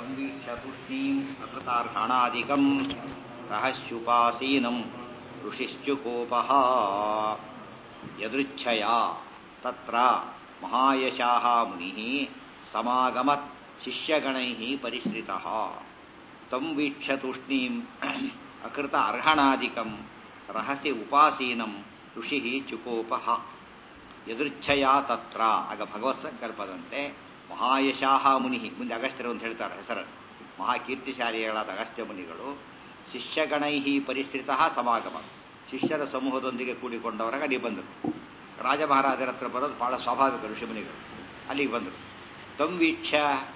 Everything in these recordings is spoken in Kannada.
ಸಂವೀಕ್ಷತುಷ್ಣೀಂ ಅಕೃತಾರ್ಹಣಾದಿಕಂ ರಹಸ್ಯುಪಾಸೀನಂ ಋಷಿಶ್ಚುಕೋಪಃ ಯದೃಚ್ಛಯ ತತ್ರ ಮಹಾಯಶಾಃ ಮುನಿಃ ಸಮಾಗಮತ್ ಶಿಷ್ಯಗಣೈಃ ಪರಿಶ್ರಿತಃ ತಂ ವೀಕ್ಷ್ಯ ತೂಷ್ಣೀಂ ಅಕೃತ ಅರ್ಹಣಾದಿಕಂ ರಹಸ್ಯ ಉಪಾಸೀನಂ ಋಷಿ ಚುಕೋಪಃ ಯದೃಚ್ಛಯ ತತ್ರ ಆಗ ಭಗವತ್ ಸಂಕಲ್ಪದಂತೆ ಮಹಾಯಶಾಹ ಮುನಿ ಮುಂದೆ ಅಗಸ್ತ್ಯರು ಅಂತ ಹೇಳ್ತಾರೆ ಹೆಸರು ಮಹಾಕೀರ್ತಿಶಾಲಿಗಳಾದ ಅಗಸ್ತ್ಯ ಮುನಿಗಳು ಶಿಷ್ಯಗಣೈ ಪರಿಸ್ಥಿತ ಸಮಾಗಮ ಶಿಷ್ಯರ ಸಮೂಹದೊಂದಿಗೆ ಕೂಡಿಕೊಂಡವರಾಗ ಅಲ್ಲಿ ಬಂದರು ರಾಜ ಮಹಾರಾಜರ ಹತ್ರ ಬರೋದು ಬಹಳ ಸ್ವಾಭಾವಿಕ ಋಷಿಮುನಿಗಳು ಅಲ್ಲಿಗೆ ಬಂದರು ತಮ್ ವೀಕ್ಷ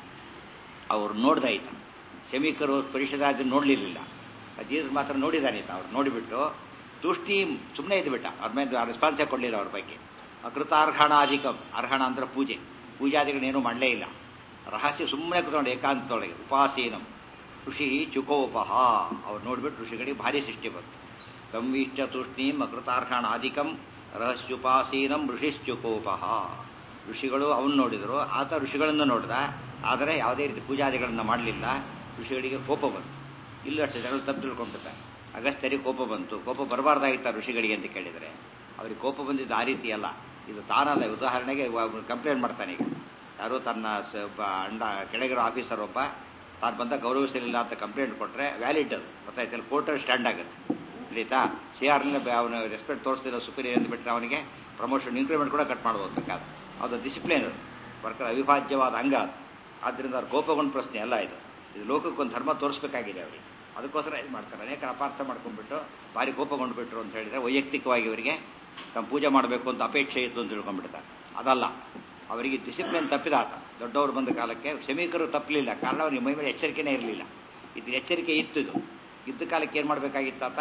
ಅವ್ರು ನೋಡ್ದಾಯ್ತ ಶಮೀಕರು ಪರಿಷದಾಜ್ ನೋಡಲಿಲ್ಲ ಅಜೀರ್ ಮಾತ್ರ ನೋಡಿದಾನೀತ ಅವ್ರು ನೋಡಿಬಿಟ್ಟು ತುಷ್ಟಿ ಸುಮ್ಮನೆ ಇದ್ಬಿಟ್ಟ ಅವ್ರ ಮೇಲೆ ರೆಸ್ಪಾನ್ಸೇ ಕೊಡಲಿಲ್ಲ ಅವ್ರ ಬಗ್ಗೆ ಅಕೃತಾರ್ಹಣಾಧಿಕಂ ಅರ್ಹಣ ಅಂದ್ರೆ ಪೂಜೆ ಪೂಜಾದಿಗಳನ್ನೇನು ಮಾಡಲೇ ಇಲ್ಲ ರಹಸ್ಯ ಸುಮ್ಮನೆ ಕುತ್ಕೊಂಡು ಏಕಾಂತದೊಳಗೆ ಉಪಾಸೀನಂ ಋಷಿ ಚುಕೋಪಹ ಅವ್ರು ನೋಡ್ಬಿಟ್ಟು ಋಷಿಗಳಿಗೆ ಭಾರಿ ಸೃಷ್ಟಿ ಬಂತು ತಂವೀಶ್ಚ ತೂಷ್ಣೀಂ ಅಕೃತಾರ್ಹಣಾಧಿಕಂ ರಹಸ್ಯುಪಾಸೀನಂ ಋಷಿಶ್ಚುಕೋಪಹ ಋಷಿಗಳು ಅವನು ನೋಡಿದರು ಆತ ಋಷಿಗಳನ್ನು ನೋಡಿದ ಆದರೆ ಯಾವುದೇ ರೀತಿ ಪೂಜಾದಿಗಳನ್ನು ಮಾಡಲಿಲ್ಲ ಋಷಿಗಳಿಗೆ ಕೋಪ ಬಂತು ಇಲ್ಲೂ ಅಷ್ಟೇ ಜನರು ತಪ್ಪು ತಿಳ್ಕೊಂಡ್ಬಿಡ್ತಾರೆ ಅಗಸ್ತ್ಯರಿಗೆ ಕೋಪ ಬಂತು ಕೋಪ ಬರಬಾರ್ದಾಗಿತ್ತ ಋಷಿಗಳಿಗೆ ಅಂತ ಕೇಳಿದರೆ ಅವ್ರಿಗೆ ಕೋಪ ಬಂದಿದ್ದು ಆ ರೀತಿ ಅಲ್ಲ ಇದು ತಾನಲ್ಲ ಉದಾಹರಣೆಗೆ ಕಂಪ್ಲೇಂಟ್ ಮಾಡ್ತಾನೆ ಈಗ ಯಾರೋ ತನ್ನ ಅಂಡ ಕೆಳಗಿರೋ ಆಫೀಸರ್ ಒಬ್ಬ ತಾನು ಬಂದ ಗೌರವಿಸಲಿಲ್ಲ ಅಂತ ಕಂಪ್ಲೇಂಟ್ ಕೊಟ್ಟರೆ ವ್ಯಾಲಿಡ್ ಅದು ಗೊತ್ತಾಯ್ತಲ್ಲ ಕೋರ್ಟಲ್ಲಿ ಸ್ಟ್ಯಾಂಡ್ ಆಗುತ್ತೆ ತಿಳಿತಾ ಸಿ ಆರ್ನಲ್ಲಿ ಅವನು ರೆಸ್ಪೆಕ್ಟ್ ತೋರಿಸ್ತಿರೋ ಸುಪೀರಿಯರ್ ಅಂತ ಬಿಟ್ಟರೆ ಅವನಿಗೆ ಪ್ರಮೋಷನ್ ಇನ್ಕ್ರಿಮೆಂಟ್ ಕೂಡ ಕಟ್ ಮಾಡ್ಬೋದು ಬೇಕಾದ್ರೆ ಅದು ಡಿಸಿಪ್ಲಿನ್ ಅದು ವರ್ಕರ್ ಅವಿಭಾಜ್ಯವಾದ ಅಂಗ ಅದು ಆದ್ದರಿಂದ ಅವ್ರ ಕೋಪಗೊಂಡು ಪ್ರಶ್ನೆ ಅಲ್ಲ ಇದು ಇದು ಲೋಕಕ್ಕೊಂದು ಧರ್ಮ ತೋರಿಸ್ಬೇಕಾಗಿದೆ ಅವರಿಗೆ ಅದಕ್ಕೋಸ್ಕರ ಇದು ಮಾಡ್ತಾರೆ ಅನೇಕ ಅಪಾರ್ಥ ಮಾಡ್ಕೊಂಡ್ಬಿಟ್ಟು ಭಾರಿ ಕೋಪಗೊಂಡ್ಬಿಟ್ರು ಅಂತ ಹೇಳಿದ್ರೆ ವೈಯಕ್ತಿಕವಾಗಿ ಅವರಿಗೆ ತಮ್ಮ ಪೂಜೆ ಮಾಡಬೇಕು ಅಂತ ಅಪೇಕ್ಷೆ ಇತ್ತು ಅಂತ ತಿಳ್ಕೊಂಡ್ಬಿಡ್ತಾರೆ ಅದಲ್ಲ ಅವರಿಗೆ ಡಿಸಿಪ್ಲಿನ್ ತಪ್ಪಿದಾತ ದೊಡ್ಡವರು ಬಂದ ಕಾಲಕ್ಕೆ ಕ್ಷಮೀಕರು ತಪ್ಪಲಿಲ್ಲ ಕಾರಣ ಅವರಿಗೆ ಮೈ ಮೇಲೆ ಎಚ್ಚರಿಕೆನೇ ಇರಲಿಲ್ಲ ಇದು ಎಚ್ಚರಿಕೆ ಇತ್ತು ಇದು ಇದ್ದ ಕಾಲಕ್ಕೆ ಏನು ಮಾಡಬೇಕಾಗಿತ್ತಾತ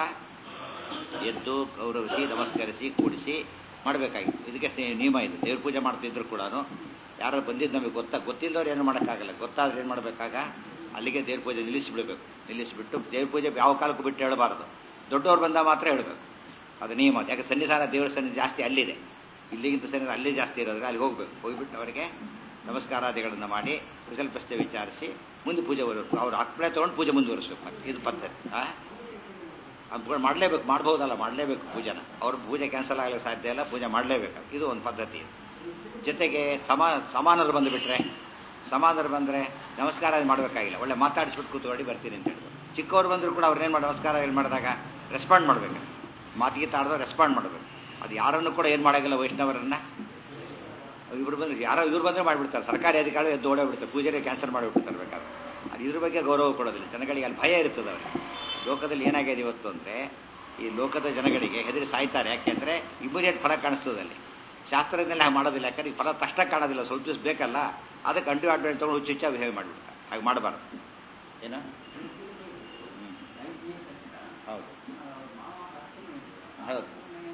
ಎದ್ದು ಗೌರವಿಸಿ ನಮಸ್ಕರಿಸಿ ಕೂಡಿಸಿ ಮಾಡಬೇಕಾಗಿತ್ತು ಇದಕ್ಕೆ ನಿಯಮ ಇದು ದೇವ್ರ ಪೂಜೆ ಮಾಡ್ತಿದ್ರು ಕೂಡ ಯಾರು ಬಂದಿದ್ದು ನಮಗೆ ಗೊತ್ತಾ ಗೊತ್ತಿಲ್ಲದವ್ರು ಏನು ಮಾಡೋಕ್ಕಾಗಲ್ಲ ಗೊತ್ತಾದ್ರೆ ಏನು ಮಾಡಬೇಕಾಗ ಅಲ್ಲಿಗೆ ದೇವ್ರ ಪೂಜೆ ನಿಲ್ಲಿಸಿಬಿಡಬೇಕು ನಿಲ್ಲಿಸಿಬಿಟ್ಟು ದೇವ್ರ ಪೂಜೆ ಯಾವ ಕಾಲಕ್ಕೂ ಬಿಟ್ಟು ಹೇಳಬಾರ್ದು ದೊಡ್ಡವ್ರು ಬಂದ ಮಾತ್ರ ಹೇಳಬೇಕು ಅದು ನಿಯಮ ಯಾಕೆ ಸನ್ನಿಧಾನ ದೇವರ ಸನ್ನಿಧಿ ಜಾಸ್ತಿ ಅಲ್ಲಿದೆ ಇಲ್ಲಿಗಿಂತ ಸನ್ನಿಧಾನ ಅಲ್ಲಿ ಜಾಸ್ತಿ ಇರೋದ್ರೆ ಅಲ್ಲಿ ಹೋಗ್ಬೇಕು ಹೋಗ್ಬಿಟ್ಟು ಅವರಿಗೆ ನಮಸ್ಕಾರಾದಿಗಳನ್ನು ಮಾಡಿ ಕುಶಲ ಪ್ರಶ್ನೆ ವಿಚಾರಿಸಿ ಮುಂದೆ ಪೂಜೆ ಬರಬೇಕು ಅವ್ರು ಅಪ್ಪಣೆ ತೊಗೊಂಡು ಪೂಜೆ ಮುಂದುವರಿಸ್ಬೇಕು ಮತ್ತೆ ಇದು ಪದ್ಧತಿ ಆ ಮಾಡಲೇಬೇಕು ಮಾಡ್ಬೋದಲ್ಲ ಮಾಡಲೇಬೇಕು ಪೂಜೆನ ಅವ್ರ ಪೂಜೆ ಕ್ಯಾನ್ಸಲ್ ಆಗಲಿಕ್ಕೆ ಸಾಧ್ಯ ಇಲ್ಲ ಪೂಜೆ ಮಾಡಲೇಬೇಕು ಇದು ಒಂದು ಪದ್ಧತಿ ಜೊತೆಗೆ ಸಮಾ ಸಮಾನರು ಬಂದುಬಿಟ್ರೆ ಸಮಾನರು ಬಂದರೆ ನಮಸ್ಕಾರ ಮಾಡಬೇಕಾಗಿಲ್ಲ ಒಳ್ಳೆ ಮಾತಾಡಿಸ್ಬಿಟ್ಟು ಕೂತ್ಕೊಳ್ಳಿ ಬರ್ತೀನಿ ಅಂತ ಹೇಳಿದ್ರು ಚಿಕ್ಕವ್ರು ಬಂದರೂ ಕೂಡ ಅವ್ರನ್ನೇನು ಮಾಡಿ ನಮಸ್ಕಾರ ಏನು ಮಾಡಿದಾಗ ರೆಸ್ಪಾಂಡ್ ಮಾಡಬೇಕು ಮಾತಿಗೆ ತಾಡ್ದಾಗ ರೆಸ್ಪಾಂಡ್ ಮಾಡಬೇಕು ಅದು ಯಾರನ್ನು ಕೂಡ ಏನು ಮಾಡೋಂಗಿಲ್ಲ ವೈಷ್ಣವರನ್ನ ಇವ್ರು ಬಂದ್ರೆ ಯಾರೋ ಇವ್ರು ಬಂದರೆ ಮಾಡಿಬಿಡ್ತಾರೆ ಸರ್ಕಾರಿ ಅಧಿಕಾರಿ ಎದ್ದು ಓಡೋಗ್ಬಿಡ್ತಾರೆ ಪೂಜೆಗೆ ಕ್ಯಾನ್ಸಲ್ ಮಾಡಿಬಿಡ್ತಾರೆ ಬೇಕಾದ್ರೆ ಅದು ಇದ್ರ ಬಗ್ಗೆ ಗೌರವ ಕೊಡೋದಿಲ್ಲ ಜನಗಳಿಗೆ ಅಲ್ಲಿ ಭಯ ಇರ್ತದೆ ಅವ್ರಿಗೆ ಲೋಕದಲ್ಲಿ ಏನಾಗಿದೆ ಇವತ್ತು ಅಂದರೆ ಈ ಲೋಕದ ಜನಗಳಿಗೆ ಹೆದರಿ ಸಾಯ್ತಾರೆ ಯಾಕೆಂದರೆ ಇಮಿಡಿಯೇಟ್ ಫಲ ಕಾಣಿಸ್ತದೆ ಅಲ್ಲಿ ಶಾಸ್ತ್ರದಲ್ಲಿ ಹಾಗೆ ಮಾಡೋದಿಲ್ಲ ಯಾಕಂದ್ರೆ ಈ ಫಲ ತಕ್ಷಣ ಕಾಣೋದಿಲ್ಲ ಸ್ವಲ್ಪ ದಿವಸ ಬೇಕಲ್ಲ ಅದಕ್ಕೆ ಅಂಟು ಅಡ್ವಾಂಟ್ ತೊಗೊಂಡು ಹುಚ್ಚುಚ್ಚ ಬಿಹೇವ್ ಮಾಡಿಬಿಡ್ತಾರೆ ಹಾಗೆ ಮಾಡಬಾರ್ದು ಏನ ಹೌದು ಹೌದು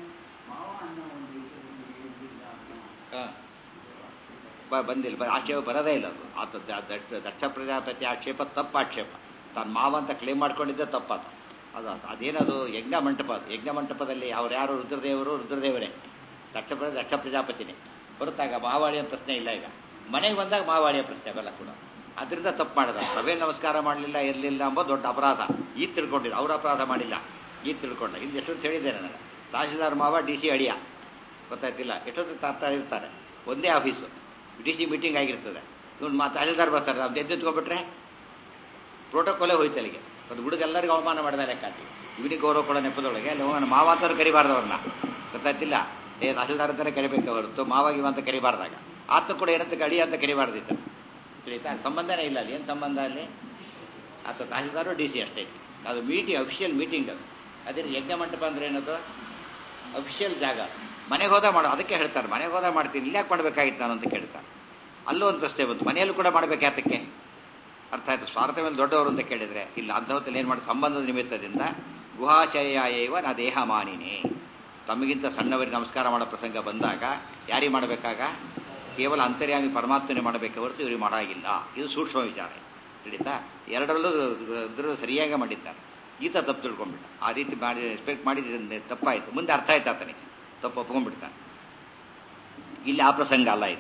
ಹಾಂ ಬಂದಿಲ್ಲ ಆಕ್ಷೇಪ ಬರೋದೇ ಇಲ್ಲ ಅದು ಆತ ದಕ್ಷ ಪ್ರಜಾಪತಿ ಆಕ್ಷೇಪ ತಪ್ಪು ಆಕ್ಷೇಪ ತಾನು ಮಾವ ಅಂತ ಕ್ಲೇಮ್ ಮಾಡ್ಕೊಂಡಿದ್ದೆ ತಪ್ಪಾತ ಅದು ಅದೇನದು ಯಜ್ಞ ಮಂಟಪ ಅದು ಯಜ್ಞ ಮಂಟಪದಲ್ಲಿ ಅವ್ರು ಯಾರು ರುದ್ರದೇವರು ರುದ್ರದೇವರೇ ದಕ್ಷ ಪ್ರ ದಕ್ಷ ಪ್ರಜಾಪತಿನೇ ಬರುತ್ತಾಗ ಮಾವಾಳಿಯ ಪ್ರಶ್ನೆ ಇಲ್ಲ ಈಗ ಮನೆಗೆ ಬಂದಾಗ ಮಾವಾಳಿಯ ಪ್ರಶ್ನೆ ಅವೆಲ್ಲ ಕೂಡ ಅದರಿಂದ ತಪ್ಪು ಮಾಡಿದ ಸಭೆ ನಮಸ್ಕಾರ ಮಾಡಲಿಲ್ಲ ಇರಲಿಲ್ಲ ಎಂಬ ದೊಡ್ಡ ಅಪರಾಧ ಈಗ ತಿಳ್ಕೊಂಡಿಲ್ಲ ಅವ್ರ ಅಪರಾಧ ಮಾಡಿಲ್ಲ ಈಗ ತಿಳ್ಕೊಂಡ ಇಲ್ಲಿ ಎಷ್ಟೊತ್ತು ಹೇಳಿದ್ದೆ ನನಗೆ ತಹಸೀಲ್ದಾರ್ ಮಾವ ಡಿ ಸಿ ಅಡಿಯ ಗೊತ್ತಾಯ್ತಿಲ್ಲ ಎಷ್ಟೊತ್ತು ತಾಡ್ತಾ ಇರ್ತಾರೆ ಒಂದೇ ಆಫೀಸು ಡಿ ಸಿ ಮೀಟಿಂಗ್ ಆಗಿರ್ತದೆ ಇವ್ನು ಮಾ ತಹಸೀಲ್ದಾರ್ ಬರ್ತಾರೆ ನಾವು ಎದ್ದೆತ್ಕೊಬಿಟ್ರೆ ಪ್ರೋಟೋಕಾಲೇ ಹೋಯ್ತು ಅಲ್ಲಿಗೆ ಒಂದು ಹುಡುಗ ಎಲ್ಲರಿಗೂ ಅವಮಾನ ಮಾಡಿದ ಲೆಕ್ಕಾತಿ ಇವನಿಗೆ ಗೌರವ ಕೊಡೋ ನೆಪದೊಳಗೆ ಅಲ್ಲಿ ಅವನ ಮಾವ ಅಂತವ್ರು ಕರಿಬಾರ್ದು ಅವ್ರನ್ನ ಗೊತ್ತಾಯ್ತಿಲ್ಲ ಏ ತಹಸೀಲ್ದಾರ್ ಅಂತಾನೆ ಕರಿಬೇಕು ಹೊರತು ಮಾವಾಗಿವ ಅಂತ ಕರಿಬಾರ್ದಾಗ ಆತ ಕೂಡ ಏನಂತ ಅಡಿ ಅಂತ ಕರಿಬಾರ್ದಿತ್ತು ತಿಳಿತಾ ಸಂಬಂಧನೇ ಇಲ್ಲ ಅಲ್ಲಿ ಏನು ಸಂಬಂಧ ಅಲ್ಲಿ ಆತ ತಹಸೀಲ್ದಾರು ಡಿ ಸಿ ಅಷ್ಟೇ ಅದು ಮೀಟಿಂಗ್ ಅಫಿಷಿಯಲ್ ಮೀಟಿಂಗ್ ಅದು ಅದೇ ಯಜ್ಞ ಮಂಟಪ ಅಂದ್ರೆ ಏನದು ಅಫಿಷಿಯಲ್ ಜಾಗ ಮನೆಗೆ ಹೋದ ಮಾಡೋ ಅದಕ್ಕೆ ಹೇಳ್ತಾರೆ ಮನೆಗೆ ಹೋದ ಮಾಡ್ತೀನಿ ಇಲ್ಲಾಕೆ ಮಾಡಬೇಕಾಗಿತ್ತು ನಾನು ಅಂತ ಕೇಳ್ತಾರೆ ಅಲ್ಲೂ ಒಂದು ಪ್ರಶ್ನೆ ಬಂತು ಮನೆಯಲ್ಲೂ ಕೂಡ ಮಾಡಬೇಕು ಯಾತಕ್ಕೆ ಅರ್ಥ ಆಯ್ತು ಸ್ವಾರ್ಥ ಮೇಲೆ ದೊಡ್ಡವರು ಅಂತ ಕೇಳಿದ್ರೆ ಇಲ್ಲ ಅಂಥ ಹೊತ್ತಲ್ಲಿ ಏನು ಮಾಡಿ ಸಂಬಂಧದ ನಿಮಿತ್ತದಿಂದ ಗುಹಾಶಯ ಏವ ನಾ ದೇಹ ಮಾನಿನೇ ತಮಗಿಂತ ಸಣ್ಣವರಿಗೆ ನಮಸ್ಕಾರ ಮಾಡೋ ಪ್ರಸಂಗ ಬಂದಾಗ ಯಾರಿಗೆ ಮಾಡಬೇಕಾಗ ಕೇವಲ ಅಂತರ್ಯಾಮಿ ಪರಮಾತ್ಮನೇ ಮಾಡಬೇಕೆ ಹೊರತು ಇವ್ರಿಗೆ ಮಾಡಾಗಿಲ್ಲ ಇದು ಸೂಕ್ಷ್ಮ ವಿಚಾರ ತಿಳಿತಾ ಎರಡರಲ್ಲೂ ಇದ್ರ ಸರಿಯಾಗಿ ಮಾಡಿದ್ದಾರೆ ಈತ ತಪ್ಪು ತಿಳ್ಕೊಂಡ್ಬಿಟ್ಟ ಆ ರೀತಿ ಮಾಡಿ ಎಕ್ಸ್ಪೆಕ್ಟ್ ಮಾಡಿದ ತಪ್ಪಾಯಿತು ಮುಂದೆ ಅರ್ಥ ಆಯ್ತು ಆತನಿಗೆ ತಪ್ಪು ಒಪ್ಕೊಂಡ್ಬಿಡ್ತಾನೆ ಇಲ್ಲಿ ಆ ಪ್ರಸಂಗ ಅಲ್ಲ ಇದು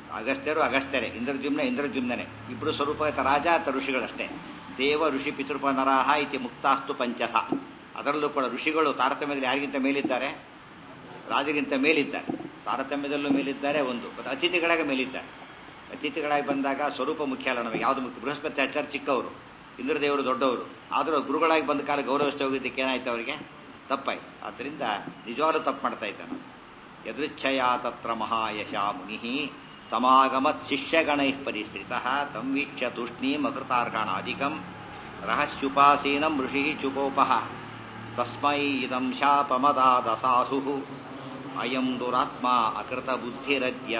ಅಗಸ್ತ್ಯರು ಅಗಸ್ತ್ಯರೇ ಇಂದ್ರಜುಮ್ನ ಇಂದ್ರಜುಮ್ನೇ ಇಬ್ಬರು ಸ್ವರೂಪ ರಾಜ ಅಥವಾ ಋಷಿಗಳಷ್ಟೇ ದೇವ ಋಷಿ ಪಿತೃಪ ನರಾಹ ಇತಿ ಮುಕ್ತಾಸ್ತು ಪಂಚಥ ಅದರಲ್ಲೂ ಕೂಡ ಋಷಿಗಳು ತಾರತಮ್ಯದಲ್ಲಿ ಯಾರಿಗಿಂತ ಮೇಲಿದ್ದಾರೆ ರಾಜಗಿಂತ ಮೇಲಿದ್ದಾರೆ ತಾರತಮ್ಯದಲ್ಲೂ ಮೇಲಿದ್ದಾರೆ ಒಂದು ಮತ್ತು ಅತಿಥಿಗಳಾಗ ಮೇಲಿದ್ದಾರೆ ಅತಿಥಿಗಳಾಗಿ ಬಂದಾಗ ಸ್ವರೂಪ ಮುಖ್ಯ ಅಲ್ಲ ನಮಗೆ ಯಾವುದು ಮುಖ್ಯ ಬೃಹಸ್ಪತಿ ಆಚಾರ ಚಿಕ್ಕವರು ಇಂದ್ರದೇವರು ದೊಡ್ಡವರು ಆದರೂ ಗುರುಗಳಾಗಿ ಬಂದ ಕಾಲ ಗೌರವಿಸ್ತಾ ಹೋಗಿದ್ದಕ್ಕೆ ಏನಾಯ್ತು ಅವರಿಗೆ ತಪ್ಪಾಯ್ತು ಆದ್ದರಿಂದ ನಿಜವಾಗ್ಲೂ ತಪ್ಪು ಮಾಡ್ತಾ ಇದ್ದಾನೆ ಯದೃಚ್ಛಯ ತತ್ರ ಮಹಾಯಶ ಮುನಿ ಸಮಾಗಮತ್ ಶಿಷ್ಯಗಣೈ ಪರಿಸ್ಥಿತ ತಂ ವೀಕ್ಷ್ಯ ತೂಷ್ಣೀಂ ಅಕೃತಾರ್ಹಣಾಧಿಕಂ ರಹಸ್ಯುಪಾಸೀನಂ ಋಷಿ ಚುಕೋಪ ತಸ್ಮೈ ಇದಂ ಶಾಪಮದಾದ ಸಾಧು ಅಯಂ ದುರಾತ್ಮ ಅಕೃತ ಬುದ್ಧಿರದ್ಯ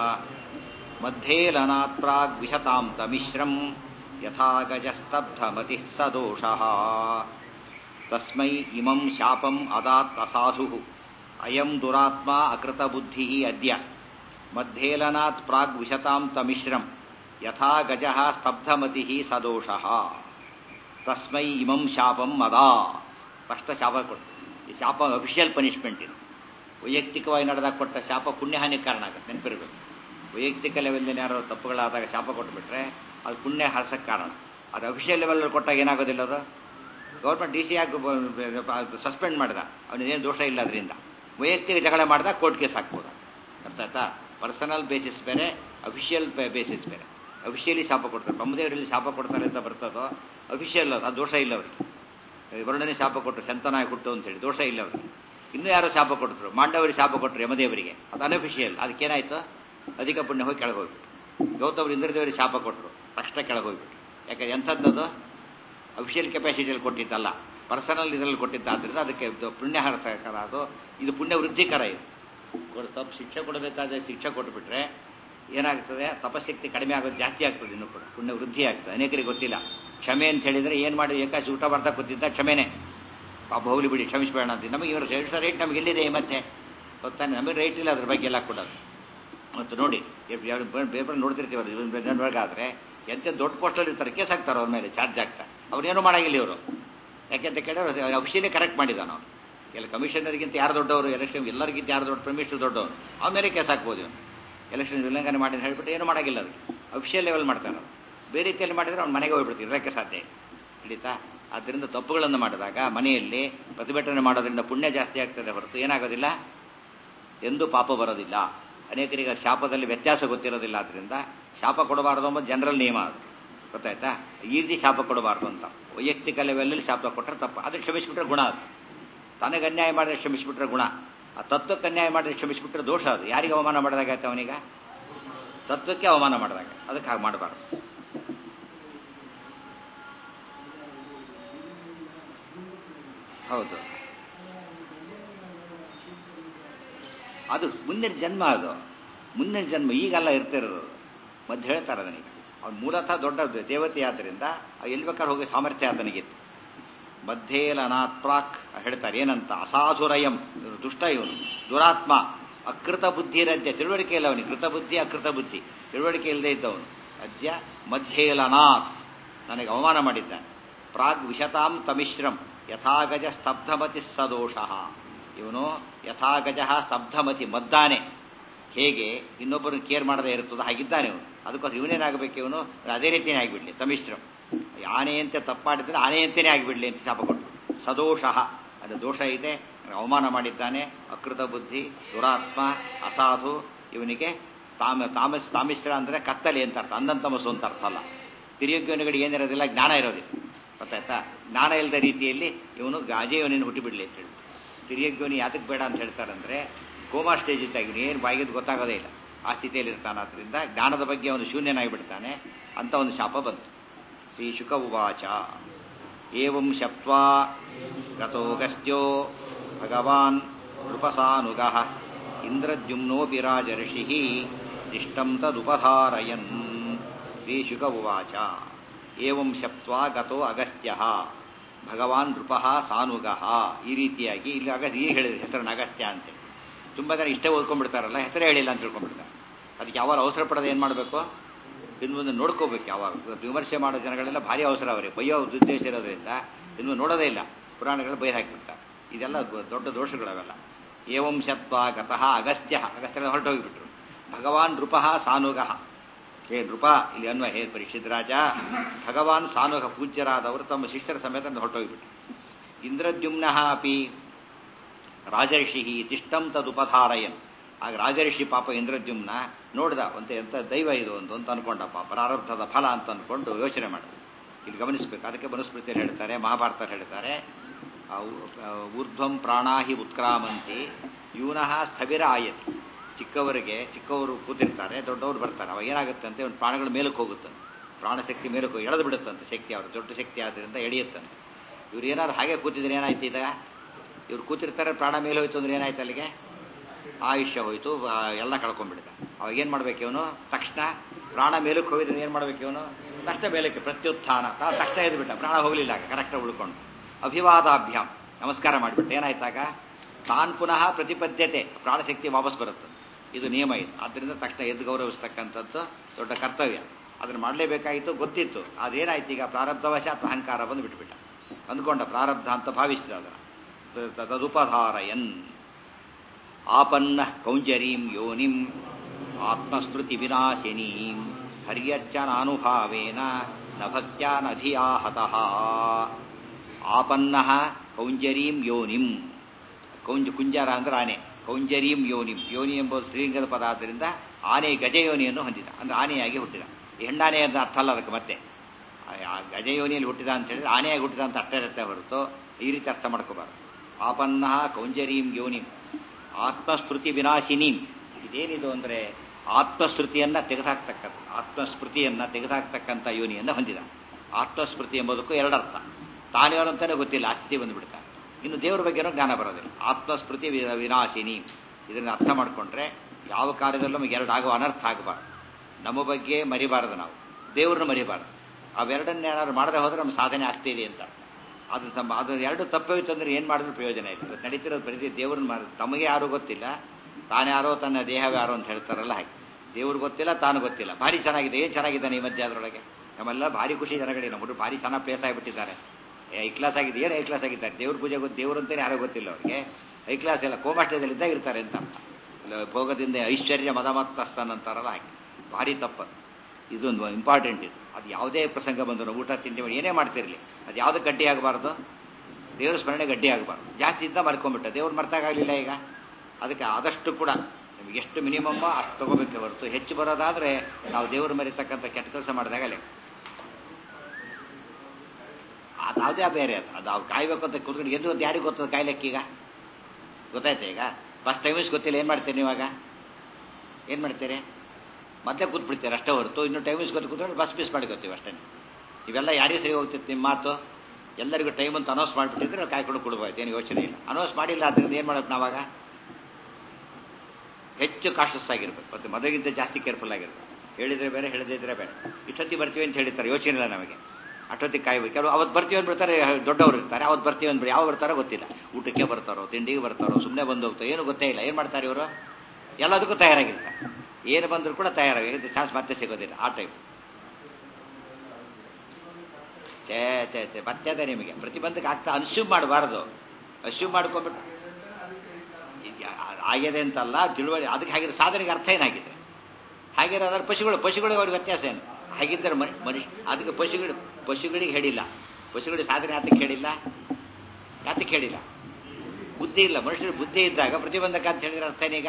ಮಧ್ಯೇಲನಾತ್ ಪ್ರಾಗ್ ವಿಶತಾಂ ತಮಿಶ್ರಂ ಯಥಾ ಗಜಸ್ತಬ್ಧಮತಿ ಸದೋಷಃ ತಸ್ಮೈ ಇಮಂ ಶಾಪಂ ಅದಾತ್ ಅಸಾಧು ಅಯಂ ದುರಾತ್ಮ ಅಕೃತ ಬುದ್ಧಿ ಅದ್ಯ ಮಧ್ಯೇಲನಾತ್ ಪ್ರಾಗ್ ವಿಶತಾಂ ತಮಿಶ್ರಂ ಯಥಾ ಗಜ ಸ್ತಬ್ಧಮತಿ ಸದೋಷಃ ತಸ್ಮೈ ಇಮಂ ಶಾಪಂ ಅದಾ ಫಸ್ಟ್ ಶಾಪ ಕೊಟ್ಟು ಈ ಶಾಪ ಅಫಿಷಿಯಲ್ ಪನಿಷ್ಮೆಂಟ್ ಇದು ವೈಯಕ್ತಿಕವಾಗಿ ನಡೆದಾಗ ಕೊಟ್ಟ ಶಾಪ ಪುಣ್ಯಹಾನಿ ಕಾರಣ ಆಗುತ್ತೆ ನೆನಪಿರಬೇಕು ವೈಯಕ್ತಿಕ ಲೆವೆಲ್ನಲ್ಲಿ ಯಾರೋ ತಪ್ಪುಗಳಾದಾಗ ಶಾಪ ಕೊಟ್ಬಿಟ್ರೆ ಅದು ಪುಣ್ಯ ಹರ್ಸಕ್ಕೆ ಕಾರಣ ಅದು ಅಫಿಷಿಯಲ್ ಲೆವೆಲ್ ಕೊಟ್ಟಾಗ ಏನಾಗೋದಿಲ್ಲ ಅದು ಗೌರ್ಮೆಂಟ್ ಡಿ ಸಿ ಆಗಿ ಸಸ್ಪೆಂಡ್ ಮಾಡಿದ ಅವನಿಗೇನು ದೋಷ ಇಲ್ಲ ಅದರಿಂದ ವೈಯಕ್ತಿಕ ಜಗಳ ಮಾಡಿದ ಕೋರ್ಟ್ ಕೇಸ್ ಹಾಕ್ಬೋದು ಅರ್ಥ ಆಯ್ತಾ ಪರ್ಸನಲ್ ಬೇಸಿಸ್ ಬೇರೆ ಅಫಿಷಿಯಲ್ ಬೇಸಿಸ್ ಬೇರೆ ಅಫಿಷಿಯಲಿ ಶಾಪ ಕೊಡ್ತಾರೆ ಬ್ರಹ್ಮದೇವರಲ್ಲಿ ಶಾಪ ಕೊಡ್ತಾರೆ ಅಂತ ಬರ್ತದೋ ಅಫಿಷಿಯಲ್ ಅದು ಅದು ದೋಷ ಇಲ್ಲ ಅವರಿಗೆ ವರ್ಣನೆ ಶಾಪ ಕೊಟ್ಟರು ಶಂತನಾಗಿ ಹುಟ್ಟು ಅಂತೇಳಿ ದೋಷ ಇಲ್ಲ ಅವರಿಗೆ ಇನ್ನೂ ಯಾರೋ ಶಾಪ ಕೊಟ್ಟರು ಮಾಂಡವರಿಗೆ ಶಾಪ ಕೊಟ್ಟರು ಯಮದೇವರಿಗೆ ಅದು ಅನಫಿಷಿಯಲ್ ಅದಕ್ಕೇನಾಯ್ತು ಅಧಿಕ ಪುಣ್ಯ ಹೋಗಿ ಕೆಳಗೆ ಹೋಗ್ಬಿಟ್ಟು ಗೌತಮರು ಇಂದ್ರದೇವರಿಗೆ ಶಾಪ ಕೊಟ್ಟರು ತಕ್ಷಣ ಕೆಳಗೆ ಹೋಗ್ಬಿಟ್ಟು ಯಾಕಂದ್ರೆ ಎಂಥದ್ದದು ಅಫಿಷಿಯಲ್ ಕೆಪಾಸಿಟಿಯಲ್ಲಿ ಕೊಟ್ಟಿದ್ದಲ್ಲ ಪರ್ಸನಲ್ ಇದರಲ್ಲಿ ಕೊಟ್ಟಿದ್ದಾದ್ರಿಂದ ಅದಕ್ಕೆ ಪುಣ್ಯಹಾರ ಸಹಕಾರ ಅದು ಇದು ಪುಣ್ಯ ವೃದ್ಧಿಕರ ಇದು ತಪ್ಪು ಶಿಕ್ಷೆ ಕೊಡಬೇಕಾದ್ರೆ ಶಿಕ್ಷೆ ಕೊಟ್ಬಿಟ್ರೆ ಏನಾಗ್ತದೆ ತಪಶಕ್ತಿ ಕಡಿಮೆ ಆಗೋದು ಜಾಸ್ತಿ ಆಗ್ತದೆ ಇನ್ನೂ ಕೂಡ ಪುಣ್ಯ ವೃದ್ಧಿ ಆಗ್ತದೆ ಅನೇಕರಿಗೆ ಗೊತ್ತಿಲ್ಲ ಕ್ಷಮೆ ಅಂತ ಹೇಳಿದ್ರೆ ಏನು ಮಾಡಿ ಏಕಾಶಿ ಊಟ ಬರ್ತಾ ಕೂತಿದ್ದ ಕ್ಷಮೆನೆ ಪಾಪ ಹೋಗ್ಲಿ ಬಿಡಿ ಕ್ಷಮಿಸಬೇಡ ಅಂತ ನಮಗೆ ಇವರು ಎರಡು ರೇಟ್ ನಮ್ಗೆ ಎಲ್ಲಿದೆ ಮತ್ತೆ ಗೊತ್ತಾನೆ ನಮಗೆ ರೇಟ್ ಇಲ್ಲ ಅದ್ರ ಬಗ್ಗೆ ಎಲ್ಲ ಕೊಡೋದು ಮತ್ತು ನೋಡಿ ಬೇರೆ ನೋಡ್ತಿರ್ತೀವಿ ನಡುವಾಗಾದ್ರೆ ಎಂತ ದೊಡ್ಡ ಪೋಸ್ಟಲ್ಲಿ ಇರ್ತಾರೆ ಕೇಸ್ ಹಾಕ್ತಾರೆ ಅವ್ರ ಮೇಲೆ ಚಾರ್ಜ್ ಆಗ್ತಾರೆ ಅವ್ರೇನು ಮಾಡಂಗಿಲ್ಲ ಇವರು ಯಾಕೆಂತ ಕೇಳಿದ್ರೆ ಅಫಿಷಿಯಲಿ ಕರೆಕ್ಟ್ ಮಾಡಿದಾನ ಅವನು ಎಲ್ಲ ಕಮಿಷನರ್ಗಿಂತ ಯಾರು ದೊಡ್ಡವರು ಎಲೆಕ್ಷನ್ ಎಲ್ಲರಿಗಿಂತ ಯಾರು ದೊಡ್ಡ ಪ್ರಮಿಸ್ಟರ್ ದೊಡ್ಡವರು ಅವನ ಮೇಲೆ ಕೇಸ್ ಹಾಕ್ಬೋದು ಇವನು ಎಲೆಕ್ಷನ್ ಉಲ್ಲಂಘನೆ ಮಾಡಿ ಹೇಳ್ಬಿಟ್ಟು ಏನು ಮಾಡೋಂಗಿಲ್ಲ ಅದಕ್ಕೆ ಅಫಿಷಿಯಲ್ ಲೆವೆಲ್ ಮಾಡ್ತಾನೆ ಬೇರೆ ರೀತಿಯಲ್ಲಿ ಮಾಡಿದ್ರೆ ಅವ್ನು ಮನೆಗೆ ಹೋಗ್ಬಿಡ್ತೀವಿ ಇರೋಕ್ಕೆ ಸಾಧ್ಯ ಹಿಡಿತಾ ಆದ್ದರಿಂದ ತಪ್ಪುಗಳನ್ನು ಮಾಡಿದಾಗ ಮನೆಯಲ್ಲಿ ಪ್ರತಿಭಟನೆ ಮಾಡೋದ್ರಿಂದ ಪುಣ್ಯ ಜಾಸ್ತಿ ಆಗ್ತದೆ ಹೊರತು ಏನಾಗೋದಿಲ್ಲ ಎಂದು ಪಾಪ ಬರೋದಿಲ್ಲ ಅನೇಕರಿಗೆ ಶಾಪದಲ್ಲಿ ವ್ಯತ್ಯಾಸ ಗೊತ್ತಿರೋದಿಲ್ಲ ಆದ್ದರಿಂದ ಶಾಪ ಕೊಡಬಾರ್ದು ಎಂಬ ಜನರಲ್ ನಿಯಮ ಅದು ಗೊತ್ತಾಯ್ತಾ ಈ ರೀತಿ ಶಾಪ ಕೊಡಬಾರ್ದು ಅಂತ ವೈಯಕ್ತಿಕ ಲೆವೆಲಲ್ಲಿ ಶಾಪ ಕೊಟ್ಟರೆ ತಪ್ಪು ಅದಕ್ಕೆ ಕ್ಷಮಿಸಿಬಿಟ್ರೆ ಗುಣ ಅದು ತನಗೆ ಅನ್ಯಾಯ ಮಾಡಿದ್ರೆ ಕ್ಷಮಿಸಿಬಿಟ್ರೆ ಗುಣ ಆ ತತ್ವಕ್ಕೆ ಅನ್ಯಾಯ ಮಾಡಿದ್ರೆ ಕ್ಷಮಿಸಿಬಿಟ್ರೆ ದೋಷ ಅದು ಯಾರಿಗೆ ಅವಮಾನ ಮಾಡಿದಾಗಾಯ್ತು ಅವನೀಗ ತತ್ವಕ್ಕೆ ಅವಮಾನ ಮಾಡಿದಾಗ ಅದಕ್ಕೆ ಹಾಗೆ ಮಾಡಬಾರ್ದು ಹೌದು ಅದು ಮುಂದಿನ ಜನ್ಮ ಅದು ಮುಂದಿನ ಜನ್ಮ ಈಗೆಲ್ಲ ಇರ್ತಿರೋದು ಮಧ್ಯೆ ಹೇಳ್ತಾರೆ ಅದನಿಗೆ ಅವ್ನು ಮೂಲತಃ ದೊಡ್ಡ ದೇವತೆ ಆದ್ದರಿಂದ ಎಲ್ಲಿ ಬೇಕಾದ್ರೆ ಹೋಗಿ ಸಾಮರ್ಥ್ಯ ಆತನಿಗಿತ್ತು ಮಧ್ಯೇಲನಾತ್ ಪ್ರಾಕ್ ಹೇಳ್ತಾರೆ ಏನಂತ ಅಸಾಧುರಯಂ ದುಷ್ಟ ಇವನು ದುರಾತ್ಮ ಅಕೃತ ಬುದ್ಧಿ ರದ್ಯ ತಿಳುವಳಿಕೆ ಇಲ್ಲ ಅವನಿಗೆ ಕೃತ ಬುದ್ಧಿ ಅಕೃತ ಬುದ್ಧಿ ತಿಳುವಳಿಕೆ ಇಲ್ಲದೆ ಇದ್ದವನು ಅದ್ಯ ಮಧ್ಯೇಲನಾಥ್ ನನಗೆ ಅವಮಾನ ಮಾಡಿದ್ದಾನೆ ಪ್ರಾಗ್ ವಿಶತಾಂ ತಮಿಶ್ರಂ ಯಥಾಗಜ ಸ್ತಬ್ಧಮತಿ ಸದೋಷ ಇವನು ಯಥಾಗಜ ಸ್ತಬ್ಧಮತಿ ಮದ್ದಾನೆ ಹೇಗೆ ಇನ್ನೊಬ್ಬರನ್ನು ಕೇರ್ ಮಾಡದೇ ಇರುತ್ತದೋ ಹಾಗಿದ್ದಾನೆ ಇವನು ಅದಕ್ಕೋಸ್ಕರ ಇವನೇನಾಗಬೇಕು ಇವನು ಅದೇ ರೀತಿಯೇ ಆಗಿಬಿಡ್ಲಿ ತಮಿಶ್ರಂ ಆನೆಯಂತೆ ತಪ್ಪಾಡಿದ್ರೆ ಆನೆಯಂತೆಯೇ ಆಗಿಬಿಡ್ಲಿ ಅಂತ ಶಾಪ ಕೊಟ್ಟು ಸದೋಷಃ ಅದು ದೋಷ ಇದೆ ಅವಮಾನ ಮಾಡಿದ್ದಾನೆ ಅಕೃತ ಬುದ್ಧಿ ದುರಾತ್ಮ ಅಸಾಧು ಇವನಿಗೆ ತಾಮ ತಾಮಸ್ ತಾಮಿಶ್ರ ಅಂದರೆ ಕತ್ತಲೆ ಅಂತ ಅರ್ಥ ಅಂದಂತಮಸು ಅಂತ ಅರ್ಥ ಅಲ್ಲ ತಿರುಗಿಯವನಿಗಡೆ ಏನಿರೋದಿಲ್ಲ ಜ್ಞಾನ ಇರೋದಿಲ್ಲ ಗೊತ್ತಾಯ್ತಾ ಜ್ಞಾನ ಇಲ್ಲದ ರೀತಿಯಲ್ಲಿ ಇವನು ಅಜಯವನನ್ನು ಹುಟ್ಟಿಬಿಡ್ಲಿ ಅಂತ ಹೇಳಿ ತಿರುಗಿಯವನಿ ಯಾತಕ್ಕೆ ಬೇಡ ಅಂತ ಹೇಳ್ತಾರಂದ್ರೆ ಕೋಮಾ ಸ್ಟೇಜ್ ಇದ್ದಾಗ ಇವನು ಏನು ಬಾಯಿಗೆ ಗೊತ್ತಾಗೋದೇ ಇಲ್ಲ ಆ ಸ್ಥಿತಿಯಲ್ಲಿ ಇರ್ತಾನೆ ಆದ್ದರಿಂದ ಜ್ಞಾನದ ಬಗ್ಗೆ ಅವನು ಶೂನ್ಯನಾಗಿ ಬಿಡ್ತಾನೆ ಅಂತ ಒಂದು ಶಾಪ ಬಂತು ಶ್ರೀ ಶುಕ ಉವಾಚ ಏವಂ ಶಪ್ವಾ ಗತೋಗಸ್ತ್ಯೋ ಭಗವಾನ್ ನೃಪಸಾನುಗ ಇಂದ್ರದ್ಯುಮ್ನೋಪಿ ರಾಜರ್ಷಿ ದಿಷ್ಟಂ ತದುಪಧಾರಯನ್ ಶ್ರೀ ಶುಕ ಉವಾಚ ಏವಂ ಶಪ್ವಾ ಗತೋ ಅಗಸ್ತ್ಯ ಭಗವಾನ್ ನೃಪ ಸಾನುಗ ಈ ರೀತಿಯಾಗಿ ಇಲ್ಲಿ ಅಗಸ್ತ್ಯ ಈಗ ಹೇಳಿದ್ರೆ ಹೆಸರನ್ನು ಅಗಸ್ತ್ಯ ಅಂತೇಳಿ ತುಂಬ ಜನ ಇಷ್ಟೇ ಓದ್ಕೊಂಡ್ಬಿಡ್ತಾರಲ್ಲ ಹೆಸರೇ ಹೇಳಿಲ್ಲ ಅಂತ ತಿಳ್ಕೊಂಡ್ಬಿಡ್ತಾರೆ ಅದಕ್ಕೆ ಯಾವಾಗ ಅವಸರ ಪಡೋದು ಏನು ಮಾಡಬೇಕು ಇನ್ನು ಮುಂದೆ ನೋಡ್ಕೋಬೇಕು ಯಾವಾಗ ವಿಮರ್ಶೆ ಮಾಡೋ ಜನಗಳೆಲ್ಲ ಭಾರಿ ಅವಸರ ಅವರೇ ಬೈಯೋ ಉದ್ದೇಶ ಇರೋದ್ರಿಂದ ಇನ್ನು ನೋಡೋದೇ ಇಲ್ಲ ಪುರಾಣಗಳು ಬೈರ್ ಹಾಕಿಬಿಡ್ತಾರೆ ಇದೆಲ್ಲ ದೊಡ್ಡ ದೋಷಗಳವೆಲ್ಲ ಏವಂ ಶತ್ವ ಗತಃ ಅಗಸ್ತ್ಯ ಅಗಸ್ತ್ಯ ಹೊರಟೋಗಿಬಿಟ್ರು ಭಗವಾನ್ ನೃಪ ಸಾನುಗ ಹೇ ನೃಪ ಇಲ್ಲಿ ಅನ್ವಯ ಹೇ ಪರೀಕ್ಷಿತ್ ರಾಜ ಭಗವಾನ್ ಸಾನುಗ ಪೂಜ್ಯರಾದವರು ತಮ್ಮ ಶಿಷ್ಯರ ಸಮೇತ ಹೊರಟೋಗ್ಬಿಟ್ಟು ಇಂದ್ರದ್ಯುಮ್ನ ಅಪಿ ರಾಜರ್ಷಿ ತಿಷ್ಟಂ ತದುಪಧಾರಯನ್ ಆಗ ರಾಜರ್ಷಿ ಪಾಪ ಇಂದ್ರದ್ಯುಮ್ನ ನೋಡ್ದ ಅಂತ ಎಂತ ದೈವ ಇದು ಅಂತ ಅಂತ ಅನ್ಕೊಂಡ ಪಾಪ ಪ್ರಾರಬ್ಧದ ಫಲ ಅಂತ ಅನ್ಕೊಂಡು ಯೋಚನೆ ಮಾಡಿದ ಇಲ್ಲಿ ಗಮನಿಸಬೇಕು ಅದಕ್ಕೆ ಮನುಸ್ಮೃತಿಯಲ್ಲಿ ಹೇಳ್ತಾರೆ ಮಹಾಭಾರತ ಹೇಳ್ತಾರೆ ಊರ್ಧ್ವಂ ಪ್ರಾಣಾಹಿ ಉತ್ಕ್ರಾಮಂತಿ ಯೂನಃ ಸ್ಥವಿರ ಆಯತಿ ಚಿಕ್ಕವರಿಗೆ ಚಿಕ್ಕವರು ಕೂತಿರ್ತಾರೆ ದೊಡ್ಡವರು ಬರ್ತಾರೆ ಅವಾಗ ಏನಾಗುತ್ತೆ ಅಂತ ಒಂದು ಪ್ರಾಣಗಳ ಮೇಲಕ್ಕೆ ಹೋಗುತ್ತಂತೆ ಪ್ರಾಣಶಕ್ತಿ ಮೇಲಕ್ಕೆ ಹೋಗಿ ಎಳೆದು ಬಿಡುತ್ತಂತೆ ಶಕ್ತಿ ಅವರು ದೊಡ್ಡ ಶಕ್ತಿ ಆದ್ದರಿಂದ ಎಳೆಯುತ್ತಂತೆ ಇವ್ರು ಏನಾದ್ರು ಹಾಗೆ ಕೂತಿದ್ರೆ ಏನಾಯ್ತು ಈಗ ಇವ್ರು ಕೂತಿರ್ತಾರೆ ಪ್ರಾಣ ಮೇಲೆ ಹೋಯ್ತು ಅಂದ್ರೆ ಏನಾಯ್ತು ಅಲ್ಲಿಗೆ ಆಯುಷ್ಯ ಹೋಯ್ತು ಎಲ್ಲ ಕಳ್ಕೊಂಡ್ಬಿಡ್ತ ಅವಾಗ ಏನು ಮಾಡ್ಬೇಕು ಇವನು ತಕ್ಷಣ ಪ್ರಾಣ ಮೇಲಕ್ಕೆ ಹೋಗಿದ್ರೆ ಏನು ಮಾಡ್ಬೇಕು ಇವನು ತಕ್ಷಣ ಮೇಲಕ್ಕೆ ಪ್ರತ್ಯುತ್ಥಾನ ತಾ ತಕ್ಷಣ ಎದ್ಬಿಟ್ಟ ಪ್ರಾಣ ಹೋಗಲಿಲ್ಲ ಕರೆಕ್ಟಾಗಿ ಉಳ್ಕೊಂಡು ಅಭಿವಾದಾಭ್ಯಾಮ್ ನಮಸ್ಕಾರ ಮಾಡಿಬಿಟ್ಟು ಏನಾಯ್ತಾಗ ತಾನ್ ಪುನಃ ಪ್ರತಿಪದ್ಯತೆ ಪ್ರಾಣಶಕ್ತಿ ವಾಪಸ್ ಬರುತ್ತೆ ಇದು ನಿಯಮ ಇದು ಆದ್ದರಿಂದ ತಕ್ಷಣ ಎದ್ದು ಗೌರವಿಸ್ತಕ್ಕಂಥದ್ದು ದೊಡ್ಡ ಕರ್ತವ್ಯ ಅದನ್ನು ಮಾಡಲೇಬೇಕಾಗಿತ್ತು ಗೊತ್ತಿತ್ತು ಅದೇನಾಯ್ತು ಈಗ ಪ್ರಾರಬ್ಧವಶಾತ್ ಅಹಂಕಾರ ಬಂದು ಬಿಟ್ಬಿಟ್ಟ ಅಂದ್ಕೊಂಡ ಪ್ರಾರಬ್ಧ ಅಂತ ಭಾವಿಸಿದ ಅದರ ತದುಪಧಾರಯನ್ ಆಪನ್ನ ಕೌಂಜರೀಂ ಯೋನಿಂ ಆತ್ಮಸ್ತೃತಿ ವಿನಾಶಿನೀಂ ಹರ್ಯಚ್ಚನಾನುಭಾವೇನ ನ ಭಕ್ತ್ಯಾನಧಿಯಾಹತಃ ಆಪನ್ನ ಕೌಂಜರೀಂ ಯೋನಿಂ ಕೌಂಜ ಕುಂಜರ ಅಂದ್ರೆ ಆನೆ ಕೌಂಜರೀಂ ಯೋನಿಂ ಯೋನಿ ಎಂಬುದು ಸ್ತ್ರೀಲಿಂಗದ ಪದ ಆದ್ದರಿಂದ ಆನೆ ಗಜಯೋನಿಯನ್ನು ಹೊಂದಿದ ಅಂದ್ರೆ ಆನೆಯಾಗಿ ಹುಟ್ಟಿದ ಹೆಣ್ಣಾನೆ ಅಂತ ಅರ್ಥ ಅಲ್ಲ ಅದಕ್ಕೆ ಮತ್ತೆ ಗಜಯೋನಿಯಲ್ಲಿ ಹುಟ್ಟಿದ ಅಂತ ಹೇಳಿದ್ರೆ ಆನೆಯಾಗಿ ಹುಟ್ಟಿದ ಅಂತ ಅರ್ಥ ಇರುತ್ತೆ ಹೊರತು ಈ ರೀತಿ ಅರ್ಥ ಮಾಡ್ಕೋಬಾರ್ದು ಆಪನ್ನ ಕೌಂಜರೀಂ ಯೋನಿಂ ಆತ್ಮಸ್ಮೃತಿ ವಿನಾಶಿನೀಂ ಇದೇನಿದು ಅಂದ್ರೆ ಆತ್ಮಸ್ಮೃತಿಯನ್ನ ತೆಗೆದುಹಾಕ್ತಕ್ಕಂಥ ಆತ್ಮಸ್ಮೃತಿಯನ್ನ ತೆಗೆದುಹಾಕ್ತಕ್ಕಂಥ ಯೋನಿಯನ್ನ ಹೊಂದಿದ ಆತ್ಮಸ್ಮೃತಿ ಎಂಬುದಕ್ಕೂ ಎರಡರ್ಥ ತಾನೇವರಂತಾನೆ ಗೊತ್ತಿಲ್ಲ ಆ ಸ್ಥಿತಿ ಬಂದ್ಬಿಡ್ತಾರೆ ಇನ್ನು ದೇವರ ಬಗ್ಗೆನೂ ಜ್ಞಾನ ಬರೋದಿಲ್ಲ ಆತ್ಮಸ್ಮೃತಿ ವಿನಾಶಿನಿ ಇದನ್ನು ಅರ್ಥ ಮಾಡಿಕೊಂಡ್ರೆ ಯಾವ ಕಾರ್ಯದಲ್ಲೂ ನಮಗೆ ಎರಡು ಆಗುವ ಅನರ್ಥ ಆಗಬಾರ್ದು ನಮ್ಮ ಬಗ್ಗೆ ಮರಿಬಾರದು ನಾವು ದೇವ್ರನ್ನ ಮರಿಬಾರದು ಅವೆರಡನ್ನ ಏನಾದ್ರು ಮಾಡದೆ ಹೋದ್ರೆ ನಮ್ಮ ಸಾಧನೆ ಆಗ್ತಿದೆ ಅಂತ ಅದು ತಮ್ಮ ಅದು ಎರಡು ತಪ್ಪೋಯ್ತು ಅಂದ್ರೆ ಏನು ಮಾಡಿದ್ರು ಪ್ರಯೋಜನ ಇಲ್ಲ ಇವತ್ತು ನಡೀತಿರೋದು ಪ್ರತಿ ದೇವ್ರನ್ನ ಮಾರ ತಮಗೆ ಯಾರೂ ಗೊತ್ತಿಲ್ಲ ತಾನ್ಯಾರೋ ತನ್ನ ದೇಹವ್ಯಾರೋ ಅಂತ ಹೇಳ್ತಾರಲ್ಲ ಹಾಗೆ ದೇವ್ರು ಗೊತ್ತಿಲ್ಲ ತಾನು ಗೊತ್ತಿಲ್ಲ ಭಾರಿ ಚೆನ್ನಾಗಿದೆ ಏನು ಚೆನ್ನಾಗಿದ್ದಾನೆ ಈ ಮಧ್ಯೆ ಅದರೊಳಗೆ ನಮ್ಮೆಲ್ಲ ಭಾರಿ ಖುಷಿ ಜನಗಳಿಗೆ ನಮ್ಮ ಹುಡುಗರು ಭಾರಿ ಚೆನ್ನಾಗಿ ಪ್ಲೇಸ್ ಆಗಿಬಿಟ್ಟಿದ್ದಾರೆ ಐ ಕ್ಲಾಸ್ ಆಗಿದೆ ಏನು ಐ ಕ್ಲಾಸ್ ಆಗಿದ್ದಾರೆ ದೇವ್ರ ಪೂಜೆ ಗೊತ್ತು ದೇವ್ರು ಅಂತಲೇ ಯಾರೋ ಗೊತ್ತಿಲ್ಲ ಅವ್ರಿಗೆ ಐ ಕ್ಲಾಸ್ ಎಲ್ಲ ಕೋಮಾಷ್ಟದಲ್ಲಿ ಇದ್ದಾಗ ಇರ್ತಾರೆ ಅಂತ ಭೋಗದಿಂದ ಐಶ್ವರ್ಯ ಮದಮತ್ತಸ್ತನ್ ಅಂತಾರಲ್ಲ ಹಾಗೆ ಭಾರಿ ತಪ್ಪದು ಇದೊಂದು ಇಂಪಾರ್ಟೆಂಟ್ ಇದು ಅದು ಯಾವುದೇ ಪ್ರಸಂಗ ಬಂದರು ಊಟ ತಿಂಡಿ ಮಾಡಿ ಏನೇ ಮಾಡ್ತಿರಲಿ ಅದು ಯಾವುದು ಗಡ್ಡಿ ಆಗಬಾರ್ದು ದೇವ್ರ ಸ್ಮರಣೆ ಗಡ್ಡಿ ಆಗಬಾರ್ದು ಜಾಸ್ತಿ ಇದ್ದ ಮಾಡ್ಕೊಂಡ್ಬಿಟ್ಟ ದೇವ್ರು ಮರ್ತಾಗಲಿಲ್ಲ ಈಗ ಅದಕ್ಕೆ ಆದಷ್ಟು ಕೂಡ ನಿಮ್ಗೆ ಎಷ್ಟು ಮಿನಿಮಮ್ ಅಷ್ಟು ತಗೋಬೇಕೆ ಹೊರತು ಹೆಚ್ಚು ಬರೋದಾದ್ರೆ ನಾವು ದೇವರು ಮರಿತಕ್ಕಂಥ ಕೆಟ್ಟ ಕೆಲಸ ಮಾಡಿದಾಗಲೇ ಅದು ಯಾವುದೇ ಬೇರೆ ಅದು ಅದು ಅವ್ರು ಕಾಯ್ಬೇಕು ಅಂತ ಕೂತ್ಕೊಂಡು ಎದ್ದು ಅಂತ ಯಾರಿಗೆ ಗೊತ್ತದ ಕಾಯ್ಲೆಕ್ಕೀಗ ಗೊತ್ತಾಯ್ತಾ ಈಗ ಫಸ್ಟ್ ಟೈಮಿಸ್ ಗೊತ್ತಿಲ್ಲ ಏನು ಮಾಡ್ತೀರಿ ನೀವಾಗ ಏನು ಮಾಡ್ತೀರಿ ಮತ್ತೆ ಕೂತ್ಬಿಡ್ತೀರಿ ಅಷ್ಟೇ ಹೊರತು ಇನ್ನು ಟೈಮಿಸ್ ಗೊತ್ತು ಕೂತ್ಕೊಂಡು ಬಸ್ ಮಿಸ್ ಮಾಡ್ಕೋತೀವಿ ಅಷ್ಟೇ ಇವೆಲ್ಲ ಯಾರಿಗೆ ಸರಿ ಹೋಗ್ತಿತ್ತು ನಿಮ್ಮ ಮಾತು ಎಲ್ಲರಿಗೂ ಟೈಮ್ ಅಂತ ಅನೌನ್ಸ್ ಮಾಡಿಬಿಟ್ಟಿದ್ರೆ ನಾವು ಕಾಯ್ಕೊಂಡು ಕೊಡ್ಬೋದು ಏನು ಯೋಚನೆ ಇಲ್ಲ ಅನೌನ್ಸ್ ಮಾಡಿಲ್ಲ ಅದರಿಂದ ಏನು ಮಾಡೋದು ನಾವಾಗ ಹೆಚ್ಚು ಕಾಷಸ್ ಆಗಿರ್ಬೇಕು ಮತ್ತು ಮೊದಲಿಗಿಂತ ಜಾಸ್ತಿ ಕೇರ್ಫುಲ್ ಆಗಿರ್ಬೇಕು ಹೇಳಿದ್ರೆ ಬೇರೆ ಹೇಳದಿದ್ರೆ ಬೇರೆ ಇಷ್ಟೊತ್ತಿ ಬರ್ತೀವಿ ಅಂತ ಹೇಳಿರ್ತಾರೆ ಯೋಚನೆ ಇಲ್ಲ ನಮಗೆ ಅಷ್ಟೊತ್ತಿಗೆ ಕಾಯ್ಬೇಕು ಕೆಲವು ಅವತ್ತು ಬರ್ತೀವಿ ಅಂದ್ಬಿಡ್ತಾರೆ ದೊಡ್ಡವರು ಇರ್ತಾರೆ ಅವತ್ತು ಬರ್ತೀವಿ ಅಂದ್ಬಿಡಿ ಯಾವ ಬರ್ತಾರೋ ಗೊತ್ತಿಲ್ಲ ಊಟಕ್ಕೆ ಬರ್ತಾರೋ ತಿಂಡಿಗೆ ಬರ್ತಾರೋ ಸುಮ್ಮನೆ ಬಂದು ಹೋಗ್ತಾರೋ ಏನು ಗೊತ್ತೇ ಇಲ್ಲ ಏನು ಮಾಡ್ತಾರೆ ಇವರು ಎಲ್ಲದಕ್ಕೂ ತಯಾರಾಗಿರ್ತಾರೆ ಏನು ಬಂದರೂ ಕೂಡ ತಯಾರಾಗಿ ಚಾನ್ಸ್ ಮತ್ತೆ ಸಿಗೋದಿಲ್ಲ ಆ ಟೈಪ್ ಛೇ ಛೇ ಛೇ ಮತ್ತೆ ಅದೇ ನಿಮಗೆ ಪ್ರತಿಬಂಧಕ್ಕೆ ಆಗ್ತಾ ಅನ್ಸ್ಯೂಮ್ ಮಾಡಬಾರ್ದು ಅಶ್ಯೂಮ್ ಮಾಡ್ಕೊಂಡ್ಬಿಟ್ಟು ಆಗಿದೆ ಅಂತಲ್ಲ ತಿಳುವಳಿ ಅದಕ್ಕೆ ಹಾಗಿದ್ರೆ ಸಾಧನೆಗೆ ಅರ್ಥ ಏನಾಗಿದೆ ಹಾಗಿರೋದ್ರೆ ಪಶುಗಳು ಪಶುಗಳಿಗೆ ಅವ್ರಿಗೆ ವ್ಯತ್ಯಾಸ ಏನು ಹಾಗಿದ್ದರೆ ಮನುಷ್ಯ ಅದಕ್ಕೆ ಪಶುಗಳು ಪಶುಗಳಿಗೆ ಹೇಳಿಲ್ಲ ಪಶುಗಳಿಗೆ ಸಾಧನೆ ಯಾತಕ್ಕೆ ಹೇಳಿಲ್ಲ ಯಾತಕ್ಕೆ ಹೇಳಿಲ್ಲ ಬುದ್ಧಿ ಇಲ್ಲ ಮನುಷ್ಯರಿಗೆ ಬುದ್ಧಿ ಇದ್ದಾಗ ಪ್ರತಿಬಂಧಕ ಅಂತ ಹೇಳಿದ್ರೆ ಅರ್ಥ ಏನೀಗ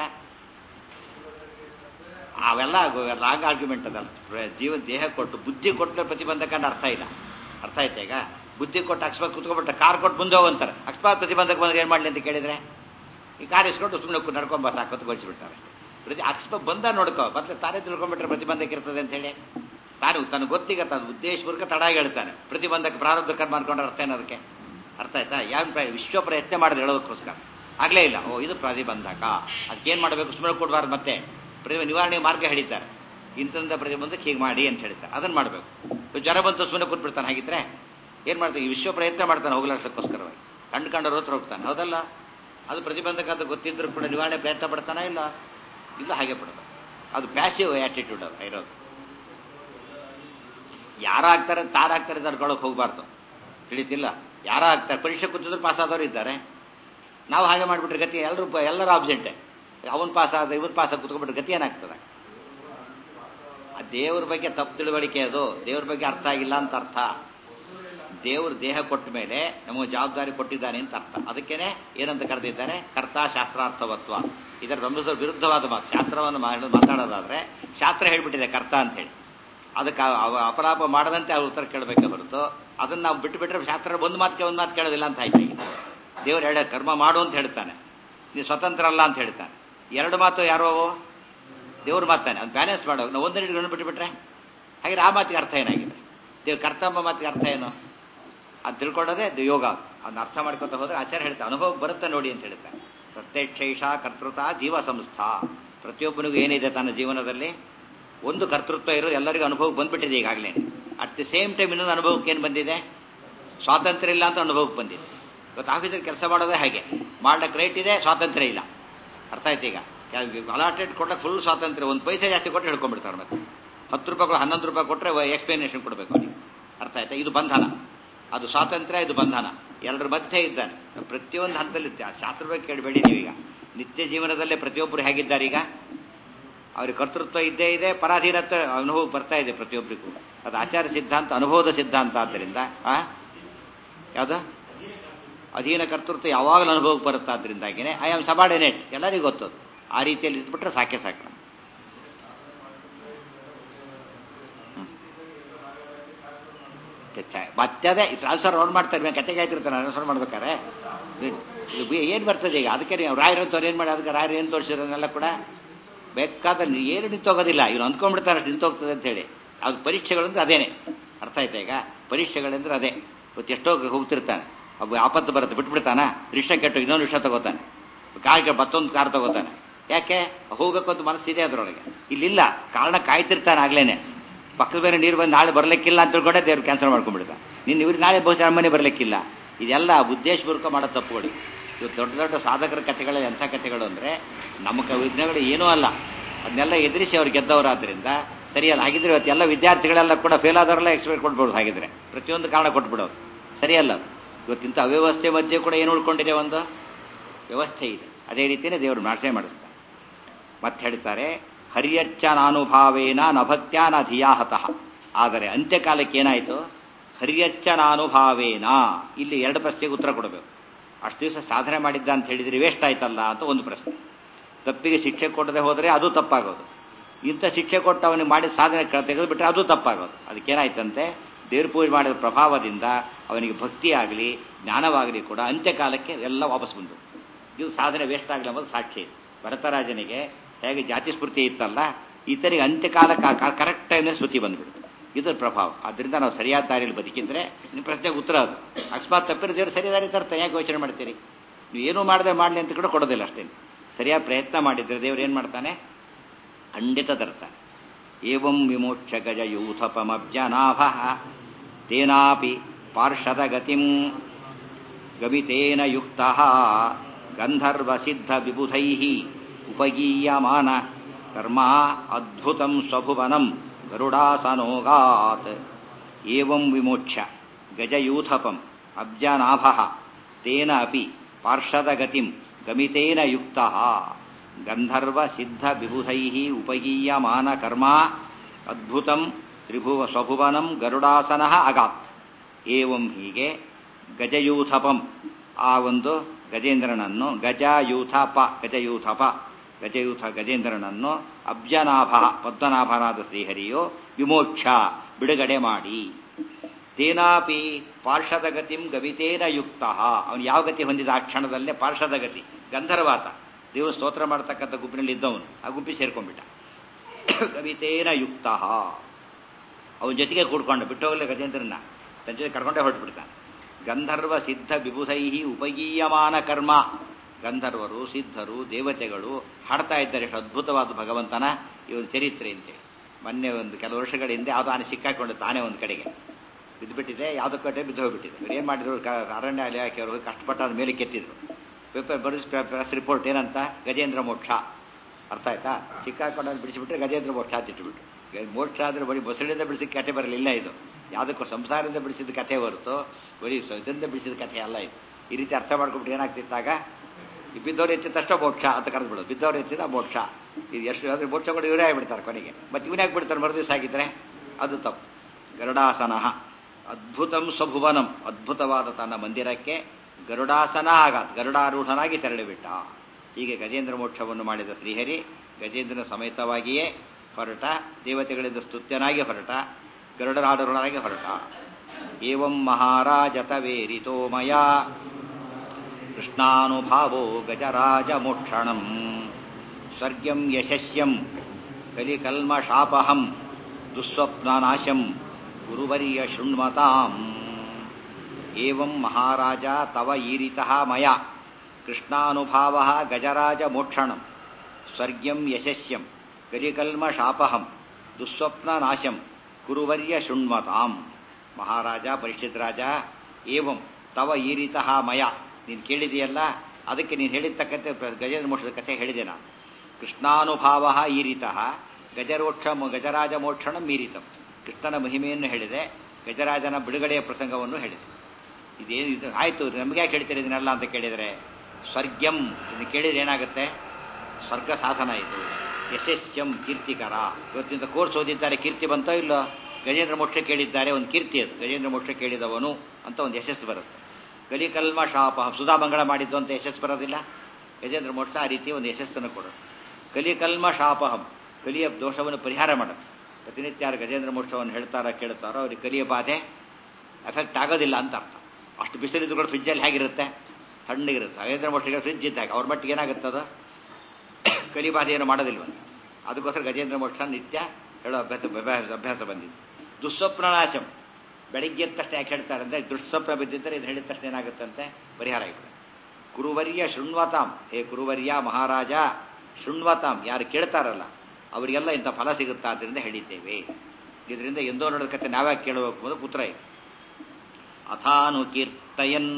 ಅವೆಲ್ಲ ರಾಂಗ್ ಆರ್ಗ್ಯುಮೆಂಟ್ ಅದಲ್ಲ ಜೀವ ದೇಹ ಕೊಟ್ಟು ಬುದ್ಧಿ ಕೊಟ್ಟು ಪ್ರತಿಬಂಧಕ ಅಂತ ಅರ್ಥ ಇಲ್ಲ ಅರ್ಥ ಆಯ್ತಾ ಈಗ ಬುದ್ಧಿ ಕೊಟ್ಟು ಅಕಸ್ಮಾತ್ ಕುತ್ಕೊಂಡ್ಬಿಟ್ರೆ ಕಾರ್ ಕೊಟ್ಟು ಮುಂದೆ ಹೋಗಂತಾರೆ ಅಕಸ್ಮಾತ್ ಪ್ರತಿಬಂಧಕ ಬಂದ್ರೆ ಏನು ಮಾಡಲಿ ಅಂತ ಕೇಳಿದ್ರೆ ಈ ಕಾರ್ ಇಸ್ಕೊಂಡು ಸುಮ್ಮನೆ ನಡ್ಕೊಂಬ ಸಾಕು ಗೊಳಿಸಿಬಿಡ್ತಾರೆ ಪ್ರತಿ ಅಕಸ್ಮಾತ್ ಬಂದ ನೋಡ್ಕೋ ಮತ್ತೆ ತಾನೇ ತಿಳ್ಕೊಂಡ್ಬಿಟ್ರೆ ಪ್ರತಿಬಂಧಕ ಇರ್ತದೆ ಅಂತ ಹೇಳಿ ತಾನು ತನ್ನ ಗೊತ್ತಿಗೆ ತಾನು ಉದ್ದೇಶಪೂರ್ವಕ ತಡ ಹೇಳ್ತಾನೆ ಪ್ರತಿಬಂಧಕ ಪ್ರಾರಬ್ಧ ಕರ್ಮ ಮಾಡ್ಕೊಂಡ್ರೆ ಅರ್ಥ ಏನು ಅದಕ್ಕೆ ಅರ್ಥ ಆಯ್ತಾ ಯಾವ ವಿಶ್ವ ಪ್ರಯತ್ನ ಮಾಡಿದ್ರೆ ಹೇಳೋದಕ್ಕೋಸ್ಕರ ಆಗಲೇ ಇಲ್ಲ ಓ ಇದು ಪ್ರತಿಬಂಧಕ ಅದಕ್ಕೇನು ಮಾಡಬೇಕು ಸುಮ್ಮನೆ ಕೊಡಬಾರ್ದು ಮತ್ತೆ ಪ್ರತಿ ನಿವಾರಣೆ ಮಾರ್ಗ ಹೇಳಿದ್ದಾರೆ ಇಂಥದ ಪ್ರತಿಬಂಧಕ್ಕೆ ಹೀಗೆ ಮಾಡಿ ಅಂತ ಹೇಳ್ತಾರೆ ಅದನ್ನು ಮಾಡಬೇಕು ಜ್ವರ ಬಂತು ಸುಮ್ಮನೆ ಕೂತ್ಬಿಡ್ತಾನೆ ಹಾಗಿದ್ರೆ ಏನು ಮಾಡ್ತಾನೆ ಈ ವಿಶ್ವ ಪ್ರಯತ್ನ ಮಾಡ್ತಾನೆ ಹೋಗ್ಲಾಡ್ಸೋಕ್ಕೋಸ್ಕರವಾಗಿ ಕಂಡು ಕಂಡು ರೋತ್ರ ಹೋಗ್ತಾನೆ ಹೌದಲ್ಲ ಅದು ಪ್ರತಿಬಂಧಕ ಅಂತ ಗೊತ್ತಿದ್ರು ಕೂಡ ನಿವಾರಣೆ ಪ್ರಯತ್ನ ಪಡ್ತಾನ ಇಲ್ಲ ಇಲ್ಲ ಹಾಗೆ ಪಡೋದು ಅದು ಪ್ಯಾಸಿವ್ ಆಟಿಟ್ಯೂಡ್ ಅದು ಇರೋದು ಯಾರಾಗ್ತಾರೆ ತಾರಾಗ್ತಾರೆ ತಡ್ಕೊಳಕ್ ಹೋಗ್ಬಾರ್ದು ತಿಳಿತಿಲ್ಲ ಯಾರಾಗ್ತಾರೆ ಪರೀಕ್ಷೆ ಕೂತಿದ್ರು ಪಾಸ್ ಆದವರು ಇದ್ದಾರೆ ನಾವು ಹಾಗೆ ಮಾಡಿಬಿಟ್ರೆ ಗತಿ ಎಲ್ಲರೂ ಎಲ್ಲರೂ ಆಬ್ಸೆಂಟೆ ಅವನ್ ಪಾಸ್ ಆದ ಇವ್ರ ಪಾಸ್ ಆಗಿ ಕುತ್ಕೊಂಡ್ಬಿಟ್ರೆ ಗತಿ ಏನಾಗ್ತದೆ ಆ ದೇವ್ರ ಬಗ್ಗೆ ತಪ್ಪು ತಿಳುವಳಿಕೆ ಅದು ದೇವ್ರ ಬಗ್ಗೆ ಅರ್ಥ ಆಗಿಲ್ಲ ಅಂತ ಅರ್ಥ ದೇವ್ರ ದೇಹ ಕೊಟ್ಟ ಮೇಲೆ ನಮಗೆ ಜವಾಬ್ದಾರಿ ಕೊಟ್ಟಿದ್ದಾನೆ ಅಂತ ಅರ್ಥ ಅದಕ್ಕೇನೆ ಏನಂತ ಕರೆದಿದ್ದಾನೆ ಕರ್ತ ಶಾಸ್ತ್ರಾರ್ಥವತ್ವ ಇದರ ಬ್ರಹ್ಮಸರ ವಿರುದ್ಧವಾದ ಮಾತು ಶಾಸ್ತ್ರವನ್ನು ಮಾಡ್- ಮಾತಾಡೋದಾದ್ರೆ ಶಾಸ್ತ್ರ ಹೇಳ್ಬಿಟ್ಟಿದೆ ಕರ್ತ ಅಂತ ಹೇಳಿ ಅದಕ್ಕೆ ಆ- ಅವ ಅಪರಾಪ ಮಾಡದಂತೆ ಅವ್ರು ಉತ್ತರ ಕೇಳಬೇಕೆ ಹೊರತು ಅದನ್ನ ನಾವು ಬಿಟ್ಟು ಬಿಟ್ರೆ ಶಾಸ್ತ್ರ ಒಂದು ಮಾತಿಗೆ ಒಂದು ಮಾತು ಕೇಳೋದಿಲ್ಲ ಅಂತ ಆಯ್ತು ಈಗ ದೇವ್ರು ಹೇಳ ಕರ್ಮ ಮಾಡು ಅಂತ ಹೇಳ್ತಾನೆ ನೀವು ಸ್ವತಂತ್ರ ಅಲ್ಲ ಅಂತ ಹೇಳ್ತಾನೆ ಎರಡು ಮಾತು ಯಾರೋ ದೇವ್ರ ಮಾತಾನೆ ಅದು ಬ್ಯಾಲೆನ್ಸ್ ಮಾಡೋ ನಾವು ಒಂದೆರಡು ಗಂಡು ಬಿಟ್ಟು ಬಿಟ್ರೆ ಹಾಗೆ ಆ ಮಾತಿಗೆ ಅರ್ಥ ಏನಾಗಿದೆ ದೇವ್ರ ಕರ್ತಂಬ ಮಾತಿಗೆ ಅರ್ಥ ಏನು ಅದು ತಿಳ್ಕೊಳ್ಳೋದೇ ಅದು ಯೋಗ ಅದನ್ನ ಅರ್ಥ ಮಾಡ್ಕೊತ ಹೋದ್ರೆ ಆಚಾರ್ಯ ಹೇಳ್ತಾರೆ ಅನುಭವ ಬರುತ್ತೆ ನೋಡಿ ಅಂತ ಹೇಳ್ತಾರೆ ಪ್ರತ್ಯಕ್ಷೈಷ ಕರ್ತೃತ ಜೀವ ಸಂಸ್ಥಾ ಪ್ರತಿಯೊಬ್ಬನಿಗೂ ಏನಿದೆ ತನ್ನ ಜೀವನದಲ್ಲಿ ಒಂದು ಕರ್ತೃತ್ವ ಇರೋ ಎಲ್ಲರಿಗೂ ಅನುಭವಕ್ಕೆ ಬಂದ್ಬಿಟ್ಟಿದೆ ಈಗಾಗಲೇ ಅಟ್ ದಿ ಸೇಮ್ ಟೈಮ್ ಇನ್ನೊಂದು ಅನುಭವಕ್ಕೆ ಏನು ಬಂದಿದೆ ಸ್ವಾತಂತ್ರ್ಯ ಇಲ್ಲ ಅಂತ ಅನುಭವಕ್ಕೆ ಬಂದಿದೆ ಇವತ್ತು ಆಫೀಸಲ್ಲಿ ಕೆಲಸ ಮಾಡೋದೇ ಹಾಗೆ ಮಾಡ್ಲಿಕ್ಕೆ ರೈಟ್ ಇದೆ ಸ್ವಾತಂತ್ರ್ಯ ಇಲ್ಲ ಅರ್ಥ ಆಯ್ತು ಈಗ ಅಲಾಟೆಡ್ ಕೊಟ್ಟರೆ ಫುಲ್ ಸ್ವಾತಂತ್ರ್ಯ ಒಂದು ಪೈಸೆ ಜಾಸ್ತಿ ಕೊಟ್ಟು ಹಿಡ್ಕೊಂಡ್ಬಿಡ್ತಾರೆ ಮತ್ತೆ ಹತ್ತು ರೂಪಾಯಿ ಹನ್ನೊಂದು ರೂಪಾಯಿ ಕೊಟ್ಟರೆ ಎಕ್ಸ್ಪ್ಲನೇಷನ್ ಕೊಡಬೇಕು ಅವನಿಗೆ ಅರ್ಥ ಆಯ್ತಾ ಇದು ಬಂಧನ ಅದು ಸ್ವಾತಂತ್ರ್ಯ ಇದು ಬಂಧನ ಎರಡರ ಮಧ್ಯೆ ಇದ್ದಾನೆ ಪ್ರತಿಯೊಂದು ಹಂತದಲ್ಲಿ ಇದ್ದ- ಶಾಸ್ತ್ರ ಬಗ್ಗೆ ಕೇಳಬೇಡಿ ನೀವೀಗ ನಿತ್ಯ ಜೀವನದಲ್ಲೇ ಪ್ರತಿಯೊಬ್ಬರು ಹೇಗಿದ್ದಾರೆ ಈಗ ಅವ್ರಿಗೆ ಕರ್ತೃತ್ವ ಇದ್ದೇ ಇದೆ ಪರಾಧೀನತ್ವ ಅನುಭವ ಬರ್ತಾ ಇದೆ ಪ್ರತಿಯೊಬ್ಬರಿಗೂ ಅದು ಆಚಾರ ಸಿದ್ಧಾಂತ ಅನುಭವದ ಸಿದ್ಧಾಂತ ಆದ್ದರಿಂದ ಆ ಯಾವುದು ಅಧೀನ ಕರ್ತೃತ್ವ ಯಾವಾಗಲೂ ಅನುಭವಕ್ಕೆ ಬರುತ್ತೆ ಆದ್ರಿಂದಾಗಿನೇ ಐ ಆಮ್ ಸಬಾರ್ಡಿನೇಟ್ ಎಲ್ಲರಿಗೂ ಗೊತ್ತು ಆ ರೀತಿಯಲ್ಲಿ ಇದ್ಬಿಟ್ರೆ ಸಾಕೆ ಸಾಕು ನಮ್ಗೆ. ಹ್ಮ್. ಚ- ಮತ್ತೆ ಅದೇ ಟ್ರಾನ್ಸ್ಫರ್ ರೌಂಡ್ ಮಾಡ್ತಾರೆ ಮೇಲೆ ಕತೆಗೆ ಆಯ್ತಿರ್ತಾನೆ ಟ್ರಾನ್ಸ್ಫರ್ ಮಾಡ್ಬೇಕಾರೆ ಏನು ಬರ್ತದೆ ಈಗ ಅದಕ್ಕೆ ನೀವು ರಾಯರು ಅಂತವ್ರು ಏನು ಮಾಡಿ ಅದಕ್ಕೆ ರಾಯರು ಏನು ತೋರಿಸಿರೋನೆಲ್ಲ ಕೂಡ ಬೇಕಾದ ಏನು ನಿಂತೋಗೋದಿಲ್ಲ ಇವ್ರು ಅಂದ್ಕೊಂಡ್ಬಿಡ್ತಾರೆ ಅಷ್ಟು ನಿಂತೋಗ್ತದೆ ಅಂತ ಹೇಳಿ ಅದು ಪರೀಕ್ಷೆಗಳಂದ್ರೆ ಅದೇನೆ ಅರ್ಥ ಆಯ್ತಾ ಈಗ ಪರೀಕ್ಷೆಗಳಂದ್ರೆ ಅದೇ ಇವತ್ತು ಎಷ್ಟೋ ಹೋಗ್ತಿರ್ತಾನೆ ಒಬ್ಬ ಆಪತ್ತು ಬರುತ್ತೆ ಬಿಟ್ಬಿಡ್ತಾನ ರಿಕ್ಷಾ ಕೆಟ್ಟು ಇನ್ನೊಂದು ರಿಕ್ಷಾ ತಗೋತಾನೆ ಕಾರ್ ಮತ್ತೊಂದು ಕಾರ್ ತಗೋತಾನೆ ಯಾಕೆ ಹೋಗಬೇಕು ಅಂತ ಮನಸ್ಸಿದೆ ಅದರೊಳಗೆ ಇಲ್ಲಿಲ್ಲ ಕಾರಣ ಕಾಯ್ತಿರ್ತಾನೆ ಆಗ್ಲೇನೆ ಪಕ್ಕದ ಬೇರೆ ನೀರು ಬಂದು ನಾಳೆ ಬರ್ಲಿಕ್ಕಿಲ್ಲ ಅಂತ ತಿಳ್ಕೊಂಡೆ ದೇವ್ರು ಕ್ಯಾನ್ಸಲ್ ಮಾಡ್ಕೊಂಡ್ಬಿಡ್ತಾನೆ ನೀನು ಇವ್ರಿಗೆ ನಾಳೆ ಬಹುಶಃ ಮನೆ ಬರ್ಲಿಕ್ಕಿಲ್ಲ ಇದೆಲ್ಲ ಉದ್ದೇಶಪೂರ್ವಕ ಮಾಡೋ ತಪ್ಪುಗಳು ಇವು ದೊಡ್ಡ ದೊಡ್ಡ ಸಾಧಕರ ಕಥೆಗಳು ಎಂಥ ಕಥೆಗಳು ಅಂದರೆ ನಮ್ಮ ಕ- ವಿಘ್ನಗಳು ಏನೂ ಅಲ್ಲ ಅದನ್ನೆಲ್ಲ ಎದುರಿಸಿ ಅವ್ರು ಗೆದ್ದವರಾದ್ರಿಂದ ಸರಿಯಲ್ಲ ಹಾಗಿದ್ರೆ ಇವತ್ತು ಎಲ್ಲ ವಿದ್ಯಾರ್ಥಿಗಳೆಲ್ಲ ಕೂಡ ಫೇಲ್ ಆದವರೆಲ್ಲ ಎಕ್ಸ್ಪೆಕ್ಟ್ ಕೊಟ್ಬಿಡೋದು ಹಾಗಿದ್ರೆ ಪ್ರತಿಯೊಂದು ಕಾರಣ ಕೊಟ್ಬಿಡೋದು ಸರಿಯಲ್ಲ ಅದು. ಇವತ್ತಿಂಥ ಅವ್ಯವಸ್ಥೆ ಮಧ್ಯೆ ಕೂಡ ಏನು ಉಳ್ಕೊಂಡಿದೆ ಒಂದು ವ್ಯವಸ್ಥೆ ಇದೆ ಅದೇ ರೀತಿಯೇ ದೇವರು ಮಾಡಿಸೇ ಮಾಡಿಸ್ತಾರೆ ಮತ್ತೆ ಹೇಳ್ತಾರೆ ಹರ್ಯಚ್ಚನಾನುಭಾವೇನ ನಭಕ್ತ್ಯ ನ ಧಿಯಾಹತಃ ಆದರೆ ಅಂತ್ಯಕಾಲಕ್ಕೆ ಏನಾಯಿತು ಹರ್ಯಚ್ಚನಾನುಭಾವೇನ ಇಲ್ಲಿ ಎರಡು ಪ್ರಶ್ನೆಗೆ ಉತ್ತರ ಕೊಡಬೇಕು ಅಷ್ಟು ದಿವಸ ಸಾಧನೆ ಮಾಡಿದ್ದ ಅಂತ ಹೇಳಿದ್ರೆ ವೇಸ್ಟ್ ಆಯ್ತಲ್ಲ ಅಂತ ಒಂದು ಪ್ರಶ್ನೆ ತಪ್ಪಿಗೆ ಶಿಕ್ಷೆ ಕೊಡದೆ ಹೋದರೆ ಅದು ತಪ್ಪಾಗೋದು ಇಂಥ ಶಿಕ್ಷೆ ಕೊಟ್ಟು ಅವನಿಗೆ ಮಾಡಿದ ಸಾಧನೆ ತೆಗೆದುಬಿಟ್ರೆ ಅದು ತಪ್ಪಾಗೋದು ಅದಕ್ಕೇನಾಯ್ತಂತೆ ದೇವ್ರ ಪೂಜೆ ಮಾಡಿದ ಪ್ರಭಾವದಿಂದ ಅವನಿಗೆ ಭಕ್ತಿ ಆಗಲಿ ಜ್ಞಾನವಾಗಲಿ ಕೂಡ ಅಂತ್ಯಕಾಲಕ್ಕೆ ಎಲ್ಲ ವಾಪಸ್ ಬಂದು ಇದು ಸಾಧನೆ ವೇಸ್ಟ್ ಆಗಲಿ ಎಂಬುದು ಸಾಕ್ಷಿ ಇದೆ ಭರತರಾಜನಿಗೆ ಹೇಗೆ ಜಾತಿ ಸ್ಮೃತಿ ಇತ್ತಲ್ಲ ಈತನಿಗೆ ಅಂತ್ಯಕಾಲ ಕರೆಕ್ಟ್ ಟೈಮ್ನಲ್ಲಿ ಸ್ಮೃತಿ ಬಂದ್ಬಿಡ್ತು ಇದರ ಪ್ರಭಾವ ಅದರಿಂದ ನಾವು ಸರಿಯಾದ ದಾರಿಯಲ್ಲಿ ಬದುಕಿದ್ರೆ ನಿಮ್ಮ ಪ್ರಶ್ನೆಗೆ ಉತ್ತರ ಅದು ಅಕಸ್ಮಾತ್ ತಪ್ಪಿರೋ ದೇವರು ಸರಿ ದಾರಿ ತರ್ತಾರೆ ಯಾಕೆ ಯೋಚನೆ ಮಾಡ್ತೀರಿ ನೀವು ಏನೂ ಮಾಡದೆ ಮಾಡಲಿ ಅಂತ ಕೂಡ ಕೊಡೋದಿಲ್ಲ ಅಷ್ಟೇ ಸರಿಯಾದ ಪ್ರಯತ್ನ ಮಾಡಿದ್ರೆ ದೇವ್ರು ಏನು ಮಾಡ್ತಾನೆ ಖಂಡಿತ ತರ್ತಾನೆ ಏವಂ ವಿಮೋಕ್ಷ ಗಜ ಯೂಥಪಮಬ್ಜನಾಭ ತೇನಾಪಿ ಪಾರ್ಷದ ಗತಿಂ ಗಮಿತೇನ ಯುಕ್ತ ಗಂಧರ್ವ ಸಿದ್ಧ ವಿಬುಧೈ ಉಪಗೀಯಮಾನ ಕರ್ಮ ಅದ್ಭುತಂ ಸ್ವಭುವನಂ ಗರುಡಾಸನೋಗಾತ್ ಏವಂ ವಿಮೋಕ್ಷ ಗಜಯೂಥಪಂ ಅಬ್ಜನಾಭ ತೇನ ಅಪಿ ಪಾರ್ಷದಗತಿಂ ಗಮಿತೇನ ಯುಕ್ತ ಗಂಧರ್ವ ಸಿದ್ಧ ವಿಬುಧೈ ಉಪಗೀಯಮಾನ ಕರ್ಮ ಅದ್ಭುತಂ ತ್ರಿಭುವ ಸ್ವಭುವನಂ ಗರುಡಾಸನ ಅಗಾತ್ ಏವಂ ಹೀಗೆ ಗಜಯೂಥಪಂ ಆ ಒಂದು ಗಜೇಂದ್ರನನ್ನು ಗಜಯೂಥಪ ಗಜಯೂಥಪ ಗಜಯೂಥ ಗಜೇಂದ್ರನನ್ನು ಅಬ್ಜನಾಭ ಪದ್ಮನಾಭನಾದ ಶ್ರೀಹರಿಯೋ ವಿಮೋಕ್ಷ ಬಿಡುಗಡೆ ಮಾಡಿ ತೇನಾಪಿ ಪಾರ್ಷದ ಗತಿಂ ಗವಿತೇನ ಯುಕ್ತ ಅವನು ಯಾವ ಗತಿ ಹೊಂದಿದ ಆ ಕ್ಷಣದಲ್ಲೇ ಪಾರ್ಷದ ಗತಿ ಗಂಧರ್ವಾತ ದೇವರು ಸ್ತೋತ್ರ ಮಾಡ್ತಕ್ಕಂಥ ಗುಂಪಿನಲ್ಲಿ ಇದ್ದವನು ಆ ಗುಂಪಿ ಸೇರ್ಕೊಂಡ್ಬಿಟ್ಟ ಗವಿತೇನ ಯುಕ್ತ ಅವನ ಜೊತೆಗೆ ಕೂಡ್ಕೊಂಡು ಬಿಟ್ಟೋಗಲೇ ಗಜೇಂದ್ರನ ತನ್ನ ಜೊತೆ ಕರ್ಕೊಂಡೇ ಹೊರಟುಬಿಡ್ತಾನೆ ಗಂಧರ್ವ ಸಿದ್ಧ ವಿಬುಧೈ ಉಪಗೀಯಮಾನ ಕರ್ಮ ಗಂಧರ್ವರು ಸಿದ್ಧರು ದೇವತೆಗಳು ಹಾಡ್ತಾ ಇದ್ದಾರೆ ಎಷ್ಟು ಅದ್ಭುತವಾದ ಭಗವಂತನ ಈ ಒಂದು ಚರಿತ್ರೆ ಅಂತೇಳಿ ಮೊನ್ನೆ ಒಂದು ಕೆಲವು ವರ್ಷಗಳ ಹಿಂದೆ ಯಾವುದೋ ಆನೆ ಸಿಕ್ಕಾಕೊಂಡು ತಾನೇ ಒಂದು ಕಡೆಗೆ ಬಿದ್ದುಬಿಟ್ಟಿದೆ ಯಾವುದೋ ಕಡೆ ಬಿದ್ದು ಹೋಗ್ಬಿಟ್ಟಿದೆ ಇವ್ರು ಏನು ಮಾಡಿದ್ರು ಕ- ಅರಣ್ಯ ಇಲಾಖೆಯವರು ಕಷ್ಟಪಟ್ಟು ಅದ ಮೇಲೆ ಕೆತ್ತಿದ್ರು ಪೇಪರ್ ಬರೆಸ್ ಪ್ರೆಸ್ ರಿಪೋರ್ಟ್ ಏನಂತ ಗಜೇಂದ್ರ ಮೋಕ್ಷ ಅರ್ಥ ಆಯ್ತಾ ಸಿಕ್ಕಾಕೊಂಡು ಬಿಡಿಸಿಬಿಟ್ರೆ ಗಜೇಂದ್ರ ಮೋಕ್ಷ ಅಂತ ಇಟ್ಬಿಟ್ರು ಈಗ ಮೋಕ್ಷ ಆದ್ರೆ ಬರೀ ಬಸಳಿಂದ ಬಿಡಿಸಿದ ಕಥೆ ಬರಲಿಲ್ಲ ಇದು ಯಾವುದಕ್ಕೂ ಸಂಸಾರದಿಂದ ಬಿಡಿಸಿದ ಕಥೆ ಹೊರತು ಬರೀ ಇದರಿಂದ ಬಿಡಿಸಿದ ಕಥೆ ಅಲ್ಲ ಇದು ಈ ರೀತಿ ಅರ್ಥ ಮಾಡ್ಕೊಂಡ್ಬಿಟ್ಟು ಏನಾಗ್ತಿತ್ತಾಗ ಈ ಬಿದ್ದವ್ರು ಎತ್ತಿದ ತಕ್ಷಣ ಮೋಕ್ಷ ಅಂತ ಕರೆದು ಬಿಡೋದು ಬಿದ್ದವ್ರು ಎತ್ತಿದ ಮೋಕ್ಷ ಇದು ಎಷ್ಟು ಅಂದ್ರೆ ಮೋಕ್ಷ ಕೂಡ ಇವರೇ ಆಗಿಬಿಡ್ತಾರೆ ಕೊನೆಗೆ ಮತ್ತೆ ಇವನೇ ಬಿಡ್ತಾರೆ ಮರು ದಿವಸ ಆಗಿದ್ರೆ ಅದು ತಪ್ಪು ಗರುಡಾಸನ ಅದ್ಭುತಂ ಸ್ವಭುವನಂ ಅದ್ಭುತವಾದ ತನ್ನ ಮಂದಿರಕ್ಕೆ ಗರುಡಾಸನ ಆಗಾತ್ ಗರುಡಾರೂಢನಾಗಿ ತೆರಳಿಬಿಟ್ಟ ಹೀಗೆ ಗಜೇಂದ್ರ ಮೋಕ್ಷವನ್ನು ಮಾಡಿದ ಶ್ರೀಹರಿ ಗಜೇಂದ್ರನ ಸಮೇತವಾಗಿಯೇ ಹೊರಟ ದೇವತೆಗಳಿಂದ ಸ್ತುತ್ಯನಾಗಿ ಹೊರಟ ಗರುಡರಾಡರುಣನಾಗಿ ಹೊರಟ ಏವಂ ಮಹಾರಾಜತವೇರಿತೋ ಮಯ ಕೃಷ್ಣಾನುಭಾವೋ ಗಜರಾಜ ಮೋಕ್ಷಣಂ ಸ್ವರ್ಗ್ಯಂ ಯಶಸ್ಯಂ ಕಲಿಕಲ್ಮಷಾಪಹಂ ದುಸ್ವಪ್ನನಾಶಂ ಗುರುವರ್ಯ ಶೃಣ್ವತಾಂ ಏವಂ ಮಹಾರಾಜ ತವ ಈರಿತಃ ಮಯ ಕೃಷ್ಣಾನುಭಾವ ಗಜರಾಜ ಮೋಕ್ಷಣಂ ಸ್ವರ್ಗ್ಯಂ ಯಶಸ್ಯಂ ಕಲಿಕಲ್ಮಷಾಪಹಂ ದುಸ್ವಪ್ನನಾಶಂ ಕುರುವರ್ಯ ಶೃಣ್ವತಾಂ ಮಹಾರಾಜ ಪರಿಷತ್ ರಾಜ ಏವಂ ತವ ಈರಿತಃ ಮಯ ನೀನು ಕೇಳಿದೆಯಲ್ಲ ಅದಕ್ಕೆ ನೀನು ಹೇಳಿರ್ತಕ್ಕಂಥ ಗಜೇಂದ್ರ ಮೋಕ್ಷದ ಕಥೆ ಹೇಳಿದೆ ನಾನು ಕೃಷ್ಣಾನುಭಾವ ಈರಿತಃ ಗಜರೋಕ್ಷ ಗಜರಾಜ ಮೋಕ್ಷಣ ಮೀರಿತಂ ಕೃಷ್ಣನ ಮಹಿಮೆಯನ್ನು ಹೇಳಿದೆ ಗಜರಾಜನ ಬಿಡುಗಡೆಯ ಪ್ರಸಂಗವನ್ನು ಹೇಳಿದೆ ಇದೇನು ಇದು ಆಯಿತು ನಮಗೆ ಯಾಕೆ ಹೇಳ್ತೀರಿ ಇದನ್ನೆಲ್ಲ ಅಂತ ಕೇಳಿದರೆ ಸ್ವರ್ಗ್ಯಂ ಇದನ್ನು ಕೇಳಿದ್ರೆ ಏನಾಗುತ್ತೆ ಸ್ವರ್ಗ ಸಾಧನ ಇದು ಯಶಸ್ಯಂ ಕೀರ್ತಿಕರ ಇವತ್ತಿಂದ ಕೋರ್ಸ್ ಓದಿದ್ದಾರೆ ಕೀರ್ತಿ ಬಂತೋ ಇಲ್ಲೋ ಗಜೇಂದ್ರ ಮೋಕ್ಷ ಕೇಳಿದ್ದಾರೆ ಒಂದು ಕೀರ್ತಿ ಅದು ಗಜೇಂದ್ರ ಮೋಕ್ಷ ಕೇಳಿದವನು ಅಂತ ಒಂದು ಯಶಸ್ಸು ಬರುತ್ತೆ ಕಲಿಕಲ್ಮ ಶಾಪ ಸುಧಾಮಂಗಳ ಮಾಡಿದ್ದು ಅಂತ ಯಶಸ್ಸು ಬರೋದಿಲ್ಲ ಗಜೇಂದ್ರ ಮೋಕ್ಷ ಆ ರೀತಿ ಒಂದು ಯಶಸ್ಸನ್ನು ಕೊಡುತ್ತೆ ಕಲಿಕಲ್ಮ ಶಾಪಹಂ ಕಲಿಯ ದೋಷವನ್ನು ಪರಿಹಾರ ಮಾಡುತ್ತೆ ಪ್ರತಿನಿತ್ಯ ಯಾರು ಗಜೇಂದ್ರ ಮೋಕ್ಷವನ್ನು ಹೇಳ್ತಾರೋ ಕೇಳ್ತಾರೋ ಅವ್ರಿಗೆ ಕಲಿಯ ಬಾಧೆ ಎಫೆಕ್ಟ್ ಆಗೋದಿಲ್ಲ ಅಂತ ಅರ್ಥ ಅಷ್ಟು ಬಿಸಿಲಿದ್ದು ಕೂಡ ಫ್ರಿಜ್ಜಲ್ಲಿ ಹೇಗಿರುತ್ತೆ ತಣ್ಣಗಿರುತ್ತೆ ಗಜೇಂದ್ರ ಮೋಕ್ಷ ಫ್ರಿಜ್ ಇದ್ದಾಗ ಅವ್ರ ಮಟ್ಟಿಗೆ ಏನಾಗುತ್ತೆ ಅದು ಕಲಿಬಾಧೆ ಏನು ಮಾಡೋದಿಲ್ವಂತ ಅದಕ್ಕೋಸ್ಕರ ಗಜೇಂದ್ರ ಮೋಕ್ಷ ನಿತ್ಯ ಹೇಳೋ ಅಭ್ಯಾಸ ಅಭ್ಯಾಸ ಬಂದಿದೆ ದುಸ್ವಪ್ನನಾಶಂ ಬೆಳಿಗ್ಗೆ ಎದ್ದ ತಕ್ಷಣ ಯಾಕೆ ಹೇಳ್ತಾರೆ ಅಂದರೆ ದುಸ್ವಪ್ನ ಬಿದ್ದಿದ್ದರೆ ಇದು ಹೇಳಿದ ತಕ್ಷಣ ಏನಾಗುತ್ತಂತೆ ಪರಿಹಾರ ಆಗಿದೆ ಕುರುವರ್ಯ ಶೃಣ್ವತಾಂ ಹೇ ಕುರುವರ್ಯ ಮಹಾರಾಜ ಶೃಣ್ವತಾಂ ಯಾರು ಕೇಳ್ತಾರಲ್ಲ ಅವರಿಗೆಲ್ಲ ಇಂಥ ಫಲ ಸಿಗುತ್ತಾ ಅದರಿಂದ ಹೇಳಿದ್ದೇವೆ ಇದರಿಂದ ಎಂದೋ ನಡೆದ ಕತೆ ನಾವ್ಯಾಕೆ ಕೇಳಬೇಕು ಅನ್ನೋದು ಪುತ್ರ ಇದೆ ಅಥಾನುಕೀರ್ತಯನ್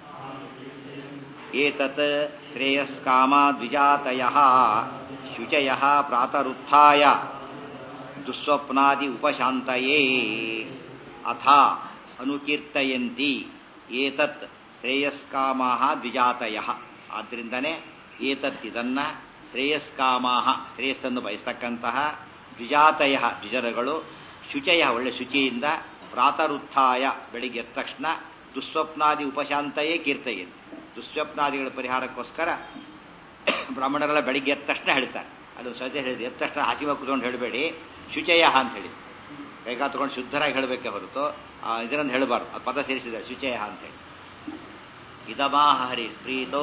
ಏತತ್ ಶ್ರೇಯಸ್ಕಾಮ ದ್ವಿಜಾತಯ ಶುಚಯ ಪ್ರಾತರುತ್ಥಾಯ ದುಸ್ವಪ್ನಾದಿ ಉಪಶಾಂತಯೇ ಅಥ ಅನುಕೀರ್ತಯಂತಿ ಏತತ್ ಶ್ರೇಯಸ್ಕಾಮ ದ್ವಿಜಾತಯ ಆದ್ದರಿಂದನೇ ಏತತ್ ಇದನ್ನ ಶ್ರೇಯಸ್ಕಾಮ ಶ್ರೇಯಸ್ಸನ್ನು ಬಯಸ್ತಕ್ಕಂತಹ ದ್ವಿಜಾತಯ ದ್ವಿಜರಗಳು ಶುಚಯ ಒಳ್ಳೆ ಶುಚಿಯಿಂದ ಪ್ರಾತರುತ್ಥಾಯ ಬೆಳಿಗ್ಗೆ ಎದ್ದ ತಕ್ಷಣ ದುಸ್ವಪ್ನಾದಿ ಉಪಶಾಂತಯೇ ಕೀರ್ತಯಂತಿ ದುಸ್ವಪ್ನಾದಿಗಳ ಪರಿಹಾರಕ್ಕೋಸ್ಕರ ಬ್ರಾಹ್ಮಣರೆಲ್ಲ ಬೆಳಿಗ್ಗೆ ಎದ್ದ ತಕ್ಷಣ ಹೇಳ್ತಾರೆ ಅದು ಸಹಜ ಹೇಳಿದೆ ಎದ್ದ ತಕ್ಷಣ ಹಾಸಿಗೆ ಕೂತ್ಕೊಂಡು ಹೇಳಬೇಡಿ ಶುಚಯ ಅಂತ ಹೇಳಿ ಕೈಗಾ ತಗೊಂಡು ಶುದ್ಧರಾಗಿ ಹೇಳಬೇಕೆ ಹೊರತು ಇದರನ್ನು ಹೇಳಬಾರ್ದು ಅದು ಪದ ಸೇರಿಸಿದ್ದಾರೆ ಶುಚಯ ಅಂತ ಹೇಳಿ ಇದಮಾಹ ಹರಿ ಪ್ರೀತೋ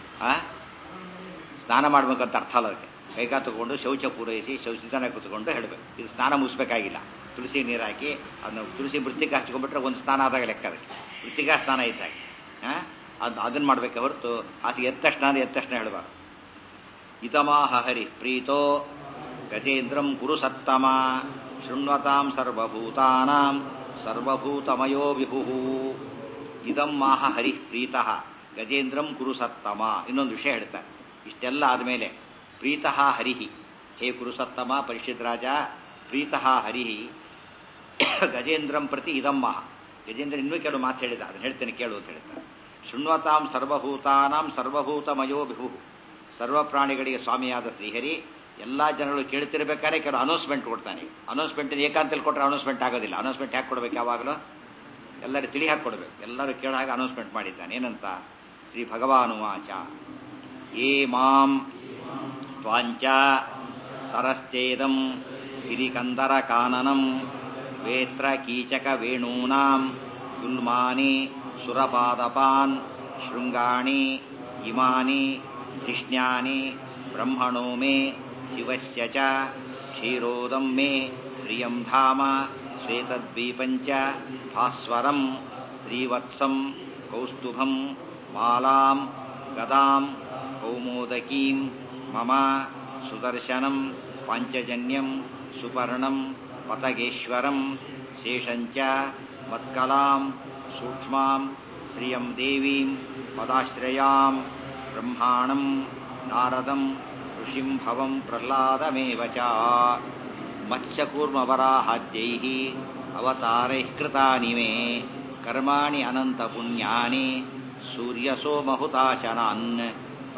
ಸ್ನಾನ ಮಾಡ್ಬೇಕಂತ ಅರ್ಥ ಅಲ್ಲ ಅದಕ್ಕೆ ಕೈಗಾ ತಗೊಂಡು ಶೌಚ ಪೂರೈಸಿ ಶೌಚಿತನ ಕೂತ್ಕೊಂಡು ಹೇಳಬೇಕು ಇದು ಸ್ನಾನ ಮುಗಿಸ್ಬೇಕಾಗಿಲ್ಲ ತುಳಸಿ ನೀರು ಹಾಕಿ ಅದನ್ನ ತುಳಸಿ ಮೃತ್ತಿಗೆ ಹಚ್ಕೊಂಡ್ಬಿಟ್ರೆ ಒಂದು ಸ್ನಾನ ಆದಾಗ ಲೆಕ್ಕ ಅದಕ್ಕೆ ಮೃತ್ತಿಕಾ ಸ್ನಾನ ಇದ್ದಾಗ ಅದು ಅದನ್ನು ಮಾಡಬೇಕೆ ಹೊರತು ಆಸೆ ಎದ್ದ ತಕ್ಷಣ ಅಂದ್ರೆ ಎದ್ದ ತಕ್ಷಣ ಹೇಳಬಾರ್ದು ಇದಮಾಹ ಹರಿ ಪ್ರೀತೋ ಗಜೇಂದ್ರಂ ಕುರು ಸತ್ತಮ ಶೃಣ್ವತಾಂ ಸರ್ವಭೂತಾನಾಂ ಸರ್ವಭೂತಮಯೋ ವಿಭು ಇದಂ ಮಾಹ ಹರಿ ಪ್ರೀತಃ ಗಜೇಂದ್ರಂ ಕುರು ಸತ್ತಮ ಇನ್ನೊಂದು ವಿಷಯ ಹೇಳ್ತಾರೆ ಇಷ್ಟೆಲ್ಲ ಆದಮೇಲೆ ಪ್ರೀತಃ ಹರಿಹಿ ಹೇ ಕುರುಸತ್ತಮ ಪರಿಷತ್ ರಾಜ ಪ್ರೀತಃ ಹರಿಹಿ ಗಜೇಂದ್ರಂ ಪ್ರತಿ ಇದಂ ಮಾಹ ಗಜೇಂದ್ರ ಇನ್ನೂ ಕೆಲವು ಮಾತು ಹೇಳಿದ ಅದನ್ನು ಹೇಳ್ತೇನೆ ಕೇಳು ಅಂತ ಹೇಳ್ತಾರೆ ಶೃಣ್ವತಾಂ ಸರ್ವಭೂತಾನಾಂ ಸರ್ವಭೂತಮಯೋ ವಿಭು ಸರ್ವ ಪ್ರಾಣಿಗಳಿಗೆ ಸ್ವಾಮಿಯಾದ ಶ್ರೀಹರಿ ಎಲ್ಲಾ ಜನಗಳು ಕೇಳ್ತಿರ್ಬೇಕಾದ್ರೆ ಕೆಲವು ಅನೌನ್ಸ್ಮೆಂಟ್ ಕೊಡ್ತಾನೆ ಅನೌನ್ಸ್ಮೆಂಟ್ ಏಕಾಂತಲ್ಲಿ ಕೊಟ್ಟರೆ ಅನೌನ್ಸ್ಮೆಂಟ್ ಆಗೋದಿಲ್ಲ ಅನೌನ್ಸ್ಮೆಂಟ್ ಯಾಕೆ ಕೊಡ್ಬೇಕು ಯಾವಾಗಲೂ ಎಲ್ಲರೂ ತಿಳಿ ಹಾಕಿ ಕೊಡ್ಬೇಕು ಎಲ್ಲರೂ ಕೇಳ ಹಾಗೆ ಅನೌನ್ಸ್ಮೆಂಟ್ ಮಾಡಿದ್ದಾನೆ ಏನಂತ ಶ್ರೀ ಭಗವಾನುವಾಚ ಏ ಮಾಂ ತ್ವಾಂಚ ಸರಶ್ಚೇದಂ ಗಿರಿಕಂದರ ಕಾನನಂ ವೇತ್ರ ಕೀಚಕ ವೇಣೂನಾಂ ಗುಲ್ಮಾನಿ ಸುರಪಾದಪಾನ್ ಶೃಂಗಾಣಿ ಇಮಾನಿ ಧಿಷ್ಣ್ಯಾನಿ ಬ್ರಹ್ಮಣೋ ಮೇ ಶಿವಸ್ಯ ಚ ಕ್ಷೀರೋದಂ ಮೇ ಪ್ರಿಯಂ ಧಾಮ ಶ್ವೇತದ್ವೀಪಂಚ ಭಾಸ್ವರಂ ಶ್ರೀವತ್ಸಂ ಕೌಸ್ತುಭಂ ಮಾಲಾಂ ಗದಾಂ ಕೌಮೋದಕೀಂ ಮಮ ಸುದರ್ಶನಂ ಪಾಂಚಜನ್ಯಂ ಸುಪರ್ಣಂ ಪತಗೇಶ್ವರಂ ಶೇಷಂಚ ಮತ್ಕಲಾಂ ಸೂಕ್ಷ್ಮಾಂ ಶ್ರಿಯಂ ದೇವೀಂ ಪದಾಶ್ರಯಾಂ ಬ್ರಹ್ಮಾಣಂ ನಾರದಂ ಋಷಿಂ ಭವಂ ಪ್ರಹ್ಲಾದಮೇವ ಚ ಮತ್ಸ್ಯಕೂರ್ಮವರಾಹಾದ್ಯೈಃ ಅವತಾರೈಃ ಕೃತಾನಿ ಮೇ ಕರ್ಮಾಣಿ ಅನಂತ ಪುಣ್ಯಾನಿ ಸೂರ್ಯಸೋಮಹುತಾಶನಾನ್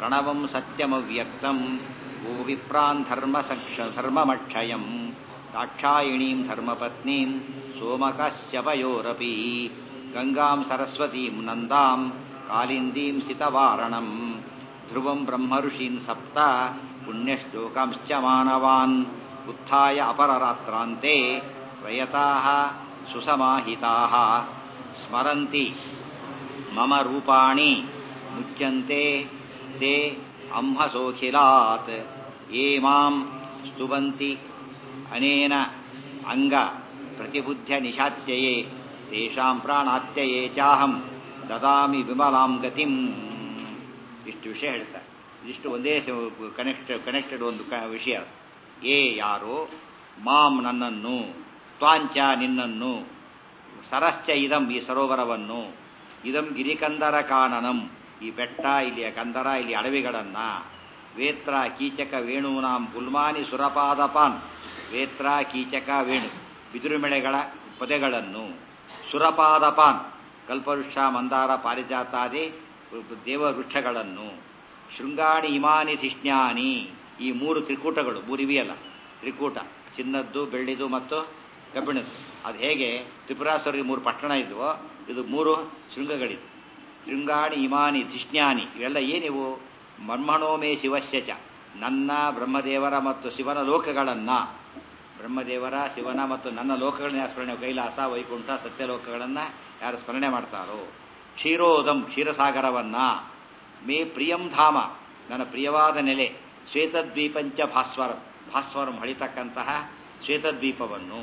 ಪ್ರಣವಂ ಸತ್ಯಮವ್ಯಕ್ತಂ ಗೋ ವಿಪ್ರಾನ್ ಧರ್ಮ ಸಕ್ಷ ಧರ್ಮಮಕ್ಷಯಂ ದಾಕ್ಷಾಯಿಣೀಂ ಧರ್ಮಪತ್ನೀಂ ಸೋಮಕಶ್ಯಪಯೋರಪಿ ಗಂಗಾಂ ಸರಸ್ವತೀಂ ನಂದಾಂ ಕಾಲಿಂದೀಂ ಸ್ಥಿತವಾರಣಂ ಧ್ರುವಂ ಬ್ರಹ್ಮಋಷೀನ್ ಸಪ್ತ ಪುಣ್ಯಶ್ಲೋಕಾಂಶ್ಚ ಮಾನವಾನ್ ಉತ್ಥಾಯ ಅಪರರಾತ್ರಾಂತೆ ಪ್ರಯತಾಃ ಸುಸಮಾಹಿತಾಃ ಸ್ಮರಂತಿ ಮಮ ರೂಪಾಣಿ ಮುಚ್ಯಂತೆ ತೇ ಅಂಹಸೋಖಿಲಾತ್ ಯೇ ಮಾಂ ಸ್ತುವಂತಿ ಅನೇನ ಅಂಗ ಪ್ರತಿಬುದ್ಧ್ಯ ನಿಶಾತ್ಯಯೇ ತೇಷಾಂ ಪ್ರಾಣಾತ್ಯಯೇ ಚಾಹಂ ದದಾಮಿ ವಿಮಲಾಂ ಗತಿಂ ಇಷ್ಟು ವಿಷಯ ಹೇಳ್ತಾರೆ ಇದಿಷ್ಟು ಒಂದೇ ಕನೆಕ್ಟ್ ಕನೆಕ್ಟೆಡ್ ಒಂದು ಕ- ವಿಷಯ ಏ ಯಾರು ಮಾಂ ನನ್ನನ್ನು ತ್ವಾಂಚ ನಿನ್ನನ್ನು ಸರಶ್ಚ ಇದಂ ಈ ಸರೋವರವನ್ನು ಇದಂ ಗಿರಿಕಂದರ ಕಾನನಂ ಈ ಬೆಟ್ಟ ಇಲ್ಲಿಯ ಕಂದರ ಇಲ್ಲಿ ಅಡವಿಗಳನ್ನ ವೇತ್ರ ಕೀಚಕ ವೇಣೂನಾಂ ಗುಲ್ಮಾನಿ ಸುರಪಾದಪಾನ್ ವೇತ್ರ ಕೀಚಕ ವೇಣು ಬಿದಿರುಮೆಳೆಗಳ ಪೊದೆಗಳನ್ನು ಸುರಪಾದಪಾನ್ ಕಲ್ಪವೃಕ್ಷ ಮಂದಾರ ಪಾರಿಜಾತಾದಿ ದೇವವೃಕ್ಷಗಳನ್ನು ಶೃಂಗಾಣಿ ಇಮಾನಿ ಧಿಷ್ಣ್ಯಾನಿ ಈ ಮೂರು ತ್ರಿಕೂಟಗಳು ಮೂರು ಇವೆಯಲ್ಲ ತ್ರಿಕೂಟ ಚಿನ್ನದ್ದು ಬೆಳ್ಳಿದು ಮತ್ತು ಕಬ್ಬಿಣದ್ದು ಅದು ಹೇಗೆ ತ್ರಿಪುರಾಸುರಿಗೆ ಮೂರು ಪಟ್ಟಣ ಇದ್ವೋ ಇದು ಮೂರು ಶೃಂಗಗಳಿವೆ ಶೃಂಗಾಣಿ ಇಮಾನಿ ಧಿಷ್ಣ್ಯಾನಿ ಇವೆಲ್ಲ ಏನಿವು ಮರ್ಮಣೋಮೇ ಶಿವಸ್ಯ ಚ ನನ್ನ ಬ್ರಹ್ಮದೇವರ ಮತ್ತು ಶಿವನ ಲೋಕಗಳನ್ನ ಬ್ರಹ್ಮದೇವರ ಶಿವನ ಮತ್ತು ನನ್ನ ಲೋಕಗಳನ್ನ ಯಾರು ಸ್ಮರಣೆ ಕೈಲಾಸ ವೈಕುಂಠ ಸತ್ಯಲೋಕಗಳನ್ನ ಯಾರು ಸ್ಮರಣೆ ಮಾಡ್ತಾರೋ ಕ್ಷೀರೋದಂ ಕ್ಷೀರಸಾಗರವನ್ನ ಮೇ ಪ್ರಿಯಂ ಧಾಮ ನನ್ನ ಪ್ರಿಯವಾದ ನೆಲೆ ಶ್ವೇತದ್ವೀಪಂಚ ಭಾಸ್ವರಂ ಭಾಸ್ವರಂ ಹೊಳಿತಕ್ಕಂತಹ ಶ್ವೇತದ್ವೀಪವನ್ನು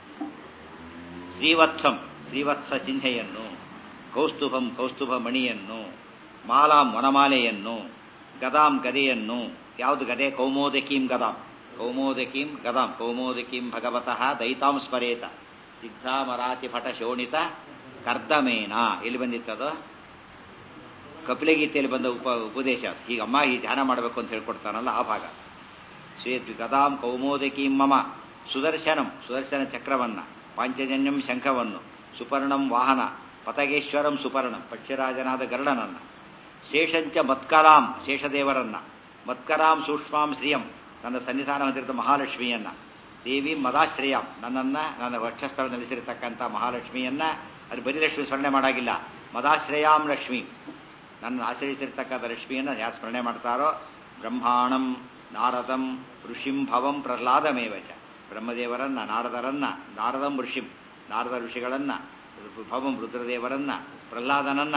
ಶ್ರೀವತ್ಸಂ ಶ್ರೀವತ್ಸ ಚಿಹ್ನೆಯನ್ನು ಕೌಸ್ತುಭಂ ಕೌಸ್ತುಭ ಮಣಿಯನ್ನು ಮಾಲಾಂ ವನಮಾಲೆಯನ್ನು ಗದಾಂ ಗದೆಯನ್ನು ಯಾವುದು ಗದೆ ಕೌಮೋದಕೀಂ ಗದಾಂ ಕೌಮೋದಕೀಂ ಗದಾಂ ಕೌಮೋದಕೀಂ ಭಗವತಃ ದೈತಾಂ ಸ್ಮರೇತ ಸಿದ್ಧಾಮರಾತಿ ಪಟ ಶೋಣಿತ ಕರ್ದಮೇನ ಎಲ್ಲಿ ಬಂದಿತ್ತದು ಕಪಿಲಗೀತೆಯಲ್ಲಿ ಬಂದ ಉಪ ಉಪದೇಶ ಹೀಗೆ ಅಮ್ಮ ಈ ಧ್ಯಾನ ಮಾಡಬೇಕು ಅಂತ ಹೇಳ್ಕೊಡ್ತಾನಲ್ಲ ಆ ಭಾಗ ಶ್ವೇತ್ ಗದಾಂ ಕೌಮೋದಕೀಂ ಮಮ ಸುದರ್ಶನಂ ಸುದರ್ಶನ ಚಕ್ರವನ್ನ ಪಾಂಚಜನ್ಯಂ ಶಂಖವನ್ನು ಸುಪರ್ಣಂ ವಾಹನ ಪತಗೇಶ್ವರಂ ಸುಪರ್ಣಂ ಪಕ್ಷರಾಜನಾದ ಗರುಡನನ್ನ ಶೇಷಂಚ ಮತ್ಕರಾಂ ಶೇಷದೇವರನ್ನ ಮತ್ಕರಾಂ ಸೂಕ್ಷ್ಮಾಂ ಶ್ರಿಯಂ ನನ್ನ ಸನ್ನಿಧಾನ ಹೊಂದಿರುವ ಮಹಾಲಕ್ಷ್ಮಿಯನ್ನ ದೇವಿ ಮದಾಶ್ರಯಂ ನನ್ನನ್ನ ನನ್ನ ವಕ್ಷಸ್ಥಳ ನೆಲೆಸಿರತಕ್ಕಂಥ ಮಹಾಲಕ್ಷ್ಮಿಯನ್ನ ಅದು ಬರೀ ಲಕ್ಷ್ಮಿ ಸ್ಮರಣೆ ಮಾಡಾಗಿಲ್ಲ ಮದಾಶ್ರಯಾಂ ಲಕ್ಷ್ಮಿ ನನ್ನ ಆಶ್ರಯಿಸಿರ್ತಕ್ಕಂಥ ಲಕ್ಷ್ಮಿಯನ್ನ ಯಾರು ಸ್ಮರಣೆ ಮಾಡ್ತಾರೋ ಬ್ರಹ್ಮಾಣಂ ನಾರದಂ ಋಷಿಂ ಭವಂ ಪ್ರಹ್ಲಾದಮೇವಚ ಬ್ರಹ್ಮದೇವರನ್ನ ನಾರದರನ್ನ ನಾರದಂ ಋಷಿಂ ನಾರದ ಋಷಿಗಳನ್ನ ಭವಂ ರುದ್ರದೇವರನ್ನ ಪ್ರಹ್ಲಾದನನ್ನ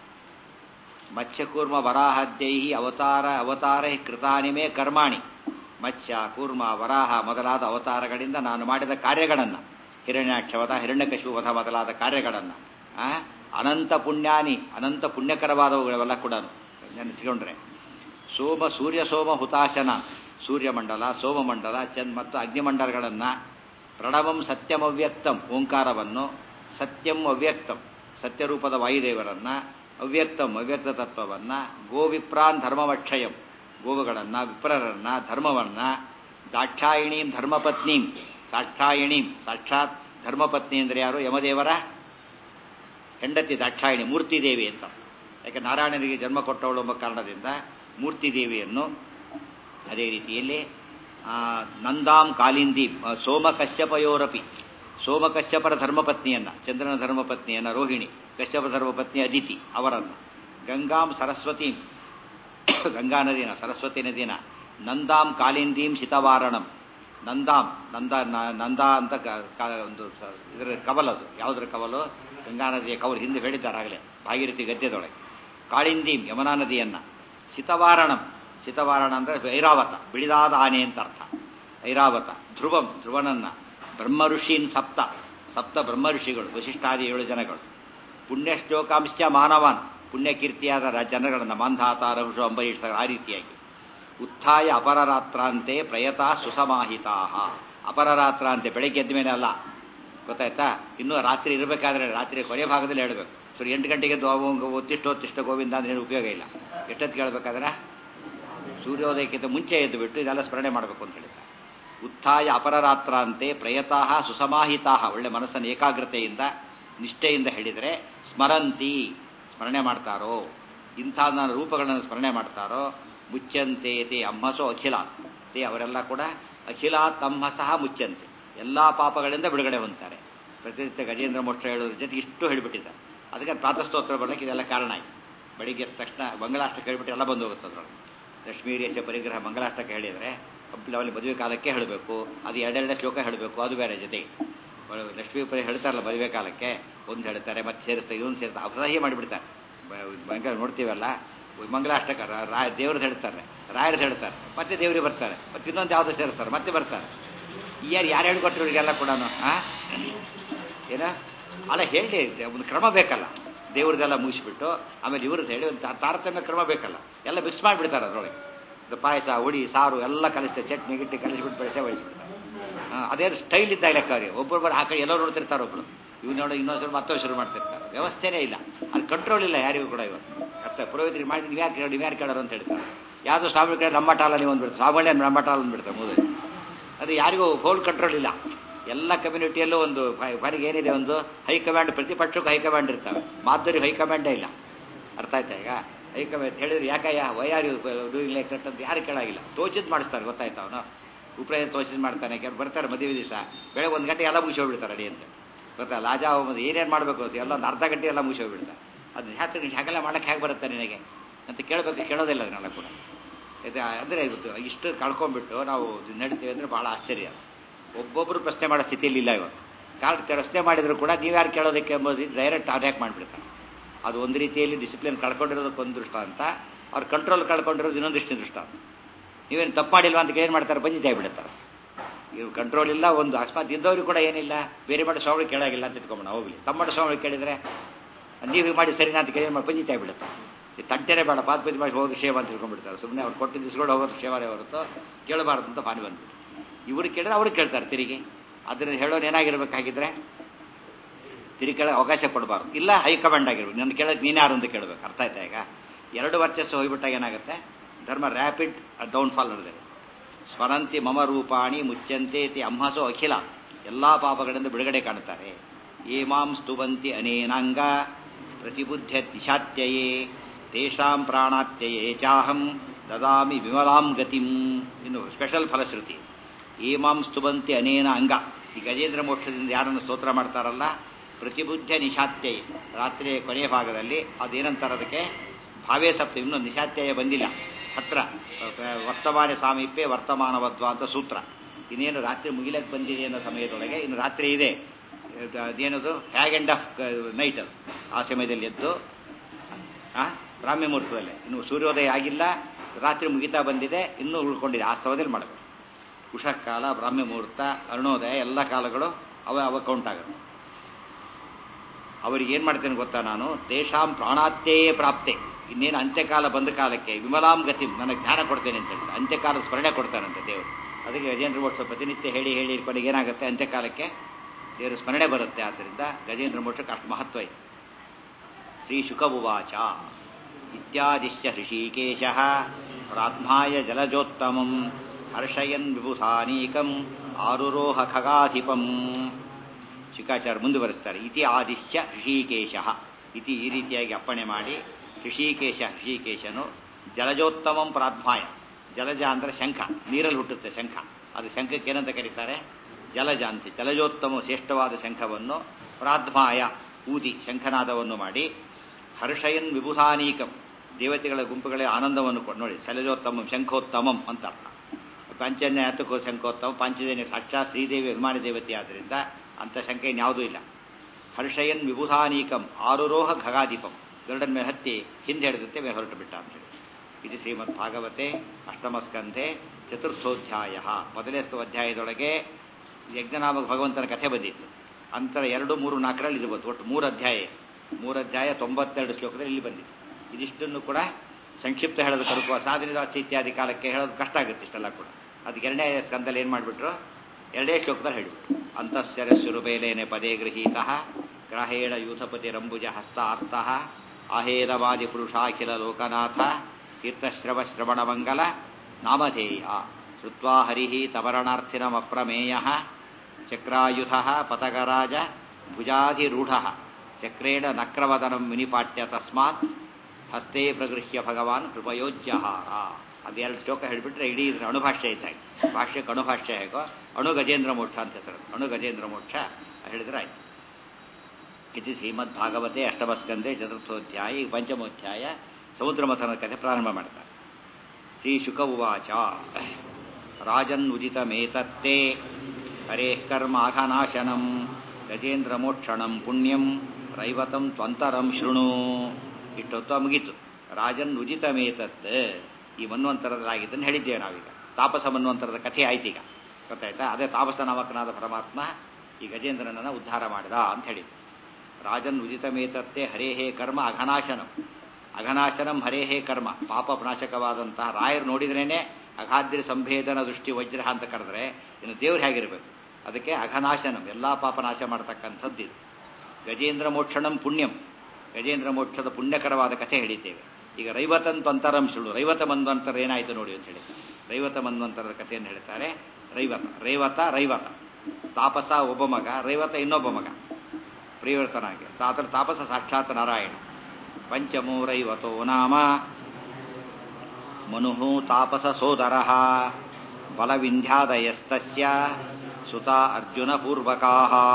ಮತ್ಸ್ಯಕೂರ್ಮ ವರಾಹದ್ಯೈಹಿ ಅವತಾರ ಅವತಾರ ಕೃತಾನಿ ಮೇ ಕರ್ಮಾಣಿ ಮತ್ಸ್ಯ ಕೂರ್ಮ ವರಾಹ ಮೊದಲಾದ ಅವತಾರಗಳಿಂದ ನಾನು ಮಾಡಿದ ಕಾರ್ಯಗಳನ್ನು ಹಿರಣ್ಯಾಕ್ಷವಧ ಹಿರಣ್ಯಕಶಿವಧ ಮೊದಲಾದ ಕಾರ್ಯಗಳನ್ನು ಆ, ಅನಂತ ಪುಣ್ಯಾನಿ ಅನಂತ ಪುಣ್ಯಕರವಾದವುಗಳೆಲ್ಲ ಕೂಡ ನೆನೆಸಿಕೊಂಡ್ರೆ ಸೋಮ ಸೂರ್ಯ ಸೋಮ ಹುತಾಶನ ಸೂರ್ಯಮಂಡಲ ಸೋಮಮಂಡಲ ಚಂದ್ ಮತ್ತು ಅಗ್ನಿಮಂಡಲಗಳನ್ನು ಪ್ರಣವಂ ಸತ್ಯಂ ಅವ್ಯಕ್ತಂ ಓಂಕಾರವನ್ನು ಸತ್ಯಂ ಅವ್ಯಕ್ತಂ ಸತ್ಯರೂಪದ ವಾಯುದೇವರನ್ನ ಅವ್ಯಕ್ತಂ ಅವ್ಯಕ್ತ ತತ್ವವನ್ನ ಗೋವಿಪ್ರಾನ್ ಧರ್ಮವಕ್ಷಯಂ ಗೋವುಗಳನ್ನ ವಿಪ್ರರನ್ನ ಧರ್ಮವನ್ನ ದಾಕ್ಷಾಯಿಣೀಂ ಧರ್ಮಪತ್ನೀಂ ಸಾಕ್ಷಾಯಿಣೀಂ ಸಾಕ್ಷಾತ್ ಧರ್ಮಪತ್ನಿ ಅಂದರೆ ಯಾರು ಯಮದೇವರ ಹೆಂಡತಿ ದಾಕ್ಷಾಯಿಣಿ ಮೂರ್ತಿ ದೇವಿ ಅಂತ ಯಾಕೆ ನಾರಾಯಣನಿಗೆ ಜನ್ಮ ಕೊಟ್ಟವಳು ಎಂಬ ಕಾರಣದಿಂದ ಮೂರ್ತಿ ದೇವಿಯನ್ನು ಅದೇ ರೀತಿಯಲ್ಲಿ ಆ, ನಂದಾಂ ಕಾಲಿಂದಿ ಆ, ಸೋಮ ಕಶ್ಯಪಯೋರಪಿ ಸೋಮ ಕಶ್ಯಪರ ಧರ್ಮಪತ್ನಿಯನ್ನ ಚಂದ್ರನ ಧರ್ಮಪತ್ನಿಯನ್ನ ರೋಹಿಣಿ ಕಶ್ಯಪ ಧರ್ಮಪತ್ನಿ ಅದಿತಿ ಅವರನ್ನ ಗಂಗಾಂ ಸರಸ್ವತೀಂ ಗಂಗಾ ನದಿನ ಸರಸ್ವತಿ ನದಿನ ನಂದಾಂ ಕಾಲಿಂದೀಂ ಶಿತವಾರಣಂ ನಂದಾಂ ನಂದ ನ- ನಂದ ಅಂತ ಕ- ಕ- ಒಂದು ಸ- ಇದರ ಕವಲದು ಯಾವುದರ ಕವಲು ಗಂಗಾ ನದಿಯ ಕವಲು ಹಿಂದೆ ಹೇಳಿದ್ದಾರೆ ಆಗಲೇ ಭಾಗೀರಥಿ ಗದ್ಯದೊಳಗೆ ಕಾಳಿಂದೀಂ ಯಮುನಾ ನದಿಯನ್ನ ಶಿತವಾರಣಂ ಶಿತವಾರಣ ಅಂದ್ರೆ ಐರಾವತ ಬಿಳಿದಾದ ಆನೆ ಅಂತ ಅರ್ಥ ಐರಾವತ ಧ್ರುವಂ ಧ್ರುವನನ್ನ ಬ್ರಹ್ಮ ಋಷೀನ್ ಸಪ್ತ ಸಪ್ತ ಬ್ರಹ್ಮ ಋಷಿಗಳು ವಶಿಷ್ಠಾದಿ ಏಳು ಜನಗಳು ಪುಣ್ಯಶ್ಲೋಕಾಂಶ ಮಾನವಾನ್ ಪುಣ್ಯಕೀರ್ತಿಯಾದ ರ- ಜನಗಳನ್ನ ಮಾಂಧಾತ ರಹುಷು ಅಂಬರೀಷ್ ಆ ರೀತಿಯಾಗಿ ಉತ್ಥಾಯ ಅಪರರಾತ್ರಾಂತೆ ಪ್ರಯತಾ ಸುಸಮಾಹಿತಾ ಅಪರರಾತ್ರಾಂತೆ ಬೆಳಗ್ಗೆ ಎದ್ದ ಮೇಲೆ ಅಲ್ಲ ಗೊತ್ತಾಯ್ತಾ ಇನ್ನು ರಾತ್ರಿ ಇರಬೇಕಾದ್ರೆ ರಾತ್ರಿ ಕೊನೆ ಭಾಗದಲ್ಲಿ ಹೇಳಬೇಕು ಸೊ ಎಂಟು ಗಂಟೆಗೆ ಎದ್ದು ಅವ ಒತ್ತಿಷ್ಟು ಹೊತ್ತಿಷ್ಟು ಗೋವಿಂದ ಅಂದ್ರೆ ಏನು ಉಪಯೋಗ ಇಲ್ಲ ಎಷ್ಟೊತ್ತಿಗೆ ಹೇಳ್ಬೇಕಾದ್ರೆ ಸೂರ್ಯೋದಯಕ್ಕಿಂತ ಮುಂಚೆ ಎದ್ದು ಬಿಟ್ಟು ಇದೆಲ್ಲ ಸ್ಮರಣೆ ಮಾಡಬೇಕು ಅಂತ ಹೇಳಿದ್ದಾರೆ ಉತ್ಥಾಯ ಅಪರರಾತ್ರಾಂತೆ ಪ್ರಯತಾ ಸುಸಮಾಹಿತಾ ಒಳ್ಳೆ ಮನಸ್ಸನ್ನು ಏಕಾಗ್ರತೆಯಿಂದ ನಿಷ್ಠೆಯಿಂದ ಹೇಳಿದರೆ ಸ್ಮರಂತಿ ಸ್ಮರಣೆ ಮಾಡ್ತಾರೋ ಇಂಥ ನನ್ನ ರೂಪಗಳನ್ನು ಸ್ಮರಣೆ ಮಾಡ್ತಾರೋ ಮುಚ್ಚಂತೆ ತೇ ಅಮ್ಮಸೋ ಅಖಿಲಾತ್ ತೇ ಅವರೆಲ್ಲ ಕೂಡ ಅಖಿಲಾತ್ ಅಮ್ಮಸಃ ಮುಚ್ಚಂತೆ ಎಲ್ಲ ಪಾಪಗಳಿಂದ ಬಿಡುಗಡೆ ಹೊಂದ್ತಾರೆ ಪ್ರತಿನಿತ್ಯ ಗಜೇಂದ್ರ ಮೋಕ್ಷ ಹೇಳೋದ್ರ ಜೊತೆ ಇಷ್ಟು ಹೇಳಿಬಿಟ್ಟಿದ್ದಾರೆ ಅದಕ್ಕೆ ಪ್ರಾತಸ್ತೋತ್ರ ಬರ್ಲಿಕ್ಕೆ ಇದೆಲ್ಲ ಕಾರಣ ಆಯ್ತು ಬೆಳಿಗ್ಗೆ ಎದ್ದ ತಕ್ಷಣ ಮಂಗಳಾಷ್ಟಕ ಹೇಳಿಬಿಟ್ಟು ಎಲ್ಲ ಬಂದು ಹೋಗುತ್ತೆ ಅದರೊಳಗೆ ಲಕ್ಷ್ಮೀರೇಶ ಪರಿಗ್ರಹ ಮಂಗಳಾಷ್ಟಕ ಹೇಳಿದರೆ ಲೆವೆಲ್ ಮದುವೆ ಕಾಲಕ್ಕೆ ಹೇಳಬೇಕು ಅದು ಎರಡೆರಡೇ ಶ್ಲೋಕ ಹೇಳಬೇಕು ಅದು ಬೇರೆ ಜೊತೆಗೆ ಲಕ್ಷ್ಮೀ ಪರಿ ಹೇಳ್ತಾರಲ್ಲ ಮದುವೆ ಕಾಲಕ್ಕೆ ಒಂದು ಹೇಳ್ತಾರೆ ಮತ್ತೆ ಸೇರಿಸ್ತಾರೆ ಇದೊಂದು ಸೇರಿಸ್ತಾರೆ ಅಪರಾಹಿ ಮಾಡಿಬಿಡ್ತಾರೆ ಭಯಂಕರ ನೋಡ್ತೀವಲ್ಲ ಮಂಗಳಾಷ್ಟಕ ರಾ ದೇವ್ರದ್ದು ಹೇಳ್ತಾರೆ ರಾಯರದ್ದು ಹೇಳ್ತಾರೆ ಮತ್ತೆ ದೇವ್ರಿಗೆ ಬರ್ತಾರೆ ಮತ್ತೆ ಇನ್ನೊಂದು ಯಾವುದೋ ಸೇರಿಸ್ತಾರೆ ಮತ್ತೆ ಬರ್ತಾರೆ ಯಾರು ಯಾರು ಹೇಳ್ಕೊಟ್ರು ಇವರಿಗೆಲ್ಲ ಕೂಡ ಏನ ಅಲ್ಲ ಹೇಳಿ ಒಂದು ಕ್ರಮ ಬೇಕಲ್ಲ ದೇವ್ರದ್ದೆಲ್ಲ ಮುಗಿಸ್ಬಿಟ್ಟು ಆಮೇಲೆ ಇವ್ರದ್ದು ಹೇಳಿ ಒಂದು ತಾರತಮ್ಯ ಕ್ರಮ ಬೇಕಲ್ಲ ಎಲ್ಲ ಮಿಕ್ಸ್ ಮಾಡಿಬಿಡ್ತಾರೆ ಅದರೊಳಗೆ ಇದು ಪಾಯಸ ಹುಡಿ ಸಾರು ಎಲ್ಲ ಕಲಿಸ್ತಾರೆ ಚಟ್ನಿ ಗಿಟ್ಟಿ ಕಲಿಸ್ಬಿಟ್ಟು ಬೆಳೆಸೇ ಬೆಳೆಸ್ಬಿಡ್ತಾರೆ ಅದೇನು ಸ್ಟೈಲ್ ಇದ್ದಾಗ ಲೆಕ್ಕ ಅವ್ರಿಗೆ ಒಬ್ಬೊಬ್ಬರು ಆ ಕಡೆ ಎಲ್ಲರೂ ನೋಡ್ತಿರ್ತಾರೆ ಒಬ್ರು ಇವ್ ನೋಡಿ ಇನ್ನೊಂದ್ಸಲ ಮತ್ತೊಂದು ಶುರು ಮಾಡ್ತಿರ್ತಾರೆ ವ್ಯವಸ್ಥೆನೇ ಇಲ್ಲ ಅದು ಕಂಟ್ರೋಲ್ ಇಲ್ಲ ಯಾರಿಗೂ ಕೂಡ ಇವತ್ತು ಅರ್ಥ ಪುರೋಹಿತರಿಗೆ ಮಾಡಿ ನೀವು ಯಾರು ಕೇಳೋ ನೀವು ಯಾರು ಕೇಳೋರು ಅಂತ ಹೇಳ್ತಾರೆ ಯಾವುದೋ ಸ್ವಾಮಿ ಕಡೆ ನಮ್ಮ ಟಾಲ ನೀವು ಅಂದ್ಬಿಡ್ತಾರೆ ಸ್ವಾಮಿಗಳೇ ನಮ್ಮ ಟಾಲ ಅಂದ್ಬಿಡ್ತಾರೆ ಮೊದಲು ಅದು ಯಾರಿಗೂ ಹೋಲ್ ಕಂಟ್ರೋಲ್ ಇಲ್ಲ ಎಲ್ಲ ಕಮ್ಯುನಿಟಿಯಲ್ಲೂ ಒಂದು ಫರಿಗೆ ಏನಿದೆ ಒಂದು ಹೈಕಮಾಂಡ್ ಪ್ರತಿಪಕ್ಷಕ್ಕೂ ಹೈಕಮಾಂಡ್ ಇರ್ತವೆ ಮಾಧುರಿ ಹೈಕಮಾಂಡೇ ಇಲ್ಲ ಅರ್ಥ ಆಯ್ತಾ ಈಗ ಹೈಕಮಾಂಡ್ ಹೇಳಿದ್ರೆ ಯಾಕಯ್ಯ ವಯಾರಿ ಡೂಯಿಂಗ್ ಲೈಕ್ ದಟ್ ಅಂತ ಯಾರು ಕೇಳಾಗಿಲ್ಲ ತೋಚಿದ್ ಮಾಡಿಸ್ತಾರೆ ಗೊತ್ತಾಯ್ತಾ ಅವನು ಉಪರೇತ ತೋಚಿದ್ ಮಾಡ್ತಾನೆ ಕೆಲವು ಬರ್ತಾರೆ ಮದುವೆ ದಿವಸ ಬೆಳಗ್ಗೆ ಒಂದು ಗಂಟೆ ಎಲ್ಲ ಮುಗಿಸಿ ಹೋಗ್ಬಿಡ್ತಾರೆ ಅಡಿ ಅಂತ ಗೊತ್ತಾ ಲಾಜಾ ಹೋಗೋದು ಏನೇನು ಮಾಡಬೇಕು ಅಂತ ಎಲ್ಲ ಒಂದು ಅರ್ಧ ಗಂಟೆ ಎಲ್ಲ ಮುಗಿಸಿ ಹೋಗ್ಬಿಡ್ತಾರೆ ಅದು ಹ್ಯಾತ ಹಾಗೆಲ್ಲ ಮಾಡಕ್ಕೆ ಹೇಗೆ ಬರುತ್ತೆ ನಿನಗೆ ಅಂತ ಕೇಳಬೇಕು ಕೇಳೋದಿಲ್ಲ ಅದನ್ನೆಲ್ಲ ಕೂಡ ಇದು ಅಂದರೆ ಇವತ್ತು ಇಷ್ಟು ಕಳ್ಕೊಂಡ್ಬಿಟ್ಟು ನಾವು ನಡಿತೀವಿ ಅಂದರೆ ಭಾಳ ಆಶ್ಚರ್ಯ ಒಬ್ಬೊಬ್ಬರು ಪ್ರಶ್ನೆ ಮಾಡೋ ಸ್ಥಿತಿಯಲ್ಲಿ ಇಲ್ಲ ಇವತ್ತು ಕಾರಣ ಪ್ರಶ್ನೆ ಮಾಡಿದ್ರು ಕೂಡ ನೀವ್ಯಾರು ಕೇಳೋದಕ್ಕೆ ಎಂಬುದು ಡೈರೆಕ್ಟ್ ಅಟ್ಯಾಕ್ ಮಾಡಿಬಿಡ್ತಾರೆ ಅದು ಒಂದು ರೀತಿಯಲ್ಲಿ ಡಿಸಿಪ್ಲಿನ್ ಕಳ್ಕೊಂಡಿರೋದಕ್ಕೆ ಒಂದು ದೃಷ್ಟ ಅಂತ ಅವ್ರ ಕಂಟ್ರೋಲ್ ಕಳ್ಕೊಂಡಿರೋದು ಇನ್ನೊಂದಿಷ್ಟು ದೃಷ್ಟ ಅಂತ ನೀವೇನು ತಪ್ಪು ಮಾಡಿಲ್ವಾ ಅಂತ ಏನು ಮಾಡ್ತಾರೆ ಬಂಜಿತಾಯಿ ಬಿಡುತ್ತಾರೆ ಇವ್ರು ಕಂಟ್ರೋಲ್ ಇಲ್ಲ ಒಂದು ಅಕಸ್ಮಾತ್ ಇದ್ದವ್ರಿಗೆ ಕೂಡ ಏನಿಲ್ಲ ಬೇರೆ ಮಾಡಿ ಸ್ವಾಮಿ ಕೇಳಾಗಿಲ್ಲ ಅಂತ ಇಟ್ಕೊಂಬೋಣ ಹೋಗ್ಲಿ ತಮ್ಮ ಸ್ವಾಮಿ ಕೇಳಿದ್ರೆ ನೀವು ಮಾಡಿ ಸರಿನಾ ಅಂತ ಕೇಳಿ ಮಾಡಿ ಬಂಜಿತಾಯಿ ಬಿಡುತ್ತೆ ಈ ತಟ್ಟೆನೇ ಬೇಡ ಪಾತ್ಪತಿ ಮಾಡಿ ಹೋಗಿ ಶೇವ ಅಂತ ತಿಳ್ಕೊಂಡ್ಬಿಡ್ತಾರೆ ಸುಮ್ಮನೆ ಅವ್ರು ಕೊಟ್ಟು ದಿಸ್ಕೊಂಡು ಹೋಗೋದು ಶೇವರೇ ಹೊರತು ಕೇಳಬಾರ್ದು ಅಂತ ಪಾನಿ ಬಂದ್ಬಿಟ್ಟು ಇವ್ರು ಕೇಳಿದ್ರೆ ಅವ್ರು ಕೇಳ್ತಾರೆ ತಿರುಗಿ ಅದರಿಂದ ಹೇಳೋನು ಏನಾಗಿರ್ಬೇಕಾಗಿದ್ರೆ ತಿರುಗಿ ಕೇಳೋ ಅವಕಾಶ ಕೊಡಬಾರ್ದು ಇಲ್ಲ ಹೈಕಮಾಂಡ್ ಆಗಿರ್ಬೇಕು ನನ್ನ ಕೇಳೋದು ನೀನು ಯಾರು ಅಂತ ಕೇಳಬೇಕು ಅರ್ಥ ಆಯ್ತಾ ಈಗ ಎರಡು ವರ್ಚಸ್ಸು ಹೋಗ್ಬಿಟ್ಟಾಗ ಏನಾಗುತ್ತೆ ಧರ್ಮ ರ್ಯಾಪಿಡ್ ಡೌನ್ಫಾಲ್ ನಡೆದಿದೆ ಸ್ವರಂತಿ ಮಮ ರೂಪಾಣಿ ಮುಚ್ಚಂತೆ ತಿ ಅಮ್ಮಸೋ ಅಖಿಲ ಎಲ್ಲ ಪಾಪಗಳಿಂದ ಬಿಡುಗಡೆ ಕಾಣುತ್ತಾರೆ ಏಮಾಂ ಸ್ತುವಂತಿ ಅನೇನಾಂಗ ಪ್ರತಿಬುದ್ಧ ದಿಶಾತ್ಯಯೇ ತೇಷಾಂ ಪ್ರಾಣಾತ್ಯಯೇ ಚಾಹಂ ದದಾಮಿ ವಿಮಲಾಂ ಗತಿಂ ಇನ್ನು ಸ್ಪೆಷಲ್ ಫಲಶ್ರುತಿ ಏಮಾಂ ಸ್ತುವಂತಿ ಅನೇನ ಅಂಗ ಈ ಗಜೇಂದ್ರ ಮೋಕ್ಷದಿಂದ ಯಾರನ್ನು ಸ್ತೋತ್ರ ಮಾಡ್ತಾರಲ್ಲ ಪ್ರತಿಬುದ್ಧ ನಿಶಾತ್ಯಯ ರಾತ್ರಿಯ ಕೊನೆಯ ಭಾಗದಲ್ಲಿ ಅದೇನಂತಾರೆ ಅದಕ್ಕೆ ಭಾವೇ ಸಪ್ತ ಇನ್ನೂ ನಿಶಾತ್ಯಯ ಬಂದಿಲ್ಲ ಹತ್ರ ವರ್ತಮಾನ ಸಾಮೀಪ್ಯ ವರ್ತಮಾನವದ್ವ ಅಂತ ಸೂತ್ರ ಇನ್ನೇನು ರಾತ್ರಿ ಮುಗಿಲಕ್ಕೆ ಬಂದಿದೆ ಅನ್ನೋ ಸಮಯದೊಳಗೆ ಇನ್ನು ರಾತ್ರಿ ಇದೆ ಅದೇನದು ಹ್ಯಾಗ್ ಎಂಡ್ ಆಫ್ ನೈಟ್ ಅದು ಆ ಸಮಯದಲ್ಲಿ ಎದ್ದು ಬ್ರಾಹ್ಮ್ಯ ಮುಹೂರ್ತದಲ್ಲಿ ಇನ್ನು ಸೂರ್ಯೋದಯ ಆಗಿಲ್ಲ ರಾತ್ರಿ ಮುಗಿತಾ ಬಂದಿದೆ ಇನ್ನೂ ಉಳ್ಕೊಂಡಿದೆ ಆ ಸ್ಥಳದಲ್ಲಿ ಮಾಡಬೇಕು ಉಷಃಕಾಲ ಬ್ರಾಹ್ಮ್ಯ ಮುಹೂರ್ತ ಅರುಣೋದಯ ಎಲ್ಲ ಕಾಲಗಳು ಅವ ಅವ ಕೌಂಟ್ ಆಗುತ್ತೆ ಅವ್ರಿಗೆ ಏನು ಮಾಡ್ತೇನೆ ಗೊತ್ತಾ ನಾನು ತೇಷಾಂ ಪ್ರಾಣಾತ್ಯೇ ಪ್ರಾಪ್ತೆ ಇನ್ನೇನು ಅಂತ್ಯಕಾಲ ಬಂದ ಕಾಲಕ್ಕೆ ವಿಮಲಾಂ ಗತಿ ನನಗೆ ಜ್ಞಾನ ಕೊಡ್ತೇನೆ ಅಂತ ಹೇಳಿದ್ರೆ ಅಂತ್ಯಕಾಲ ಸ್ಮರಣೆ ಕೊಡ್ತಾನಂತೆ ದೇವರು ಅದಕ್ಕೆ ಗಜೇಂದ್ರ ಮೋಕ್ಷ ಪ್ರತಿನಿತ್ಯ ಹೇಳಿ ಹೇಳಿ ಕೊನೆಗೆ ಏನಾಗುತ್ತೆ ಅಂತ್ಯಕಾಲಕ್ಕೆ ದೇವರು ಸ್ಮರಣೆ ಬರುತ್ತೆ ಆದ್ದರಿಂದ ಗಜೇಂದ್ರ ಮೋಕ್ಷಕ್ಕೆ ಅಷ್ಟು ಮಹತ್ವ ಇದೆ ಶ್ರೀ ಶುಕವುವಾಚ ಇತ್ಯಾದಿಶ್ಚ ಹೃಷೀಕೇಶ ಪ್ರಾತ್ಮಾಯ ಜಲಜೋತ್ತಮಂ ಹರ್ಷಯನ್ ವಿಭುಧಾನೀಕಂ ಆರುರೋಹ ಖಗಾಧಿಪಂ ಶುಕಾಚಾರ್ಯ ಮುಂದುವರಿಸ್ತಾರೆ ಇತಿ ಆದಿಶ್ಚ ಹೃಷೀಕೇಶ ಇತಿ ಈ ರೀತಿಯಾಗಿ ಅಪ್ಪಣೆ ಮಾಡಿ ಹೃಷೀಕೇಶ ಹೃಷೀಕೇಶನು ಜಲಜೋತ್ತಮಂ ಪ್ರಾತ್ಮಾಯ ಜಲಜ ಅಂದರೆ ಶಂಖ ನೀರಲ್ಲಿ ಹುಟ್ಟುತ್ತೆ ಶಂಖ ಅದು ಶಂಖಕ್ಕೆ ಏನಂತ ಕರೀತಾರೆ ಜಲಜ ಅಂತ ಜಲಜೋತ್ತಮ ಶ್ರೇಷ್ಠವಾದ ಶಂಖವನ್ನು ಪ್ರಾಧ್ಮಾಯ ಊದಿ ಶಂಖನಾದವನ್ನು ಮಾಡಿ ಹರ್ಷಯನ್ ವಿಭುಧಾನೀಕಂ ದೇವತೆಗಳ ಗುಂಪುಗಳ ಆನಂದವನ್ನು ಕೊಟ್ಟು ನೋಡಿ ಶಲಜೋತ್ತಮಂ ಶಂಖೋತ್ತಮಂ ಅಂತ ಅರ್ಥ ಪಂಚನ್ಯ ಹತ್ತಕ್ಕೂ ಶಂಖೋತ್ತಮ ಪಂಚಜನ್ಯ ಸಾಕ್ಷಾತ್ ಶ್ರೀದೇವಿ ಅಭಿಮಾನಿ ದೇವತೆ ಆದ್ದರಿಂದ ಅಂಥ ಶಂಕೆ ಇನ್ಯಾವುದೂ ಇಲ್ಲ ಹರ್ಷಯನ್ ವಿಭುಧಾನೀಕಂ ಆರುರೋಹ ಖಗಾದೀಪಂ ಗರುಡನ ಮೇಲೆ ಹತ್ತಿ ಹಿಂದೆ ಹಿಡಿದಂತೆ ಮೇಲೆ ಹೊರಟು ಬಿಟ್ಟ ಅಂತ ಹೇಳಿ ಇದು ಶ್ರೀಮದ್ ಭಾಗವತೆ ಅಷ್ಟಮಸ್ಕಂಧೆ ಚತುರ್ಥೋಧ್ಯಾಯ ಮೊದಲನೇ ಅಧ್ಯಾಯದೊಳಗೆ ಯಜ್ಞನಾಮ ಭಗವಂತನ ಕಥೆ ಬಂದಿತ್ತು ಅಂತರ ಎರಡು ಮೂರು ನಾಲ್ಕರಲ್ಲಿ ಇದು ಬಂತು ಒಟ್ಟು ಮೂರು ಅಧ್ಯಾಯ ಮೂರು ಅಧ್ಯಾಯ ತೊಂಬತ್ತೆರಡು ಶ್ಲೋಕದಲ್ಲಿ ಇಲ್ಲಿ ಬಂದಿತ್ತು ಇದಿಷ್ಟನ್ನು ಕೂಡ ಸಂಕ್ಷಿಪ್ತ ಹೇಳೋದು ಕಲ್ಪುವ ಸಾಧನೆದಾಚ ಇತ್ಯಾದಿ ಕಾಲಕ್ಕೆ ಹೇಳೋದು ಕಷ್ಟ ಆಗುತ್ತೆ ಇಷ್ಟೆಲ್ಲ ಕೂಡ ಅದಕ್ಕೆ ಎರಡನೇ ಸ್ಕಂದಲ್ಲಿ ಏನು ಮಾಡಿಬಿಟ್ರು ಎರಡೇ ಶ್ಲೋಕದಲ್ಲಿ ಹೇಳಿಬಿಟ್ರು ಅಂತಃಸ್ಯರಸ್ವರುಬೇಲೇನೆ ಪದೇ ಗೃಹೀತ ಗ್ರಾಹೇಣ ಯೂಥಪತಿ ರಂಬುಜ ಹಸ್ತ ಅರ್ಥಃ ಆಹೇದವಾದಿ ಪುರುಷಾಖಿಲ ಲೋಕನಾಥ ತೀರ್ಥಶ್ರವ ಶ್ರವಣ ಮಂಗಲ ನಾಮಧೇಯ ಶ್ರುತ್ವಾ ಹರಿ ತವರಣಾರ್ಥಿನಮಪ್ರಮೇಯ ಚಕ್ರಾಯುಧ ಪತಗರಾಜ ಭುಜಾಧಿರೂಢ ಚಕ್ರೇಣ ನಕ್ರವದನಂ ವಿನಿಪಾಟ್ಯ ತಸ್ಮಾತ್ ಹಸ್ತೆ ಪ್ರಗೃಹ್ಯ ಭಗವಾನ್ ಕೃಪಯೋಜ್ಯಹಾರ ಅದು ಎರಡು ಶ್ಲೋಕ ಹೇಳಿಬಿಟ್ರೆ ಇಡೀ ಇದ್ರ ಅಣುಭಾಷ್ಯ ಇದ್ದಾಗ ಭಾಷ್ಯಕ್ಕೆ ಅಣುಭಾಷ್ಯ ಹೇಗೋ ಅಣು ಗಜೇಂದ್ರ ಮೋಕ್ಷ ಅಂತ ಹೆಸರು ಅಣು ಗಜೇಂದ್ರ ಮೋಕ್ಷ ಹೇಳಿದ್ರೆ ಆಯ್ತು ಇದು ಶ್ರೀಮದ್ ಭಾಗವತೆ ಅಷ್ಟಮಸ್ಕಂದೆ ಚತುರ್ಥೋಧ್ಯಾಯ ಈ ಪಂಚಮೋಧ್ಯಾಯ ಸಮುದ್ರ ಮಥನದ ಕಥೆ ಪ್ರಾರಂಭ ಮಾಡ್ತಾರೆ ಶ್ರೀ ಶುಕ ಉವಾಚ ರಾಜನ್ ಉದಿತಮೇತತ್ತೇ ಹರೇ ಕರ್ಮಾಘನಾಶನಂ ಗಜೇಂದ್ರ ಮೋಕ್ಷಣಂ ಪುಣ್ಯಂ ರೈವತಂ ತ್ವಂತರಂ ಶೃಣು ಇಷ್ಟೊತ್ತು ಮುಗೀತು ರಾಜನ್ ಉದಿತಮೇತತ್ ಈ ಮನ್ವಂತರದಾಗಿದ್ದನ್ನು ಹೇಳಿದ್ದೇವೆ ನಾವೀಗ ತಾಪಸ ಮನ್ವಂತರದ ಕಥೆ ಆಯ್ತು ಈಗ ಗೊತ್ತಾಯ್ತಾ ಅದೇ ತಾಪಸ ನಾಮಕನಾದ ಪರಮಾತ್ಮ ಈ ಗಜೇಂದ್ರನನ್ನ ಉದ್ಧಾರ ಮಾಡಿದ ಅಂತ ಹೇಳಿದ್ದು ರಾಜನ್ ಉದಿತಮೇತತ್ತೆ ಹರೇಹೇ ಕರ್ಮ ಅಘನಾಶನಂ ಅಘನಾಶನಂ ಹರೇಹೇ ಕರ್ಮ ಪಾಪ ನಾಶಕವಾದಂತಹ ರಾಯರು ನೋಡಿದ್ರೇನೆ ಅಗಾದ್ರಿ ಸಂಭೇದನ ದೃಷ್ಟಿ ವಜ್ರ ಅಂತ ಕರೆದ್ರೆ ಇನ್ನು ದೇವ್ರು ಹೇಗಿರಬೇಕು ಅದಕ್ಕೆ ಅಘನಾಶನಂ ಎಲ್ಲಾ ಪಾಪ ನಾಶ ಮಾಡತಕ್ಕಂಥದ್ದು ಇದು ಗಜೇಂದ್ರ ಮೋಕ್ಷಣಂ ಪುಣ್ಯಂ ಗಜೇಂದ್ರ ಮೋಕ್ಷದ ಪುಣ್ಯಕರವಾದ ಕಥೆ ಹೇಳಿದ್ದೇವೆ ಈಗ ರೈವತಂತ ಅಂತರಂ ಸುಳ್ಳು ರೈವತ ಮನ್ವಂತರ ಏನಾಯ್ತು ನೋಡಿ ಅಂತ ಹೇಳಿ ರೈವತ ಮನ್ವಂತರದ ಕಥೆಯನ್ನು ಹೇಳ್ತಾರೆ ರೈವತ ರೇವತ ರೈವತ ತಾಪಸ ಒಬ್ಬ ಮಗ ರೈವತ ಇನ್ನೊಬ್ಬ ಮಗ ಪ್ರಿಯವರ್ತನಾಗಿ ಸಾತ್ರ ತಾಪಸ ಸಾಕ್ಷಾತ್ ನಾರಾಯಣ ಪಂಚಮೋ ರೈವತೋ ನಾಮ ಮನು ತಾಪಸ ಸೋದರ ಬಲವಿಂಧ್ಯಾದಯಸ್ತಸ್ಯ ಸುತ ಅರ್ಜುನ ಪೂರ್ವಕಾ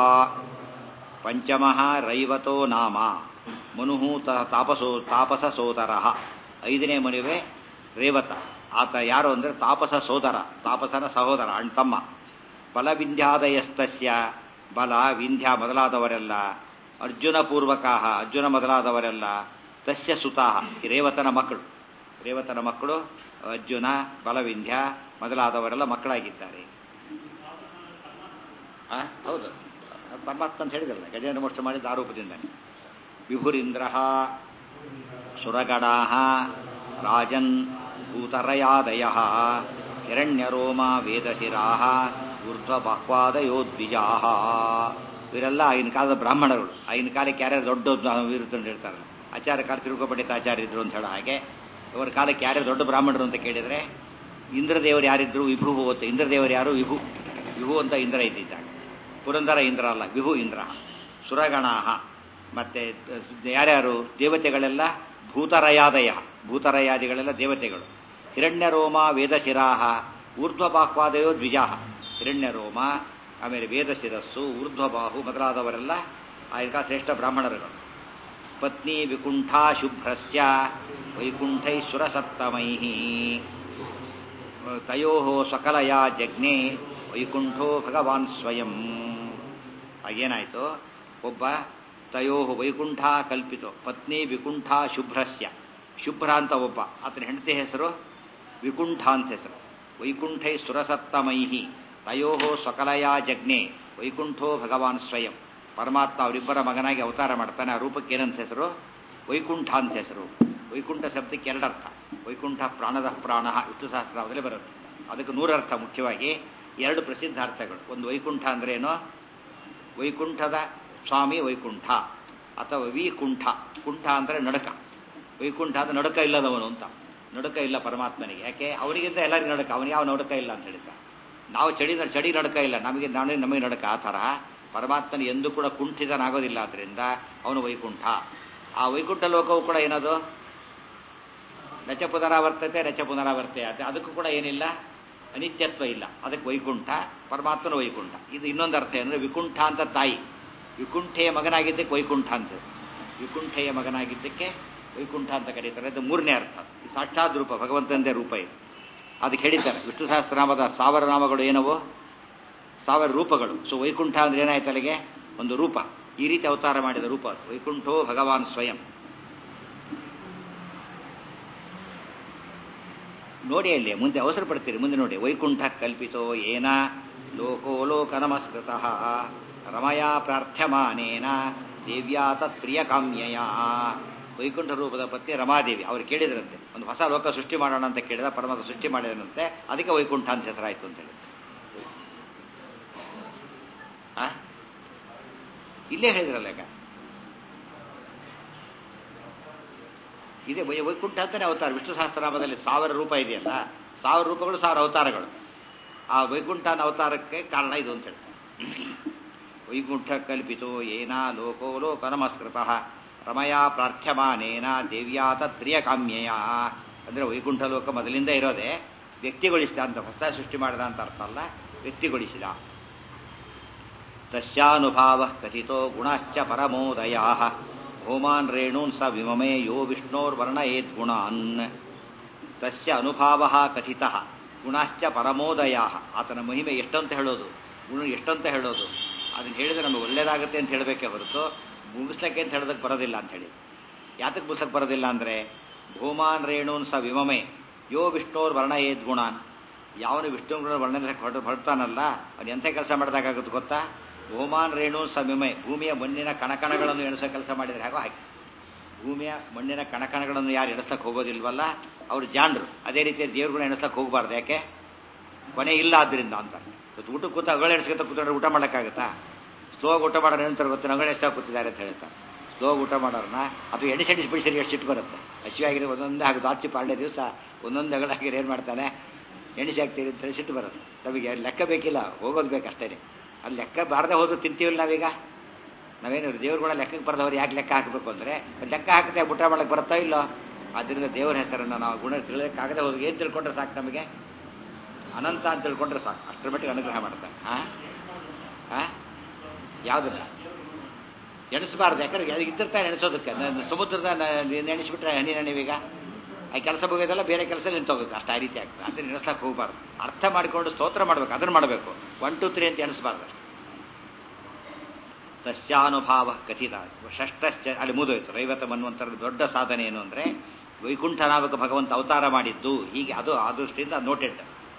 ಪಂಚಮ ರೈವತೋ ನಾಮ ಮನು ತಾಪಸೋ ತಾಪಸ ಸೋದರ ಐದನೇ ಮನುವೆ ರೇವತ ಆತ ಯಾರು ಅಂದ್ರೆ ತಾಪಸ ಸೋದರ ತಾಪಸನ ಸಹೋದರ ಅಣ್ಣ ತಮ್ಮ ಬಲವಿಂಧ್ಯಾದಯಸ್ತಸ್ಯ ಬಲ ವಿಂಧ್ಯ ಮೊದಲಾದವರೆಲ್ಲ ಅರ್ಜುನ ಪೂರ್ವಕಾಹ ಅರ್ಜುನ ಮೊದಲಾದವರೆಲ್ಲ ತಸ್ಯ ಸುತಾಹ ಈ ರೇವತನ ಮಕ್ಕಳು ರೇವತನ ಮಕ್ಕಳು ಅರ್ಜುನ ಬಲವಿಂಧ್ಯ ಮೊದಲಾದವರೆಲ್ಲ ಮಕ್ಕಳಾಗಿದ್ದಾರೆ ಆ, ಹೌದು ಅದು ಪರಮಾತ್ಮ ಅಂತ ಹೇಳಿದ್ರಲ್ಲ ಗಜೇಂದ್ರ ಮೋಕ್ಷ ಮಾಡಿದ ಆರೋಪದಿಂದಾನೆ ವಿಭುರಿಂದ್ರ ಸುರಗಣಾ ರಾಜನ್ ಭೂತರಯಾದಯ ಹಿರಣ್ಯರೋಮ ವೇದಶಿರಾ ಊರ್ಧ್ವ ಬಾಹ್ವಾದಯೋ ದ್ವಿಜಾ ಇವರೆಲ್ಲ ಆಗಿನ ಕಾಲದ ಬ್ರಾಹ್ಮಣರು ಆಗಿನ ಕಾಲಕ್ಕೆ ಯಾರ್ಯಾರು ದೊಡ್ಡ ವಿರುದ್ಧ ಅಂತ ಹೇಳ್ತಾರಲ್ಲ ಆಚಾರ್ಯ ಕಾಲ ತಿರುಗಪಂಡಿತ ಆಚಾರ್ಯ ಇದ್ರು ಅಂತ ಹೇಳೋ ಹಾಗೆ ಇವರ ಕಾಲಕ್ಕೆ ಯಾರ್ಯಾರು ದೊಡ್ಡ ಬ್ರಾಹ್ಮಣರು ಅಂತ ಕೇಳಿದ್ರೆ ಇಂದ್ರದೇವರು ಯಾರಿದ್ರು ವಿಭು ಅಂತ ಇಂದ್ರದೇವರು ಯಾರು ವಿಭು ವಿಭು ಅಂತ ಇಂದ್ರ ಇದ್ದಿದ್ದಾಗ ಪುರಂದರ ಇಂದ್ರ ಅಲ್ಲ ವಿಭು ಇಂದ್ರ ಸುರಗಣಾಹ ಮತ್ತೆ ಯಾರ್ಯಾರು ದೇವತೆಗಳೆಲ್ಲ ಭೂತರಯಾದಯ ಭೂತರಯಾದಿಗಳೆಲ್ಲ ದೇವತೆಗಳು ಹಿರಣ್ಯರೋಮ ವೇದಶಿರಾಹ ಊರ್ಧ್ವಬಾಹ್ವಾದಯೋ ದ್ವಿಜಾಹ ಹಿರಣ್ಯರೋಮ ಆಮೇಲೆ ವೇದಶಿರಸ್ಸು ಊರ್ಧ್ವಬಾಹು ಮೊದಲಾದವರೆಲ್ಲ ಆಯ್ಕ ಶ್ರೇಷ್ಠ ಬ್ರಾಹ್ಮಣರುಗಳು ಪತ್ನಿ ವಿಕುಂಠಾ ಶುಭ್ರಸ್ಯ ವೈಕುಂಠೈಶ್ವರ ಸಪ್ತಮೈ ತಯೋ ಸಕಲಯ ಜಜ್ಞೆ ವೈಕುಂಠೋ ಭಗವಾನ್ ಸ್ವಯಂ ಆಗೇನಾಯ್ತು ಒಬ್ಬ ತಯೋ ವೈಕುಂಠ ಕಲ್ಪಿತೋ ಪತ್ನಿ ವಿಕುಂಠ ಶುಭ್ರಸ್ಯ ಶುಭ್ರ ಅಂತ ಒಬ್ಬ ಆತನ ಹೆಂಡತಿ ಹೆಸರು ವಿಕುಂಠ ಅಂತ ಹೆಸರು ವೈಕುಂಠೈ ಸುರಸತ್ತಮೈಹಿ ತಯೋ ಸಕಲಯ ಜಜ್ಞೆ ವೈಕುಂಠೋ ಭಗವಾನ್ ಸ್ವಯಂ ಪರಮಾತ್ಮ ಅವರಿಬ್ಬರ ಮಗನಾಗಿ ಅವತಾರ ಮಾಡ್ತಾನೆ ಆ ರೂಪಕ್ಕೆ ಏನಂತ ಹೆಸರು ವೈಕುಂಠ ಅಂತ ಹೆಸರು ವೈಕುಂಠ ಶಬ್ದಕ್ಕೆ ಎರಡರ್ಥ ವೈಕುಂಠ ಪ್ರಾಣದ ಪ್ರಾಣ ವಿಷ್ಣು ಸಹಸ್ರನಾಮದಲ್ಲಿ ಬರುತ್ತೆ ಅದಕ್ಕೆ ನೂರರ್ಥ ಮುಖ್ಯವಾಗಿ ಎರಡು ಪ್ರಸಿದ್ಧ ಅರ್ಥಗಳು ಒಂದು ವೈಕುಂಠ ಅಂದ್ರೆ ಏನು ವೈಕುಂಠದ ಸ್ವಾಮಿ ವೈಕುಂಠ ಅಥವಾ ವಿಕುಂಠ ಕುಂಠ ಅಂದ್ರೆ ನಡಕ ವೈಕುಂಠ ಅಂದ್ರೆ ನಡಕ ಇಲ್ಲದವನು ಅಂತ ನಡಕ ಇಲ್ಲ ಪರಮಾತ್ಮನಿಗೆ ಯಾಕೆ ಅವನಿಗಿಂತ ಎಲ್ಲರಿಗೂ ನಡಕ ಅವನಿಗೆ ಯಾವ ನಡಕ ಇಲ್ಲ ಅಂತ ಹೇಳಿದ್ದ ನಾವು ಚಡಿ ಚಡಿ ನಡಕ ಇಲ್ಲ ನಮಗೆ ನಾನೇ ನಮಗೆ ನಡಕ ಆ ಥರ ಪರಮಾತ್ಮನ ಎಂದೂ ಕೂಡ ಕುಂಠಿತನಾಗೋದಿಲ್ಲ ಆದ್ರಿಂದ ಅವನು ವೈಕುಂಠ ಆ ವೈಕುಂಠ ಲೋಕವು ಕೂಡ ಏನದು ನಚ ಪುನರಾವರ್ತತೆ ನಚ ಪುನರಾವರ್ತೆ ಆಗುತ್ತೆ ಅದಕ್ಕೂ ಕೂಡ ಏನಿಲ್ಲ ಅನಿತ್ಯತ್ವ ಇಲ್ಲ ಅದಕ್ಕೆ ವೈಕುಂಠ ಪರಮಾತ್ಮನ ವೈಕುಂಠ ಇದು ಇನ್ನೊಂದು ಅರ್ಥ ಏನಂದ್ರೆ ವಿಕುಂಠ ಅಂತ ತಾಯಿ ವಿಕುಂಠೆಯ ಮಗನಾಗಿದ್ದಕ್ಕೆ ವೈಕುಂಠ ಅಂತ ವಿಕುಂಠೆಯ ಮಗನಾಗಿದ್ದಕ್ಕೆ ವೈಕುಂಠ ಅಂತ ಕರೀತಾರೆ ಅದು ಮೂರನೇ ಅರ್ಥ ಈ ಸಾಕ್ಷಾತ್ ರೂಪ ಭಗವಂತನದೇ ರೂಪ ಇದು ಅದಕ್ಕೆ ಹೇಳಿದ್ದಾರೆ ವಿಷ್ಣು ಸಹಸ್ರನಾಮದ ಸಾವಿರ ನಾಮಗಳು ಏನವು ಸಾವಿರ ರೂಪಗಳು ಸೊ ವೈಕುಂಠ ಅಂದ್ರೆ ಏನಾಯ್ತು ಅಲ್ಲಿಗೆ ಒಂದು ರೂಪ ಈ ರೀತಿ ಅವತಾರ ಮಾಡಿದ ರೂಪ ಅದು. ವೈಕುಂಠೋ ಭಗವಾನ್ ಸ್ವಯಂ ನೋಡಿ ಅಲ್ಲಿ ಮುಂದೆ ಅವಸರ ಪಡ್ತೀರಿ ಮುಂದೆ ನೋಡಿ ವೈಕುಂಠ ಕಲ್ಪಿತೋ ಏನ ಲೋಕೋ ಲೋಕ ನಮಸ್ಕೃತ ರಮಯ ಪ್ರಾರ್ಥ್ಯಮಾನೇನ ದೇವ್ಯಾ ತತ್ಪ್ರಿಯ ಕಾಮ್ಯಯ ವೈಕುಂಠ ರೂಪದ ಪತ್ನಿ ರಮಾದೇವಿ ಅವ್ರು ಕೇಳಿದ್ರಂತೆ ಒಂದು ಹೊಸ ಲೋಕ ಸೃಷ್ಟಿ ಮಾಡೋಣ ಅಂತ ಕೇಳಿದ ಪರಮಾತ್ಮ ಸೃಷ್ಟಿ ಮಾಡಿದನಂತೆ ಅದಕ್ಕೆ ವೈಕುಂಠ ಅಂತ ಹೆಸರಾಯ್ತು ಅಂತ ಹೇಳಿ ಆ? ಇಲ್ಲೇ ಹೇಳಿದ್ರಲ್ಲ ಈಗ ಇದೇ ವೈ- ವೈಕುಂಠ ಅಂತಾನೆ ಅವತಾರ ವಿಷ್ಣು ಸಹಸ್ರನಾಮದಲ್ಲಿ ಸಾವಿರ ರೂಪ ಇದೆಯಲ್ಲ ಸಾವಿರ ರೂಪಗಳು ಸಾವಿರ ಅವತಾರಗಳು ಆ ವೈಕುಂಠನ ಅವತಾರಕ್ಕೆ ಕಾರಣ ಇದು ಅಂತ ಹೇಳ್ತಾರೆ ವೈಕುಂಠ ಕಲ್ಪಿತೋ ಏನಾ ಲೋಕೋ ಲೋಕ ನಮಸ್ಕೃತ ರಮಯ ಪ್ರಾರ್ಥ್ಯಮಾನೇನ ದೇವ್ಯಾ ತತ್ಪ್ರಿಯ ಕಾಮ್ಯಯ ಅಂದರೆ ವೈಕುಂಠ ಲೋಕ ಮೊದಲಿಂದ ಇರೋದೇ ವ್ಯಕ್ತಿಗೊಳಿಸಿದ ಅಂತ ಹೊಸ ಸೃಷ್ಟಿ ಮಾಡಿದ ಅಂತ ಅರ್ಥ ಅಲ್ಲ ವ್ಯಕ್ತಿಗೊಳಿಸಿದ ತಸ್ಯಾನುಭಾವ ಕಥಿತೋ ಗುಣಶ್ಚ ಪರಮೋದಯಾ ಭೂಮಾನ್ ರೇಣೂನ್ ಸ ವಿಮಮೇ ಯೋ ವಿಷ್ಣೋರ್ವರ್ಣಯೇದ್ ಗುಣಾನ್ ತಸ್ಯ ಅನುಭಾವ ಕಥಿತ ಗುಣಶ್ಚ ಪರಮೋದಯಾ ಆತನ ಮಹಿಮೆ ಎಷ್ಟಂತ ಹೇಳೋದು ಗುಣ ಎಷ್ಟಂತ ಹೇಳೋದು ಅದನ್ನ ಹೇಳಿದ್ರೆ ನಮಗೆ ಒಳ್ಳೇದಾಗುತ್ತೆ ಅಂತ ಹೇಳಬೇಕೆ ಹೊರತು ಮುಗಿಸ್ಲಿಕ್ಕೆ ಅಂತ ಹೇಳೋದಕ್ಕೆ ಬರೋದಿಲ್ಲ ಅಂತ ಹೇಳಿ ಯಾತಕ್ಕೆ ಮುಗಿಸಕ್ಕೆ ಬರೋದಿಲ್ಲ ಅಂದರೆ ಭೂಮಾನ್ ರೇಣೂನ್ ಸ ವಿಮಮೆ ಯೋ ವಿಷ್ಣೋರ್ ವರ್ಣಯೇದ್ ಗುಣಾನ್ ಯಾವನು ವಿಷ್ಣು ಗುಣ ವರ್ಣನೆ ಹೊರಟು ಹೊರಡ್ತಾನಲ್ಲ ಅವನು ಎಂಥ ಕೆಲಸ ಮಾಡಿದಾಗುತ್ತೆ ಗೊತ್ತಾ ಭೂಮಾನ್ ರೇಣೂನ್ ಸ ವಿಮೆ ಭೂಮಿಯ ಮಣ್ಣಿನ ಕಣಕಣಗಳನ್ನು ಎಣಿಸೋ ಕೆಲಸ ಮಾಡಿದರೆ ಹಾಗೋ ಹಾಕಿ ಭೂಮಿಯ ಮಣ್ಣಿನ ಕಣಕಣಗಳನ್ನು ಯಾರು ಎಣಿಸ್ಲಕ್ಕೆ ಹೋಗೋದಿಲ್ವಲ್ಲ ಅವ್ರು ಜಾಣರು ಅದೇ ರೀತಿ ದೇವ್ರುಗಳನ್ನ ಎಣಿಸ್ಲಕ್ಕೆ ಹೋಗಬಾರ್ದು ಯಾಕೆ ಕೊನೆ ಇಲ್ಲ ಆದ್ರಿಂದ ಅಂತ ಇವತ್ತು ಊಟ ಕೂತ ಅಗಳ ಎಣಿಸ್ಕೊತ ಕೂತ್ಕೊಂಡ್ರೆ ಊಟ ಮಾಡೋಕ್ಕಾಗತ್ತಾ ಸ್ಲೋ ಊಟ ಮಾಡೋರು ಹೇಳ್ತಾರೆ ಗೊತ್ತು ಅಗಳ ಎಣಿಸ್ತಾ ಕೂತಿದ್ದಾರೆ ಅಂತ ಹೇಳ್ತಾರೆ ಸ್ಲೋ ಊಟ ಮಾಡೋರನ್ನ ಅದು ಎಣಿಸೆಣಿಸಿ ಬಿಡಿಸಿ ಎಷ್ಟು ಸಿಟ್ಟು ಬರುತ್ತೆ ಹಸಿವಾಗಿರೋ ಒಂದೊಂದು ಹಾಗೆ ದಾಚಿ ಪಾಳ್ಯ ದಿವಸ ಒಂದೊಂದು ಅಗಳಾಗಿರೋ ಏನು ಮಾಡ್ತಾನೆ ಎಣಿಸಿ ಹಾಕ್ತೀರಿ ಅಂತ ಹೇಳಿ ಸಿಟ್ಟು ಬರುತ್ತೆ ನಮಗೆ ಲೆಕ್ಕ ಬೇಕಿಲ್ಲ ಹೋಗೋದು ಬೇಕು ಅಷ್ಟೇ ಅಲ್ಲಿ ಲೆಕ್ಕ ಬಾರದೆ ಹೋದ್ರು ತಿಂತೀವಿಲ್ಲ ನಾವೀಗ ನಾವೇನು ದೇವ್ರುಗಳ ಲೆಕ್ಕಕ್ಕೆ ಬರೆದವ್ರು ಯಾಕೆ ಲೆಕ್ಕ ಹಾಕಬೇಕು ಅಂದರೆ ಲೆಕ್ಕ ಹಾಕದೆ ಊಟ ಮಾಡಕ್ಕೆ ಬರುತ್ತಾ ಇಲ್ಲೋ ಆದ್ದರಿಂದ ದೇವರ ಹೆಸರನ್ನು ನಾವು ಗುಣ ತಿಳಿಯೋಕ್ಕಾಗದೆ ಹೋದ್ರೆ ಏನು ತಿಳ್ಕೊಂಡ್ರೆ ಸಾಕು ನಮಗೆ ಅನಂತ ಅಂತ ತಿಳ್ಕೊಂಡ್ರೆ ಸಾಕು ಅಷ್ಟರ ಮಟ್ಟಿಗೆ ಅನುಗ್ರಹ ಮಾಡ್ತಾರೆ ಹಾಂ ಹಾಂ ಯಾವುದನ್ನ ಎಣಿಸಬಾರ್ದು ಯಾಕಂದ್ರೆ ಇದ್ದಿರ್ತಾರೆ ಎಣಿಸೋದಕ್ಕೆ ಸಮುದ್ರದ ನೆನೆಸ್ಬಿಟ್ರೆ ಹನಿ ನೆನವೀಗ ಆ ಕೆಲಸ ಮುಗಿಯೋದಲ್ಲ ಬೇರೆ ಕೆಲಸ ನಿಂತೋಗುತ್ತೆ ಅಷ್ಟು ಆ ರೀತಿ ಆಗ್ತದೆ ಅದನ್ನ ಎಣಿಸ್ಲಕ್ಕೆ ಹೋಗಬಾರ್ದು ಅರ್ಥ ಮಾಡಿಕೊಂಡು ಸ್ತೋತ್ರ ಮಾಡಬೇಕು ಅದನ್ನು ಮಾಡಬೇಕು ಒನ್ ಟು ತ್ರೀ ಅಂತ ಎಣಿಸಬಾರ್ದು ತಸ್ಯಾನುಭಾವ ಕಥಿತ ಷಷ್ಠಶ್ಚ ಅಲ್ಲಿ ಮುದೋಯ್ತು ರೈವತ ಮನ್ವಂತರದ ದೊಡ್ಡ ಸಾಧನೆ ಏನು ಅಂದರೆ ವೈಕುಂಠನಾಮಕ ಭಗವಂತ ಅವತಾರ ಮಾಡಿದ್ದು ಹೀಗೆ ಅದು ಆ ದೃಷ್ಟಿಯಿಂದ ನೋಟೆಡ್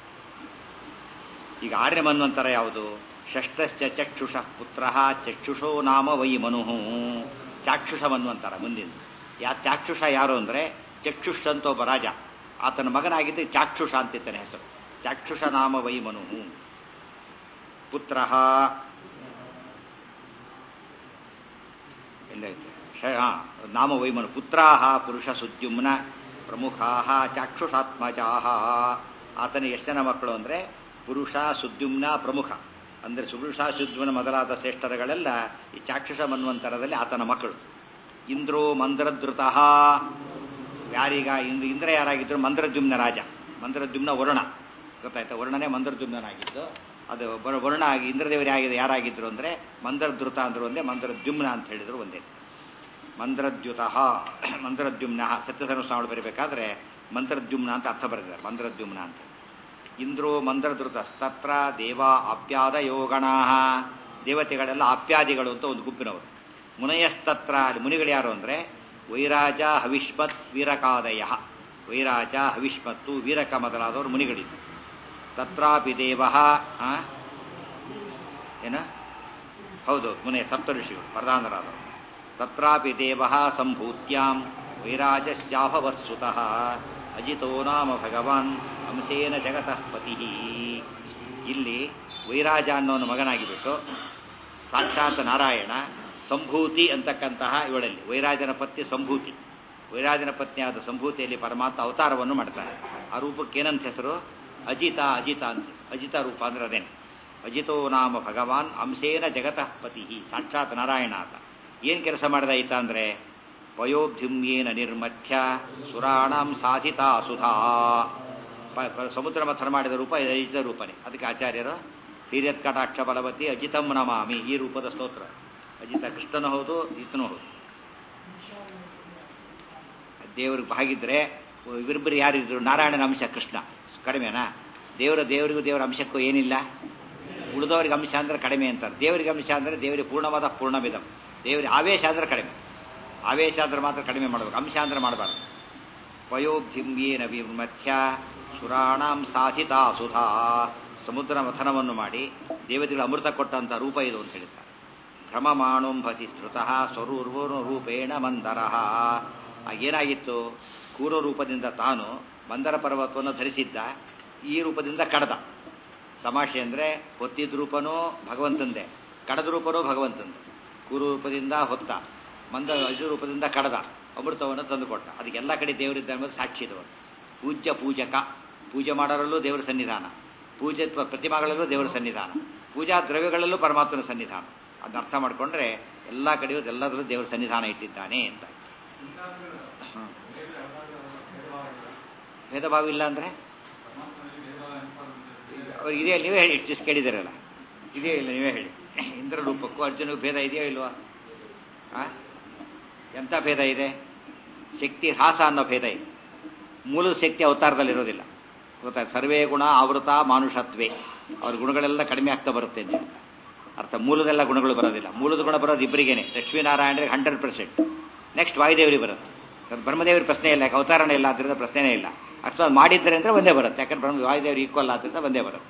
ಈಗ ಆರ್ಯ ಮನ್ವಂತರ ಯಾವುದು ಷಷ್ಠಶ್ಚ ಚಕ್ಷುಷ ಪುತ್ರ ಚಕ್ಷುಷೋ ನಾಮ ವೈ ಮನು ಚಾಕ್ಷುಷ ಮನ್ವಂತರ ಮುಂದಿನ ಯಾ ಚಾಕ್ಷುಷ ಯಾರು ಅಂದರೆ ಚಕ್ಷುಷ್ ಅಂತ ಒಬ್ಬ ರಾಜ ಆತನ ಮಗನಾಗಿದ್ದು ಚಾಕ್ಷುಷ ಅಂತಿತ್ತನೆ ಹೆಸರು ಚಾಕ್ಷುಷ ನಾಮ ವೈ ಮನು ಪುತ್ರ ಎಲ್ಲೈತೆ ನಾಮ ವೈಮನು ಪುತ್ರಾ ಪುರುಷ ಸುದ್ಯುಮ್ನ ಪ್ರಮುಖಾ ಚಾಕ್ಷುಷಾತ್ಮಜಾ ಆತನ ಎಷ್ಟು ಜನ ಮಕ್ಕಳು ಅಂದರೆ ಪುರುಷ ಸುದ್ಯುಮ್ನ ಪ್ರಮುಖ ಅಂದರೆ ಸುಪುರುಷ ಸುದ್ಯುಮ್ನ ಮೊದಲಾದ ಶ್ರೇಷ್ಠರುಗಳೆಲ್ಲ ಈ ಚಾಕ್ಷುಷ ಮನ್ವಂತರದಲ್ಲಿ ಆತನ ಮಕ್ಕಳು ಇಂದ್ರೋ ಮಂದ್ರಧೃತ ಯಾರೀಗ ಇಂದ್ರ ಇಂದ್ರ ಯಾರಾಗಿದ್ದರು ಮಂದ್ರದ್ಯುಮ್ನ ರಾಜ ಮಂದ್ರದ್ಯುಮ್ನ ವರುಣ ಗೊತ್ತಾಯ್ತಾ ವರುಣನೇ ಮಂದ್ರದ್ಯುಮ್ನಾಗಿದ್ದು ಅದು ವರುಣ ಆಗಿ ಇಂದ್ರದೇವರು ಯಾಗಿದೆ ಯಾರಾಗಿದ್ರು ಅಂದರೆ ಮಂದ್ರಧೃತ ಅಂದ್ರು ಒಂದೇ ಮಂದ್ರದ್ಯುಮ್ನ ಅಂತ ಹೇಳಿದ್ರು ಒಂದೇ ಮಂದ್ರದ್ಯುತ ಮಂದ್ರದ್ಯುಮ್ನ ಸತ್ಯಧರ್ಮಸ್ವಾಮಿ ಬರೀಬೇಕಾದ್ರೆ ಮಂತ್ರದ್ಯುಮ್ನ ಅಂತ ಅರ್ಥ ಬರೆದಿದ್ದಾರೆ ಮಂದ್ರದ್ಯುಮ್ನ ಅಂತ ಇಂದ್ರೋ ಮಂದ್ರಧೃತ ತತ್ರ ದೇವ ಆಪ್ಯಾದ ಯೋಗಣ ದೇವತೆಗಳೆಲ್ಲ ಆಪ್ಯಾದಿಗಳು ಅಂತ ಒಂದು ಗುಂಪಿನವರು ಮುನಯಸ್ತತ್ರ ಅಲ್ಲಿ ಮುನಿಗಳು ಯಾರು ಅಂದರೆ ವೈರಾಜ ಹವಿಷ್ಮತ್ ವೀರಕಾದಯ ವೈರಾಜ ಹವಿಷ್ಮತ್ತು ವೀರಕ ಮೊದಲಾದವರು ಮುನಿಗಳಿದ್ದು ತತ್ರಾಪಿ ದೇವ ಏನ ಹೌದು ಮುನೆ ಸಪ್ತ ಋಷಿಗಳು ಪ್ರಧಾನರಾದವರು ತತ್ರಾಪಿ ದೇವ ಸಂಭೂತ್ಯಾಂ ವೈರಾಜಸ್ಯಾಭವತ್ಸುತಃ ಅಜಿತೋ ನಾಮ ಭಗವಾನ್ ಅಂಶೇನ ಜಗತಃ ಪತಿ ಇಲ್ಲಿ ವೈರಾಜ ಅನ್ನೋನ ಮಗನಾಗಿಬಿಟ್ಟು ಸಾಕ್ಷಾತ್ ನಾರಾಯಣ ಸಂಭೂತಿ ಅಂತಕ್ಕಂತಹ ಇವಳಲ್ಲಿ ವೈರಾಜನ ಪತ್ನಿ ಸಂಭೂತಿ ವೈರಾಜನ ಪತ್ನಿಯಾದ ಸಂಭೂತಿಯಲ್ಲಿ ಪರಮಾತ್ಮ ಅವತಾರವನ್ನು ಮಾಡ್ತಾನೆ ಆ ರೂಪಕ್ಕೆ ಏನಂತ ಹೆಸರು ಅಜಿತ ಅಜಿತ ಅಂತ ಅಜಿತ ರೂಪ ಅಂದ್ರೆ ಅದೇನು ಅಜಿತೋ ನಾಮ ಭಗವಾನ್ ಅಂಶೇನ ಜಗತಃ ಪತಿ ಸಾಕ್ಷಾತ್ ನಾರಾಯಣ ಅಂತ ಏನು ಕೆಲಸ ಮಾಡಿದ ಈತ ಅಂದರೆ ವಯೋಬ್ಧಿಮ್ಯೇನ ನಿರ್ಮಥ್ಯ ಸುರಾಣಂ ಸಾಧಿತಾ ಸುಧಾ ಸಮುದ್ರ ಮಥನ ಮಾಡಿದ ರೂಪ ಅಜಿತ ರೂಪನೇ ಅದಕ್ಕೆ ಆಚಾರ್ಯರು ಹಿರಿಯತ್ ಕಟಾಕ್ಷ ಬಲವತಿ ಅಜಿತಂ ನಮಾಮಿ ಈ ರೂಪದ ಸ್ತೋತ್ರ ಅಜಿತ ಕೃಷ್ಣನೂ ಹೌದು ಈತನೂ ಹೌದು ದೇವ್ರಿಗೆ ಹಾಗಿದ್ರೆ ಇವರಿಬ್ಬರು ಯಾರಿದ್ರು ನಾರಾಯಣನ ಅಂಶ ಕೃಷ್ಣ ಕಡಿಮೆನಾ ದೇವರ ದೇವರಿಗೂ ದೇವರ ಅಂಶಕ್ಕೂ ಏನಿಲ್ಲ ಉಳಿದವರಿಗೆ ಅಂಶ ಅಂದ್ರೆ ಕಡಿಮೆ ಅಂತಾರೆ ದೇವರಿಗೆ ಅಂಶ ಅಂದ್ರೆ ದೇವರಿಗೆ ಪೂರ್ಣವಾದ ಪೂರ್ಣವಿದಂ ದೇವರಿಗೆ ಆವೇಶ ಅಂದ್ರೆ ಕಡಿಮೆ ಆವೇಶ ಅಂದ್ರೆ ಮಾತ್ರ ಕಡಿಮೆ ಮಾಡಬೇಕು ಅಂಶ ಅಂದ್ರೆ ಮಾಡಬಾರ್ದು ವಯೋಬ್ಧಿಮ್ಯೇನ ವಿಮಥ್ಯ ಸುರಾಣಾಂ ಸಾಧಿತಾ ಸುಧಾ ಸಮುದ್ರ ಮಥನವನ್ನು ಮಾಡಿ ದೇವತೆಗಳ ಅಮೃತ ಕೊಟ್ಟಂತ ರೂಪ ಇದು ಅಂತ ಹೇಳ್ತಾರೆ ಭ್ರಮಮಾಣುಂಭಸಿ ಶ್ರುತಃ ಸ್ವರೂರ್ವನು ರೂಪೇಣ ಮಂದರಃ ಏನಾಗಿತ್ತು ಕೂರ ರೂಪದಿಂದ ತಾನು ಮಂದರ ಪರ್ವತವನ್ನು ಧರಿಸಿದ್ದ ಈ ರೂಪದಿಂದ ಕಡದ ತಮಾಷೆ ಅಂದರೆ ಹೊತ್ತಿದ ರೂಪನೂ ಭಗವಂತಂದೇ ಕಡದ ರೂಪನೂ ಭಗವಂತಂದೆ ಕೂರು ರೂಪದಿಂದ ಹೊತ್ತ ಮಂದ ಅಜು ರೂಪದಿಂದ ಕಡದ ಅಮೃತವನ್ನು ತಂದುಕೊಟ್ಟ ಅದಕ್ಕೆಲ್ಲ ಕಡೆ ದೇವರಿದ್ದ ಎಂಬುದು ಸಾಕ್ಷಿ ಇದು ಪೂಜ್ಯ ಪೂಜಕ ಪೂಜೆ ಮಾಡೋರಲ್ಲೂ ದೇವರ ಸನ್ನಿಧಾನ ಪೂಜೆ ಪ್ರತಿಮಾಗಳಲ್ಲೂ ದೇವರ ಸನ್ನಿಧಾನ ಪೂಜಾ ದ್ರವ್ಯಗಳಲ್ಲೂ ಪರಮಾತ್ಮನ ಸನ್ನಿಧಾನ ಅದನ್ನ ಅರ್ಥ ಮಾಡಿಕೊಂಡ್ರೆ ಎಲ್ಲ ಕಡೆಯೂ ಎಲ್ಲದರಲ್ಲೂ ದೇವರ ಸನ್ನಿಧಾನ ಇಟ್ಟಿದ್ದಾನೆ ಅಂತ ಭೇದ ಭಾವ ಇಲ್ಲ ಅಂದರೆ ಅವ್ರಿಗೆ ಇದೆಯಾ ನೀವೇ ಹೇಳಿ ಇಷ್ಟು ಕೇಳಿದಿರಲ್ಲ ಇದೆಯಾ ಇಲ್ಲ ನೀವೇ ಹೇಳಿ ಇಂದ್ರ ರೂಪಕ್ಕೂ ಅರ್ಜುನಿಗೂ ಭೇದ ಇದೆಯೋ ಇಲ್ವಾ ಆ ಎಂಥ ಭೇದ ಇದೆ ಶಕ್ತಿ ಹ್ರಾಸ ಅನ್ನೋ ಭೇದ ಇದೆ ಮೂಲದ ಶಕ್ತಿ ಅವತಾರದಲ್ಲಿರೋದಿಲ್ಲ ಗೊತ್ತಾ ಸರ್ವೇ ಗುಣ ಆವೃತ ಮಾನುಷತ್ವೇ ಅವ್ರ ಗುಣಗಳೆಲ್ಲ ಕಡಿಮೆ ಆಗ್ತಾ ಬರುತ್ತೆ ಅಂತ ಹೇಳ್ತಾರೆ. ಅರ್ಥ ಮೂಲದೆಲ್ಲ ಗುಣಗಳು ಬರೋದಿಲ್ಲ ಮೂಲದ ಗುಣ ಬರೋದು ಇಬ್ಬರಿಗೇನೆ ಲಕ್ಷ್ಮೀನಾರಾಯಣರಿಗೆ ಹಂಡ್ರೆಡ್ ಪರ್ಸೆಂಟ್ ನೆಕ್ಸ್ಟ್ ವಾಯುದೇವರಿಗೆ ಬರುತ್ತೆ ಯಾಕಂದ್ರೆ ಬ್ರಹ್ಮದೇವರ ಪ್ರಶ್ನೆ ಇಲ್ಲ ಯಾಕೆ ಅವತಾರನೇ ಇಲ್ಲ ಅದರಿಂದ ಪ್ರಶ್ನೆನೇ ಇಲ್ಲ ಅಷ್ಟೊಂದು ಮಾಡಿದ್ರೆ ಅಂದ್ರೆ ಒಂದೇ ಬರುತ್ತೆ ಯಾಕಂದ್ರೆ ಬ್ರಹ್ಮ ವಾಯುದೇವರು ಈಕ್ವಲ್ ಆದ್ರಿಂದ ಒಂದೇ ಬರುತ್ತೆ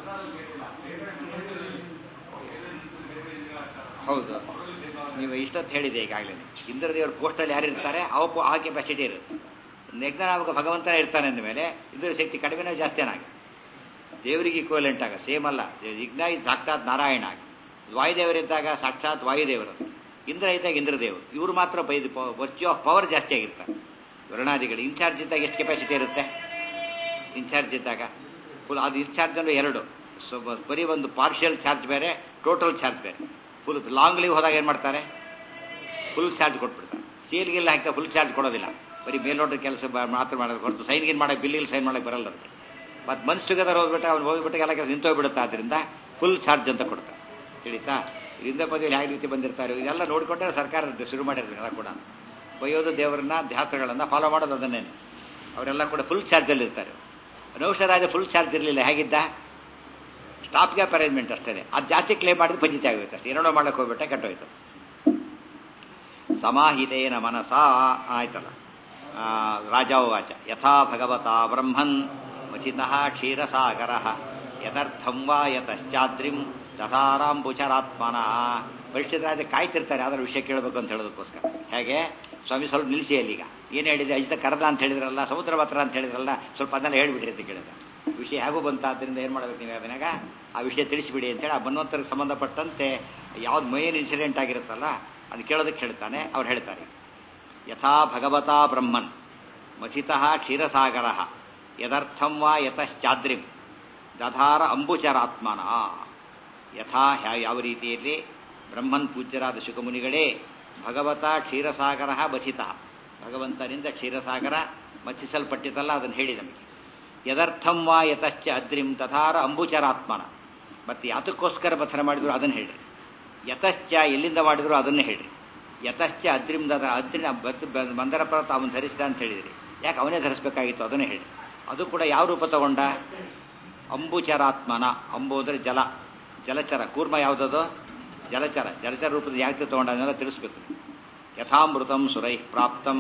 ಹೌದು ನೀವು ಇಷ್ಟೊತ್ತು ಹೇಳಿದೆ ಈಗಾಗಲೇ ಇಂದ್ರದೇವ್ರ ಪೋಸ್ಟಲ್ಲಿ ಯಾರು ಇರ್ತಾರೆ ಅವ ಪೋ- ಆ ಕೆಪಾಸಿಟಿ ಇರುತ್ತೆ ನೆಗ್ನಾವಾಗ ಭಗವಂತನೇ ಇರ್ತಾನೆ ಅಂದಮೇಲೆ ಇಂದ್ರ ಶಕ್ತಿ ಕಡಿಮೆನೋ ಜಾಸ್ತಿನಾಗ ದೇವರಿಗೆ ಈಕ್ವಲೆಂಟ್ ಆಗ ಸೇಮ್ ಅಲ್ಲ ಯಜ್ಞ ಇದು ಸಾಕ್ಷಾತ್ ನಾರಾಯಣ ಆಗ ವಾಯುದೇವರಿದ್ದಾಗ ಸಾಕ್ಷಾತ್ ವಾಯುದೇವರು ಇಂದ್ರ ಇದ್ದಾಗ ಇಂದ್ರದೇವರು ಇವರು ಮಾತ್ರ ಬೈದು ವರ್ಚ್ಯೂ ಆಫ್ ಪವರ್ ಜಾಸ್ತಿ ಆಗಿರ್ತಾರೆ ವರ್ಣಾದಿಗಳು ಇನ್ಚಾರ್ಜ್ ಇದ್ದಾಗ ಎಷ್ಟು ಕೆಪಾಸಿಟಿ ಇರುತ್ತೆ ಇನ್ಚಾರ್ಜ್ ಇದ್ದಾಗ ಫುಲ್ ಅದು ಇನ್ಚಾರ್ಜ್ ಅಂದ್ರೆ ಎರಡು ಸೊ ಬರೀ ಒಂದು ಪಾರ್ಷಿಯಲ್ ಚಾರ್ಜ್ ಬೇರೆ ಟೋಟಲ್ ಚಾರ್ಜ್ ಬೇರೆ ಫುಲ್ ಲಾಂಗ್ ಲೀವ್ ಹೋದಾಗ ಏನು ಮಾಡ್ತಾರೆ ಫುಲ್ ಚಾರ್ಜ್ ಕೊಟ್ಬಿಡ್ತಾರೆ ಸೀಲ್ಗಿಲ್ಲ ಹಾಕ್ತಾ ಫುಲ್ ಚಾರ್ಜ್ ಕೊಡೋದಿಲ್ಲ ಬರೀ ಮೇಲ್ನೋಟದ ಕೆಲಸ ಬ- ಮಾತ್ರ ಮಾಡೋದು ಹೊರತು ಸೈನ್ ಗಿನ್ ಮಾಡಕ್ಕೆ ಬಿಲ್ಲಿಗೆ ಸೈನ್ ಮಾಡಕ್ಕೆ ಬರಲ್ಲ ಅದಕ್ಕೆ ಮತ್ತು ಮನ್ಸ್ ಟುಗೆದರ್ ಹೋಗ್ಬಿಟ್ಟು ಅವ್ನು ಹೋಗ್ಬಿಟ್ಟು ಎಲ್ಲ ಕೆಲಸ ನಿಂತೋಗ್ಬಿಡುತ್ತೆ ಆದ್ದರಿಂದ ಫುಲ್ ಚಾರ್ಜ್ ಅಂತ ಕೊಡ್ತಾರೆ ತಿಳಿತಾ ಇದರಿಂದ ಪದವಿಯಲ್ಲಿ ಯಾವ ರೀತಿ ಬಂದಿರ್ತಾರೆ ಇದೆಲ್ಲ ನೋಡಿಕೊಂಡ್ರೆ ಸರ್ಕಾರ ಶುರು ಮಾಡಿರ್ತಾರೆ ಎಲ್ಲ ಕೂಡ ಬೈಯೋದು ದೇವರನ್ನ ಧ್ಯಾತ್ರಗಳನ್ನು ಫಾಲೋ ಮಾಡೋದು ಅದನ್ನೇನೆ ಅವರೆಲ್ಲ ಕೂಡ ಫುಲ್ ಚಾರ್ಜಲ್ಲಿ ಇರ್ತಾರೆ ನೌಷರಾಜ ಫುಲ್ ಚಾರ್ಜ್ ಇರಲಿಲ್ಲ ಹೇಗಿದ್ದ ಸ್ಟಾಪ್ ಗ್ಯಾಪ್ ಅರೇಂಜ್ಮೆಂಟ್ ಅಷ್ಟೇ ಅದು ಜಾಸ್ತಿ ಕ್ಲೇಮ್ ಮಾಡಿದ್ರೆ ಭಂಜಿತ ಆಗುತ್ತೆ ಅಷ್ಟೇ ಎರಡೋ ಮಾಡಕ್ಕೆ ಹೋಗ್ಬಿಟ್ಟೆ ಕೆಟ್ಟೋಯ್ತು ಸಮಾಹಿತೇನ ಮನಸಾ ಆಯ್ತಲ್ಲ ಆ, ರಾಜಾವಾಚ ಯಥಾ ಭಗವತಾ ಬ್ರಹ್ಮನ್ ಮಚಿತಃ ಕ್ಷೀರಸಾಗರ ಯಥರ್ಥಂ ವಾ ಯತಶ್ಚಾದ್ರಿಂ ದಧಾರಾಂಬುಚರಾತ್ಮನ ಪರೀಕ್ಷಿತ ರಾಜ ಕಾಯ್ತಿರ್ತಾರೆ ಅದರ ವಿಷಯ ಕೇಳಬೇಕು ಅಂತ ಹೇಳೋದಕ್ಕೋಸ್ಕರ ಹೇಗೆ ಸ್ವಾಮಿ ಸ್ವಲ್ಪ ನಿಲ್ಲಿಸಿ ಅಲ್ಲಿಗ ಏನು ಹೇಳಿದೆ ಅಜಿತ ಕರದ ಅಂತ ಹೇಳಿದ್ರಲ್ಲ ಸಮುದ್ರ ಪತ್ರ ಅಂತ ಹೇಳಿದ್ರಲ್ಲ ಸ್ವಲ್ಪ ಅದನ್ನೆಲ್ಲ ಹೇಳ್ಬಿಡ್ರಿ ಅಂತ ಕೇಳಿದ ವಿಷಯ ಹೇಗೂ ಬಂತ ಆದ್ದರಿಂದ ಏನು ಮಾಡ್ಬೇಕು ನೀವು ಅದನ್ನಾಗ ಆ ವಿಷಯ ತಿಳಿಸಿಬಿಡಿ ಅಂತೇಳಿ ಆ ಬನ್ವಂತರಿಗೆ ಸಂಬಂಧಪಟ್ಟಂತೆ ಯಾವ್ದು ಮೇನ್ ಇನ್ಸಿಡೆಂಟ್ ಆಗಿರುತ್ತಲ್ಲ ಅದು ಕೇಳೋದಕ್ಕೆ ಹೇಳ್ತಾನೆ ಅವ್ರು ಹೇಳ್ತಾರೆ ಯಥಾ ಭಗವತಾ ಬ್ರಹ್ಮನ್ ಮಥಿತಃ ಕ್ಷೀರಸಾಗರ ಯದರ್ಥಂ ವಾ ಯತಶ್ಚಾದ್ರಿಂ ದಧಾರ ಅಂಬುಚರಾತ್ಮನ ಯಥಾ ಹ್ಯಾ- ಯಾವ ರೀತಿಯಲ್ಲಿ ಬ್ರಹ್ಮನ್ ಪೂಜ್ಯರಾದ ಶುಕಮುನಿಗಳೇ ಭಗವತ ಕ್ಷೀರಸಾಗರ ಮಥಿತ ಭಗವಂತನಿಂದ ಕ್ಷೀರಸಾಗರ ಮಥಿಸಲ್ಪಟ್ಟಿತಲ್ಲ ಅದನ್ನು ಹೇಳಿ ನಮಗೆ ಯದರ್ಥಂ ವಾ ಯತಶ್ಚ ಅದ್ರಿಂ ತಥಾರ ಅಂಬುಚರಾತ್ಮನ ಮತ್ತೆ ಯಾತಕ್ಕೋಸ್ಕರ ಪಥನ ಮಾಡಿದ್ರು ಅದನ್ನು ಹೇಳ್ರಿ ಯತಶ್ಚ ಎಲ್ಲಿಂದ ಮಾಡಿದ್ರು ಅದನ್ನೇ ಹೇಳ್ರಿ ಯತಶ್ಚ ಅದ್ರಿಂ ದದ ಅದ್ರಿನ ಬತ್ ಬ- ಮಂದರ ಪರ್ವತ ಅವನು ಧರಿಸಿದ ಅಂತ ಹೇಳಿದ್ರಿ ಯಾಕೆ ಅವನೇ ಧರಿಸಬೇಕಾಗಿತ್ತು ಅದನ್ನೇ ಹೇಳಿ ಅದು ಕೂಡ ಯಾವ ರೂಪ ತಗೊಂಡ ಅಂಬುಚರಾತ್ಮನ ಅಂಬು ಅಂದರೆ ಜಲ ಜಲಚರ ಕೂರ್ಮ ಯಾವುದದು ಜಲಚರ ಜಲಚರ ರೂಪದ ಯಾಕೆ ತಗೊಂಡ ಅದನ್ನೆಲ್ಲ ತಿಳಿಸ್ಬೇಕು ಯಥಾಮೃತಂ ಸುರೈ ಪ್ರಾಪ್ತಂ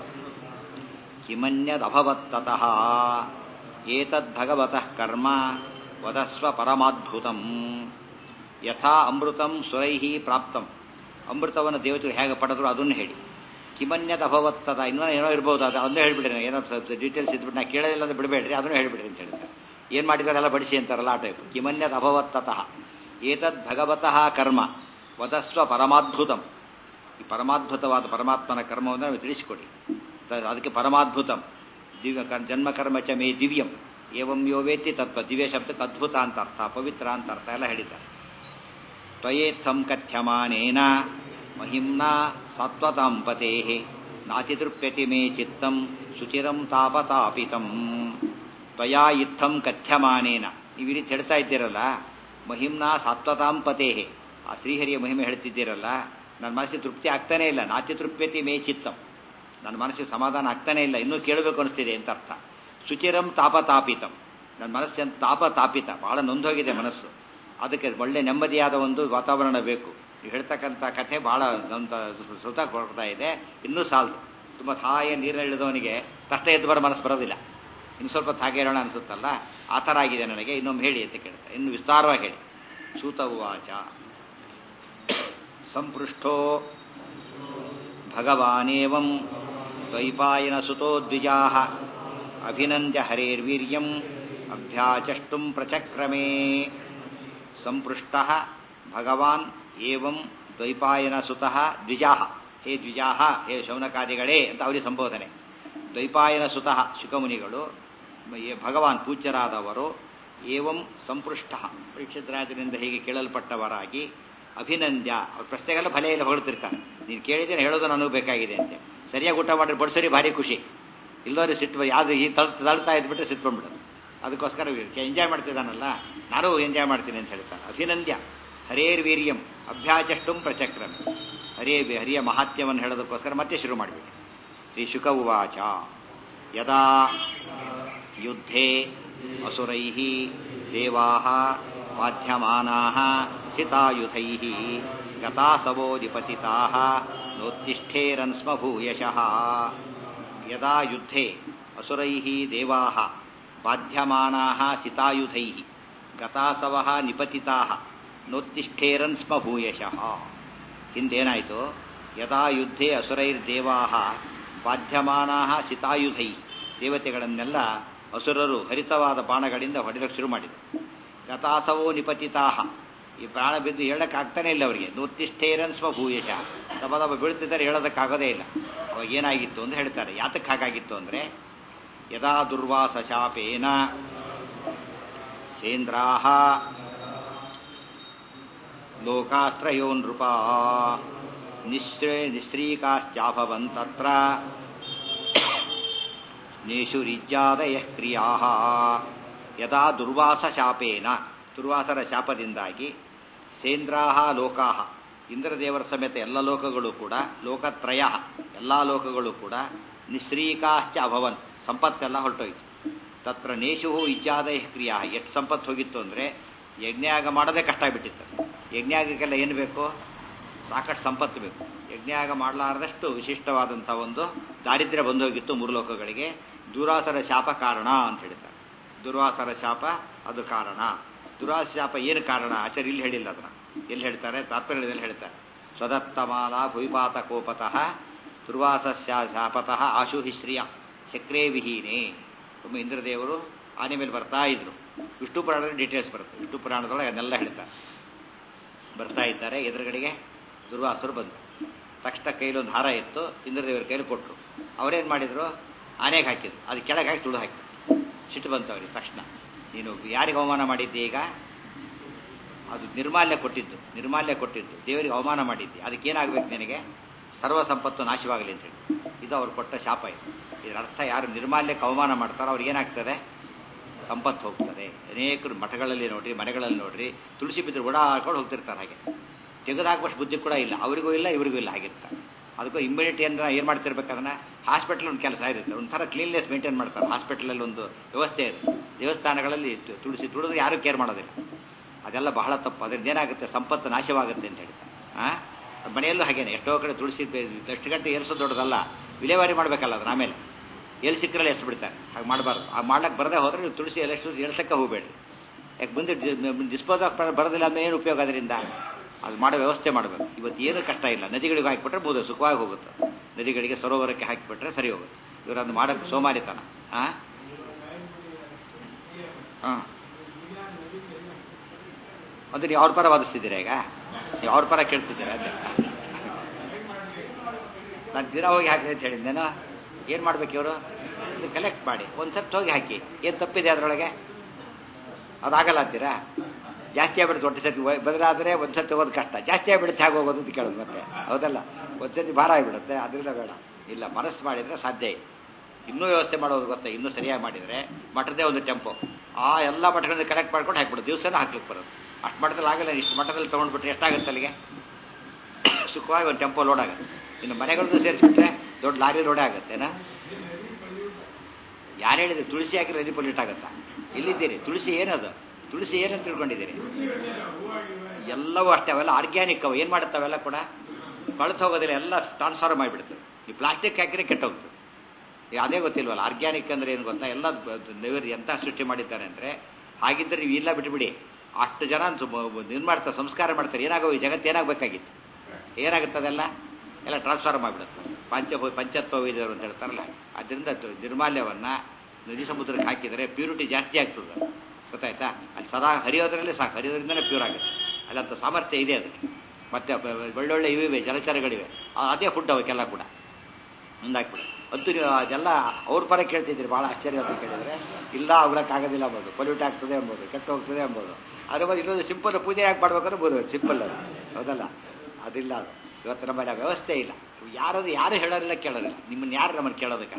ಕಿಮನ್ಯದಭವತ್ತತಃ ಏತದ್ಭಗವತಃ ಕರ್ಮ ವದಸ್ವ ಪರಮಾದ್ಭುತಂ ಯಥಾ ಅಮೃತಂ ಸುರೈಹಿ ಪ್ರಾಪ್ತಂ ಅಮೃತವನ್ನು ದೇವತೆಗಳು ಹೇಗೆ ಪಡೆದ್ರು ಅದನ್ನು ಹೇಳಿ ಕಿಮನ್ಯದ ಅಭವತ್ತದ ಇನ್ನೂ ಏನೋ ಇರ್ಬೋದು ಅದು ಅದನ್ನೇ ಹೇಳ್ಬಿಡ್ರಿ ಏನೋ ಸ್ವಲ್ಪ ಡೀಟೇಲ್ಸ್ ಇದ್ಬಿಟ್ಟು ನಾ ಕೇಳೋದಿಲ್ಲ ಅಂದ್ರೆ ಬಿಡಬೇಡ್ರಿ ಅದನ್ನು ಹೇಳ್ಬಿಡ್ರಿ ಅಂತ ಹೇಳ್ತಾರೆ ಏನು ಮಾಡಿದಾರೆಲ್ಲ ಬಡಿಸಿ ಅಂತಾರಲ್ಲ ಆ ಟೈಪ್ ಕಿಮನ್ಯದ ಅಭವತ್ತತಃ ಏತದ್ ಭಗವತಃ ಕರ್ಮ ವದಸ್ವ ಪರಮಾದ್ಭುತಂ ಈ ಪರಮಾದ್ಭುತವಾದ ಪರಮಾತ್ಮನ ಕರ್ಮವನ್ನು ನಾವು ತಿಳಿಸಿಕೊಡಿ ತ- ಅದಕ್ಕೆ ಪರಮಾದ್ಭುತಂ ದಿವ್ಯ ಕರ್- ಜನ್ಮಕರ್ಮ ಚ ಮೇ ದಿವ್ಯಂ ಏವಂ ಯೋ ವೇತ್ತಿ ತತ್ವ ದಿವ್ಯ ಶಬ್ದಕ್ಕೆ ಅದ್ಭುತ ಅಂತ ಅರ್ಥ ಪವಿತ್ರ ಅಂತ ಅರ್ಥ ಎಲ್ಲ ಹೇಳಿದ್ದಾರೆ ತ್ವಯೇತ್ಥಂ ಕಥ್ಯಮಾನೇನ ಮಹಿಮ್ನಾ ಸತ್ವತಾಂ ಪತೇ ನಾತಿತೃಪ್ಯತಿ ಮೇ ಚಿತ್ತಂ ಸುಚಿರಂ ತಾಪತಾಪಿತಂ ತ್ವಯಾ ಇತ್ತಂ ಕಥ್ಯಮಾನೇನ ನೀವು ಈ ರೀತಿ ಹೇಳ್ತಾ ಇದ್ದೀರಲ್ಲ ಮಹಿಮ್ನಾ ಸಾತ್ವತಾಂ ಪತೇ ಆ ಶ್ರೀಹರಿಯ ಮಹಿಮೆ ಹೇಳ್ತಿದ್ದೀರಲ್ಲ ನನ್ನ ಮನಸ್ಸಿಗೆ ತೃಪ್ತಿ ಆಗ್ತಾನೇ ಇಲ್ಲ ನಾತಿತೃಪ್ಯತಿ ಮೇ ಚಿತ್ತಂ ನನ್ನ ಮನಸ್ಸಿಗೆ ಸಮಾಧಾನ ಆಗ್ತಾನೇ ಇಲ್ಲ ಇನ್ನೂ ಕೇಳಬೇಕು ಅನಿಸ್ತಿದೆ ಅಂತ ಅರ್ಥ ಸುಚಿರಂ ತಾಪತಾಪಿತಂ ನನ್ನ ಮನಸ್ಸು ತಾಪ ತಾಪಿತ ಬಹಳ ನೊಂದೋಗಿದೆ ಮನಸ್ಸು ಅದಕ್ಕೆ ಒಳ್ಳೆ ನೆಮ್ಮದಿಯಾದ ಒಂದು ವಾತಾವರಣ ಬೇಕು ನೀವು ಹೇಳ್ತಕ್ಕಂಥ ಕಥೆ ಬಹಳ ನೊಂದ ಸುತ ಕೊಡ್ತಾ ಇದೆ ಇನ್ನೂ ಸಾಲದು ತುಂಬ ತಾಯಿಯ ನೀರಿನ ಇಳಿದವನಿಗೆ ತಷ್ಟ ಎದ್ದು ಬರೋ ಮನಸ್ಸು ಬರೋದಿಲ್ಲ ಇನ್ನು ಸ್ವಲ್ಪ ಹಾಗೆ ಹೇಳೋಣ ಅನಿಸುತ್ತಲ್ಲ ಆ ಥರ ಆಗಿದೆ ನನಗೆ ಇನ್ನೊಮ್ಮೆ ಹೇಳಿ ಅಂತ ಕೇಳ್ತಾರೆ ಇನ್ನು ವಿಸ್ತಾರವಾಗಿ ಹೇಳಿ ಸೂತ ಉವಾಚ ಸಂಪೃಷ್ಟೋ ಭಗವಾನೇವಂ ದ್ವೈಪಾಯನ ಸುತೋ ದ್ವಿಜಾ ಅಭಿನಂದ್ಯ ಹರೇರ್ವೀರ್ಯಂ ಅಭ್ಯಾಚಷ್ಟುಂ ಪ್ರಚಕ್ರಮೇ ಸಂಪೃಷ್ಟ ಭಗವಾನ್ ಏವಂ ದ್ವೈಪಾಯನ ಸುತಃ ದ್ವಿಜಾ ಹೇ ದ್ವಿಜಾ ಹೇ ಶೌನಕಾದಿಗಳೇ ಅಂತ ಅವರಿಗೆ ಸಂಬೋಧನೆ ದ್ವೈಪಾಯನ ಸುತಃ ಶುಕಮುನಿಗಳು ಏ- ಭಗವಾನ್ ಪೂಜ್ಯರಾದವರು ಏವಂ ಸಂಪೃಷ್ಟ ಪರೀಕ್ಷಿತರಾಜನಿಂದ ಹೀಗೆ ಕೇಳಲ್ಪಟ್ಟವರಾಗಿ ಅಭಿನಂದ್ಯ ಅವ್ರ ಪ್ರಶ್ನೆಗೆಲ್ಲ ಭಲೆ ಇಲ್ಲ ಹೊರಡ್ತಿರ್ತಾರೆ ನೀನು ಕೇಳಿದ್ದೇನೆ ಹೇಳೋದು ನನಗೆ ಬೇಕಾಗಿದೆ ಅಂತೆ ಸರಿಯಾಗಿ ಊಟ ಮಾಡಿದ್ರೆ ಬಡಿಸೋರಿ ಭಾರಿ ಖುಷಿ ಇಲ್ಲೋರು ಸಿಟ್ಟು ಯಾವುದು ಈ ತಳ್ ತಳ್ತಾ ಇದ್ಬಿಟ್ರೆ ಸಿಟ್ಟು ಬಂದ್ಬಿಡೋದು ಅದಕ್ಕೋಸ್ಕರ ಎಂಜಾಯ್ ಮಾಡ್ತಿದ್ದಾನಲ್ಲ ನಾನು ಎಂಜಾಯ್ ಮಾಡ್ತೀನಿ ಅಂತ ಹೇಳ್ತಾನೆ ಅಭಿನಂದ್ಯ ಹರೇರ್ ವೀರ್ಯಂ ಅಭ್ಯಾಚಷ್ಟುಂ ಪ್ರಚಕ್ರಂ ಹರೇ ಹರಿಯ ಮಹಾತ್ಮ್ಯವನ್ನು ಹೇಳೋದಕ್ಕೋಸ್ಕರ ಮತ್ತೆ ಶುರು ಮಾಡಿಬಿಟ್ಟು ಶ್ರೀ ಶುಕ ಉವಾಚ ಯದಾ ಯುದ್ಧೇ ಅಸುರೈ ದೇವಾ ಬಾಧ್ಯಮಾನಾ ಸಿತಾಯುಧೈ ಗತಾಸವೋ ನಿಪತಿತಾ ನೋತ್ತಿಷ್ಠೇರನ್ ಸ್ಮ ಭೂಯಶಃ ಯದಾ ಯುದ್ಧೇ ಅಸುರೈ ದೇವಾ ಬಾಧ್ಯಮಾನಾ ಸಿತಾಯುಧೈ ಗತಾಸವ ನಿಪತಿತಾ ನೋತ್ತಿಷ್ಠೇರನ್ ಸ್ಮ ಭೂಯಶಃ ಹಿಂದೇನಾಯಿತು ಯದಾ ಯುದ್ಧೇ ಅಸುರೈರ್ದೇವಾ ಬಾಧ್ಯಮಾನಾ ಸಿತಾಯುಧೈ ದೇವತೆಗಳನ್ನೆಲ್ಲ ಅಸುರರು ಹರಿತವಾದ ಬಾಣಗಳಿಂದ ಹೊಡೆದಕ್ಕೆ ಶುರು ಮಾಡಿದರು ಗತಾಸವೋ ನಿಪತಿತಾಹ ಈ ಪ್ರಾಣ ಬಿದ್ದು ಹೇಳಕ್ಕಾಗ್ತಾನೆ ಇಲ್ಲ ಅವರಿಗೆ ನೋತ್ತಿಷ್ಠೇರನ್ ಸ್ವ ಭೂಯಶ ತಮ್ಮ ತಮ್ಮ ಬೀಳ್ತಿದ್ದಾರೆ ಹೇಳೋದಕ್ಕಾಗೋದೇ ಇಲ್ಲ ಅವಾಗ ಏನಾಗಿತ್ತು ಅಂತ ಹೇಳ್ತಾರೆ ಯಾತಕ್ಕೆ ಹಾಗಾಗಿತ್ತು ಅಂದ್ರೆ ಯದಾ ದುರ್ವಾಸ ಶಾಪೇನ ಸೇಂದ್ರಾಹ ಲೋಕಾಸ್ತ್ರಯೋ ನೃಪ ನಿಶ್ರೇ ನಿಶ್ರೀಕಾಶ್ಚಾಭವಂತತ್ರ ನೇಷುರಿಜ್ಜಾದಯ ಕ್ರಿಯಾ ಯದಾ ದುರ್ವಾಸ ಶಾಪೇನ ದುರ್ವಾಸರ ಶಾಪದಿಂದಾಗಿ ಸೇಂದ್ರಾಹ ಲೋಕಾಹ ಇಂದ್ರದೇವರ ಸಮೇತ ಎಲ್ಲ ಲೋಕಗಳು ಕೂಡ ಲೋಕತ್ರಯ ಎಲ್ಲ ಲೋಕಗಳು ಕೂಡ ನಿಶ್ರೀಕಾಶ್ಚ ಅಭವನ್ ಸಂಪತ್ತೆಲ್ಲ ಹೊರಟೋಯ್ತು ತತ್ರ ನೇಷು ಇಜ್ಜಾದಯ ಕ್ರಿಯಾ ಎಷ್ಟು ಸಂಪತ್ತು ಹೋಗಿತ್ತು ಅಂದರೆ ಯಜ್ಞಯಾಗ ಮಾಡೋದೇ ಕಷ್ಟ ಆಗಿಬಿಟ್ಟಿತ್ತು ಯಜ್ಞಯಾಗಕ್ಕೆಲ್ಲ ಏನು ಬೇಕು ಸಾಕಷ್ಟು ಸಂಪತ್ತು ಬೇಕು ಯಜ್ಞಯಾಗ ಮಾಡಲಾರದಷ್ಟು ವಿಶಿಷ್ಟವಾದಂಥ ಒಂದು ದಾರಿದ್ರ್ಯ ಬಂದೋಗಿತ್ತು ಮೂರು ಲೋಕಗಳಿಗೆ ದುರಾಸರ ಶಾಪ ಕಾರಣ ಅಂತ ಹೇಳ್ತಾರೆ ದುರ್ವಾಸರ ಶಾಪ ಅದು ಕಾರಣ ದುರಾಸ ಶಾಪ ಏನು ಕಾರಣ ಆಚಾರ್ಯ ಇಲ್ಲಿ ಹೇಳಿಲ್ಲ ಅದನ್ನ ಎಲ್ಲಿ ಹೇಳ್ತಾರೆ ತಾತ್ಪರ್ಯದಲ್ಲಿ ಹೇಳ್ತಾರೆ ಸ್ವದತ್ತಮಾಲಾ ಭೂಪಾತ ಕೋಪತಃ ದುರ್ವಾಸ ಶಾಪತಃ ಆಶುಹಿ ಶ್ರಿಯ ಚಕ್ರೇ ವಿಹೀನೆ ಒಮ್ಮೆ ಇಂದ್ರದೇವರು ಆನೆ ಮೇಲೆ ಬರ್ತಾ ಇದ್ರು ವಿಷ್ಣು ಪುರಾಣದ ಡೀಟೇಲ್ಸ್ ಬರುತ್ತೆ ವಿಷ್ಣು ಪುರಾಣದೊಳಗೆ ಅದನ್ನೆಲ್ಲ ಹೇಳ್ತಾರೆ ಬರ್ತಾ ಇದ್ದಾರೆ ಎದುರುಗಡೆಗೆ ದುರ್ವಾಸರು ಬಂದರು ತಕ್ಷಣ ಕೈಲಿ ಒಂದು ಹಾರ ಇತ್ತು ಇಂದ್ರದೇವರ ಕೈಲಿ ಕೊಟ್ಟರು ಅವರೇನು ಮಾಡಿದ್ರು ಆನೆಗೆ ಹಾಕಿದ್ರು ಅದು ಕೆಳಗೆ ಹಾಕಿ ತುಳು ಹಾಕಿದ್ರು ಸಿಟ್ಟು ಬಂತು ಅವ್ರಿಗೆ ತಕ್ಷಣ ನೀನು ಯಾರಿಗೆ ಅವಮಾನ ಮಾಡಿದ್ದೆ ಈಗ ಅದು ನಿರ್ಮಾಲ್ಯ ಕೊಟ್ಟಿದ್ದು ನಿರ್ಮಾಲ್ಯ ಕೊಟ್ಟಿದ್ದು ದೇವರಿಗೆ ಅವಮಾನ ಮಾಡಿದ್ದೆ ಅದಕ್ಕೆ ಏನಾಗಬೇಕು ನಿನಗೆ ಸರ್ವ ಸಂಪತ್ತು ನಾಶವಾಗಲಿ ಅಂತ ಹೇಳಿ ಇದು ಅವ್ರು ಕೊಟ್ಟ ಶಾಪ ಇದು ಇದರ ಅರ್ಥ ಯಾರು ನಿರ್ಮಾಲ್ಯಕ್ಕೆ ಅವಮಾನ ಮಾಡ್ತಾರೋ ಅವ್ರಿಗೆ ಏನಾಗ್ತದೆ ಸಂಪತ್ತು ಹೋಗ್ತದೆ ಅನೇಕರು ಮಠಗಳಲ್ಲಿ ನೋಡ್ರಿ ಮನೆಗಳಲ್ಲಿ ನೋಡ್ರಿ ತುಳಸಿ ಬಿದ್ದರೆ ಓಡಾಡ್ಕೊಂಡು ಹೋಗ್ತಿರ್ತಾರೆ ಹಾಗೆ ತೆಗೆದಾಕುವಷ್ಟು ಬುದ್ಧಿ ಕೂಡ ಇಲ್ಲ ಅವರಿಗೂ ಇಲ್ಲ ಇವರಿಗೂ ಇಲ್ಲ ಹಾಗಿರ್ತಾರೆ ಅದಕ್ಕೂ ಇಮ್ಯುನಿಟಿ ಅಂದ್ರೆ ಏನು ಮಾಡ್ತಿರ್ಬೇಕಂದ್ರೆ ಹಾಸ್ಪಿಟಲ್ ಒಂದು ಕೆಲಸ ಇರುತ್ತೆ ಒಂಥರ ಕ್ಲೀನ್ನೆಸ್ ಮೇಂಟೈನ್ ಮಾಡ್ತಾರೆ ಹಾಸ್ಪಿಟಲಲ್ಲಿ ಒಂದು ವ್ಯವಸ್ಥೆ ಇರುತ್ತೆ ದೇವಸ್ಥಾನಗಳಲ್ಲಿ ತುಳಸಿ ತುಳಿದ್ರೆ ಯಾರೂ ಕೇರ್ ಮಾಡೋದಿಲ್ಲ ಅದೆಲ್ಲ ಬಹಳ ತಪ್ಪು ಅದರಿಂದ ಏನಾಗುತ್ತೆ ಸಂಪತ್ತು ನಾಶವಾಗುತ್ತೆ ಅಂತ ಹೇಳ್ತಾರೆ ಆ ಮನೆಯಲ್ಲೂ ಹಾಗೇನೆ ಎಷ್ಟೋ ಕಡೆ ತುಳಸಿ ಎಷ್ಟು ಗಂಟೆ ಏರಿಸೋದು ದೊಡ್ಡದಲ್ಲ ವಿಲೇವಾರಿ ಮಾಡಬೇಕಲ್ಲ ಅದನ್ನ ಆಮೇಲೆ ಎಲ್ಲಿ ಸಿಕ್ಕರಲ್ಲಿ ಎಷ್ಟು ಬಿಡ್ತಾರೆ ಹಾಗೆ ಮಾಡಬಾರ್ದು ಆ ಮಾಡ್ಲಿಕ್ಕೆ ಬರದೇ ಹೋದ್ರೆ ನೀವು ತುಳಸಿ ಎಲ್ಲ ಎಷ್ಟು ಎಳ್ಸಕ್ಕೆ ಹೋಗಬೇಡಿ ಯಾಕೆ ಮುಂದೆ ಡಿಸ್ಪೋಸ್ ಆಫ್ ಬರೋದಿಲ್ಲ ಅಂದ್ರೆ ಏನು ಉಪಯೋಗ ಅದರಿಂದ ಅದು ಮಾಡೋ ವ್ಯವಸ್ಥೆ ಮಾಡಬೇಕು ಇವತ್ತು ಏನು ಕಷ್ಟ ಇಲ್ಲ ನದಿಗಳಿಗೆ ಹಾಕಿಬಿಟ್ರೆ ಬೋದು ಸುಖವಾಗಿ ಹೋಗುತ್ತೆ ನದಿಗಳಿಗೆ ಸರೋವರಕ್ಕೆ ಹಾಕಿಬಿಟ್ರೆ ಸರಿ ಹೋಗುತ್ತೆ ಇವರು ಅದು ಮಾಡೋಕ್ಕೆ ಸೋಮಾರಿತನ ಹಾಂ ಹಾಂ ಅದು ನೀವು ಅವ್ರ ಪರ ವಾದಿಸ್ತಿದ್ದೀರಾ ಈಗ ನೀವು ಅವ್ರ ಪರ ಕೇಳ್ತಿದ್ದೀರಾ ಅದೇ ನಾನು ದಿನ ಹೋಗಿ ಹಾಕಿ ಅಂತ ಹೇಳಿದ್ದೇನೋ ಏನು ಮಾಡ್ಬೇಕು ಇವರು ಇದು ಕಲೆಕ್ಟ್ ಮಾಡಿ ಒಂದು ಸರ್ತಿ ಹೋಗಿ ಹಾಕಿ ಏನು ತಪ್ಪಿದೆ ಅದರೊಳಗೆ ಅದಾಗಲ್ಲ ಅಂತೀರಾ ಜಾಸ್ತಿ ಆಗ್ಬಿಡುತ್ತೆ ಒಟ್ಟು ಸತಿ ಬದಲಾದರೆ ಒಂದು ಸರ್ತಿ ಹೋಗೋದು ಕಷ್ಟ ಜಾಸ್ತಿ ಆಗ್ಬಿಡುತ್ತೆ ಹೇಗೆ ಹೋಗೋದು ಅಂತ ಕೇಳೋದು ಮತ್ತೆ ಹೌದಲ್ಲ ಒಂದು ಸರ್ತಿ ಭಾರ ಆಗಿಬಿಡುತ್ತೆ ಅದರಿಂದ ಬೇಡ ಇಲ್ಲ ಮನಸ್ಸು ಮಾಡಿದರೆ ಸಾಧ್ಯ ಇದೆ ಇನ್ನೂ ವ್ಯವಸ್ಥೆ ಮಾಡೋದು ಗೊತ್ತಾ ಇನ್ನೂ ಸರಿಯಾಗಿ ಮಾಡಿದರೆ ಮಠದೇ ಒಂದು ಟೆಂಪೋ ಆ ಎಲ್ಲ ಮಠಗಳಿಂದ ಕಲೆಕ್ಟ್ ಮಾಡ್ಕೊಂಡು ಹಾಕ್ಬಿಡೋದು ದಿವಸನೂ ಹಾಕ್ಲಿಕ್ಕೆ ಬರೋದು ಅಷ್ಟು ಮಠದಲ್ಲಿ ಆಗಲ್ಲ ಇಷ್ಟು ಮಠದಲ್ಲಿ ತೊಗೊಂಡ್ಬಿಟ್ರೆ ಎಷ್ಟಾಗುತ್ತೆ ಅಲ್ಲಿಗೆ ಸುಖವಾಗಿ ಒಂದು ಟೆಂಪೋ ಲೋಡ್ ಆಗುತ್ತೆ ಇನ್ನು ಮನೆಗಳದ್ದು ಸೇರಿಸ್ಬಿಟ್ರೆ ದೊಡ್ಡ ಲಾರಿ ಲೋಡೇ ಆಗುತ್ತೇನಾ ಯಾರು ಹೇಳಿದ್ರೆ ತುಳಸಿ ಹಾಕಿದ್ರೆ ನದಿ ಪೊಲ್ಯೂಟ್ ಆಗುತ್ತಾ ಇಲ್ಲಿದ್ದೀರಿ ತುಳಸಿ ಏನದು ತುಳಸಿ ಏನಂತ ತಿಳ್ಕೊಂಡಿದ್ದೀರಿ ಎಲ್ಲವೂ ಅಷ್ಟೇ ಅವೆಲ್ಲ ಆರ್ಗ್ಯಾನಿಕ್ ಅವು ಏನು ಮಾಡುತ್ತೆ ಅವೆಲ್ಲ ಕೂಡ ಕಳೆದು ಹೋಗೋದಿಲ್ಲ ಎಲ್ಲ ಟ್ರಾನ್ಸ್ಫಾರ್ಮ್ ಮಾಡಿಬಿಡುತ್ತೆ ಈ ಪ್ಲಾಸ್ಟಿಕ್ ಹಾಕಿದ್ರೆ ಕೆಟ್ಟೋಗ್ತದೆ ಈಗ ಅದೇ ಗೊತ್ತಿಲ್ವಲ್ಲ ಆರ್ಗ್ಯಾನಿಕ್ ಅಂದ್ರೆ ಏನು ಗೊತ್ತಾ ಎಲ್ಲ ದೇವರು ಎಂತ ಸೃಷ್ಟಿ ಮಾಡಿದ್ದಾರೆ ಅಂದರೆ ಹಾಗಿದ್ದರೆ ನೀವು ಇಲ್ಲ ಬಿಟ್ಬಿಡಿ ಅಷ್ಟು ಜನ ಏನು ಮಾಡ್ತಾರೆ ಸಂಸ್ಕಾರ ಮಾಡ್ತಾರೆ ಏನಾಗೋ ಈ ಜಗತ್ತು ಏನಾಗಬೇಕಾಗಿತ್ತು ಏನಾಗುತ್ತೆ ಅದೆಲ್ಲ ಎಲ್ಲ ಟ್ರಾನ್ಸ್ಫಾರ್ ಮಾಡಿಬಿಡುತ್ತೆ ಪಂಚ ಪಂಚತ್ವ ವೈದ್ಯರು ಅಂತ ಹೇಳ್ತಾರಲ್ಲ ಅದರಿಂದ ನಿರ್ಮಾಲ್ಯವನ್ನು ನದಿ ಸಮುದ್ರಕ್ಕೆ ಹಾಕಿದರೆ ಪ್ಯೂರಿಟಿ ಜಾಸ್ತಿ ಆಗ್ತದೆ ಗೊತ್ತಾಯ್ತಾ ಅಲ್ಲಿ ಸದಾ ಹರಿಯೋದ್ರಲ್ಲೇ ಸಾಕು ಹರಿಯೋದ್ರಿಂದಲೇ ಪ್ಯೂರ್ ಆಗುತ್ತೆ ಅಲ್ಲಂತ ಸಾಮರ್ಥ್ಯ ಇದೆ ಅದಕ್ಕೆ ಮತ್ತೆ ಒಳ್ಳೊಳ್ಳೆ ಇವಿವೆ ಜಲಚರಗಳಿವೆ ಅದೇ ಫುಡ್ ಅವಕ್ಕೆಲ್ಲ ಕೂಡ ಮುಂದಾಕ್ಬಿಡು ಅಂತೂ ನೀವು ಅದೆಲ್ಲ ಅವ್ರ ಪರ ಕೇಳ್ತಿದ್ದೀರಿ ಭಾಳ ಆಶ್ಚರ್ಯ ಅಂತ ಕೇಳಿದರೆ ಇಲ್ಲ ಆಗೋಕ್ಕಾಗೋದಿಲ್ಲ ಅಂಬೋದು ಪೊಲ್ಯೂಟ್ ಆಗ್ತದೆ ಅಂಬೋದು ಕೆಟ್ಟು ಹೋಗ್ತದೆ ಅಂಬೋದು ಅದ್ರ ಬಗ್ಗೆ ಇನ್ನೊಂದು ಸಿಂಪಲ್ ಪೂಜೆ ಯಾಕೆ ಮಾಡ್ಬೇಕಾದ್ರೆ ಬೋದು ಸಿಂಪಲ್ ಅದು ಹೌದಲ್ಲ ಅದಿಲ್ಲ ಅದು ಇವತ್ತು ನಮ್ಮಲ್ಲಿ ಆ ವ್ಯವಸ್ಥೆ ಇಲ್ಲ ಯಾರದು ಯಾರು ಹೇಳೋರಿಲ್ಲ ಕೇಳೋರಿಲ್ಲ ನಿಮ್ಮನ್ನು ಯಾರು ನಮ್ಮನ್ನು ಕೇಳೋದಕ್ಕಂತೆ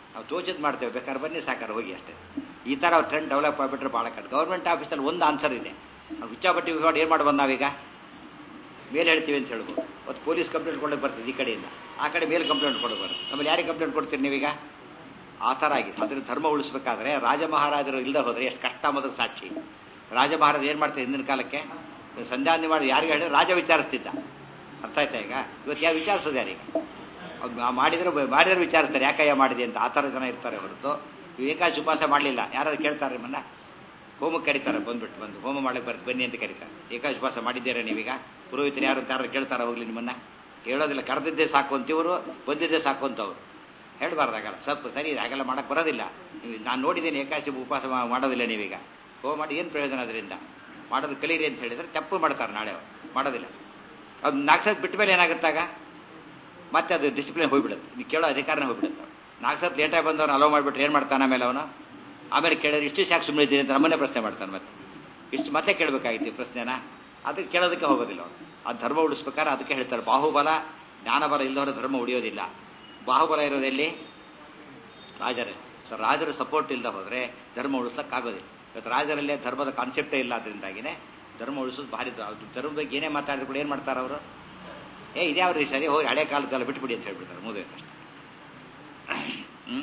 ನಾವು ತೋಚಿದ್ ಮಾಡ್ತೇವೆ ಬೇಕಾದ್ರೆ ಬನ್ನಿ ಸಾಕಾರ ಹೋಗಿ ಅಷ್ಟೇ ಈ ಥರ ಟ್ರೆಂಡ್ ಡೆವಲಪ್ ಆಗಿಬಿಟ್ರೆ ಭಾಳ ಕಷ್ಟ ಗೌರ್ಮೆಂಟ್ ಆಫೀಸಲ್ಲಿ ಒಂದು ಆನ್ಸರ್ ಇದೆ ನಾವು ಹುಚ್ಚಾಪಟ್ಟಿ ವಿವಾಡ ಏನು ಮಾಡಿ ಬಂದು ನಾವೀಗ ಮೇಲೆ ಹೇಳ್ತೀವಿ ಅಂತ ಹೇಳ್ಬೋದು ಮತ್ತು ಪೊಲೀಸ್ ಕಂಪ್ಲೇಂಟ್ ಕೊಡೋಕೆ ಬರ್ತದೆ ಈ ಕಡೆಯಿಂದ ಆ ಕಡೆ ಮೇಲೆ ಕಂಪ್ಲೇಂಟ್ ಕೊಡೋಕೆ ಬರ್ತದೆ ಆಮೇಲೆ ಯಾರಿಗೆ ಕಂಪ್ಲೇಂಟ್ ಕೊಡ್ತೀರಿ ನೀವೀಗ ಆ ಥರ ಆಗಿದೆ ಅದ್ರ ಧರ್ಮ ಉಳಿಸ್ಬೇಕಾದ್ರೆ ರಾಜ ಮಹಾರಾಜರು ಇಲ್ಲದೆ ಹೋದರೆ ಎಷ್ಟು ಕಷ್ಟ ಮೊದಲು ಸಾಕ್ಷಿ ರಾಜ ಮಹಾರಾಜ ಏನು ಮಾಡ್ತಾರೆ ಹಿಂದಿನ ಕಾಲಕ್ಕೆ ಸಂಧ್ಯಾನೆ ಮಾಡಿ ಯಾರಿಗೆ ಹೇಳಿದ್ರೆ ರಾಜ ವಿಚಾರಿಸ್ತಿದ್ದ ಅರ್ಥ ಆಯ್ತಾ ಈಗ ಇವತ್ತು ಯಾರು ವಿಚಾರಿಸೋದು ಯಾರೀಗ ಅವ್ರು ಮಾಡಿದ್ರೆ ಮಾಡಿದ್ರೆ ವಿಚಾರಿಸ್ತಾರೆ ಯಾಕಯ್ಯ ಮಾಡಿದೆ ಅಂತ ಆ ಥರ ಜನ ಇರ್ತಾರೆ ಹೊರತು ಏಕಾಶ ಉಪವಾಸ ಮಾಡಲಿಲ್ಲ ಯಾರು ಕೇಳ್ತಾರೆ ನಿಮ್ಮನ್ನ ಹೋಮಕ್ಕೆ ಕರೀತಾರೆ ಬಂದ್ಬಿಟ್ಟು ಬಂದು ಹೋಮ ಮಾಡಕ್ಕೆ ಬರ್ತು ಬನ್ನಿ ಅಂತ ಕರೀತಾರೆ ಏಕಾಶ ಉಪವಾಸ ಮಾಡಿದ್ದೀರಾ ನೀವೀಗ ಪುರೋಹಿತರು ಯಾರು ಅಂತ ಯಾರು ಕೇಳ್ತಾರ ಹೋಗ್ಲಿ ನಿಮ್ಮನ್ನ ಹೇಳೋದಿಲ್ಲ ಕರೆದಿದ್ದೇ ಸಾಕು ಅಂತಿವರು ಬಂದಿದ್ದೇ ಸಾಕು ಅಂತವ್ರು ಹೇಳ್ಬಾರ್ದಾಗಲ್ಲ ಸ್ವಲ್ಪ ಸರಿ ಹಾಗೆಲ್ಲ ಮಾಡಕ್ಕೆ ಬರೋದಿಲ್ಲ ನೀವು ನಾನು ನೋಡಿದ್ದೇನೆ ಏಕಾಶಿ ಉಪವಾಸ ಮಾಡೋದಿಲ್ಲ ನೀವೀಗ ಹೋಮ ಮಾಡಿ ಏನು ಪ್ರಯೋಜನ ಅದರಿಂದ ಮಾಡೋದು ಕಲೀರಿ ಅಂತ ಹೇಳಿದ್ರೆ ತಪ್ಪು ಮಾಡ್ತಾರೆ ನಾಳೆ ಅವ್ರು ಮಾಡೋದಿಲ್ಲ ಅದು ನಾಲ್ಕು ಸತ್ ಬಿಟ್ಟ ಮೇಲೆ ಏನಾಗುತ್ತಾಗ ಮತ್ತೆ ಅದು ಡಿಸಿಪ್ಲಿನ್ ಹೋಗ್ಬಿಡುತ್ತೆ ನೀವು ಕೇಳೋ ಅಧಿಕಾರನೇ ಹೋಗ್ಬಿಡುತ್ತೆ ನಾಲ್ಕು ಸತ್ ಲೇಟಾಗಿ ಬಂದವನು ಅಲೋ ಮಾಡಿಬಿಟ್ರೆ ಏನು ಮಾಡ್ತಾನೆ ಆಮೇಲೆ ಅವನು ಆಮೇಲೆ ಕೇಳಿದ್ರೆ ಇಷ್ಟು ಸಾಕು ಸುಮ್ಮನೆ ಇದ್ದೀನಿ ಅಂತ ನಮ್ಮನ್ನೇ ಪ್ರಶ್ನೆ ಮಾಡ್ತಾನೆ ಮತ್ತೆ ಇಷ್ಟು ಮತ್ತೆ ಕೇಳಬೇಕಾಗಿತ್ತು ಪ್ರಶ್ನೆನ ಅದಕ್ಕೆ ಕೇಳೋದಕ್ಕೆ ಹೋಗೋದಿಲ್ಲ ಅವನು ಆ ಧರ್ಮ ಉಳಿಸ್ಬೇಕಾದ್ರೆ ಅದಕ್ಕೆ ಹೇಳ್ತಾರೆ ಬಾಹುಬಲ ಜ್ಞಾನಬಲ ಇಲ್ಲದವರ ಧರ್ಮ ಉಳಿಯೋದಿಲ್ಲ ಬಾಹುಬಲ ಇರೋದೆಲ್ಲಿ ರಾಜರೇ ಸೊ ರಾಜರ ಸಪೋರ್ಟ್ ಇಲ್ಲದೆ ಹೋದರೆ ಧರ್ಮ ಉಳಿಸ್ಲಿಕ್ಕಾಗೋದಿಲ್ಲ ಇವತ್ತು ರಾಜರಲ್ಲೇ ಧರ್ಮದ ಕಾನ್ಸೆಪ್ಟೇ ಇಲ್ಲ ಅದರಿಂದಾಗಿನೇ ಧರ್ಮ ಉಳಿಸೋದು ಭಾರಿ ಧರ್ಮದ ಬಗ್ಗೆ ಏನೇ ಮಾತಾಡಿದ್ರು ಕೂಡ ಏನು ಮಾಡ್ತಾರೆ ಅವರು ಏ ಇದ್ಯಾವ್ರಿ ಸರಿ ಹೋಗಿ ಹಳೆ ಕಾಲದಲ್ಲ ಬಿಟ್ಬಿಡಿ ಅಂತ ಹೇಳ್ಬಿಡ್ತಾರೆ ಮದುವೆ ಅಷ್ಟೇ ಹ್ಞೂ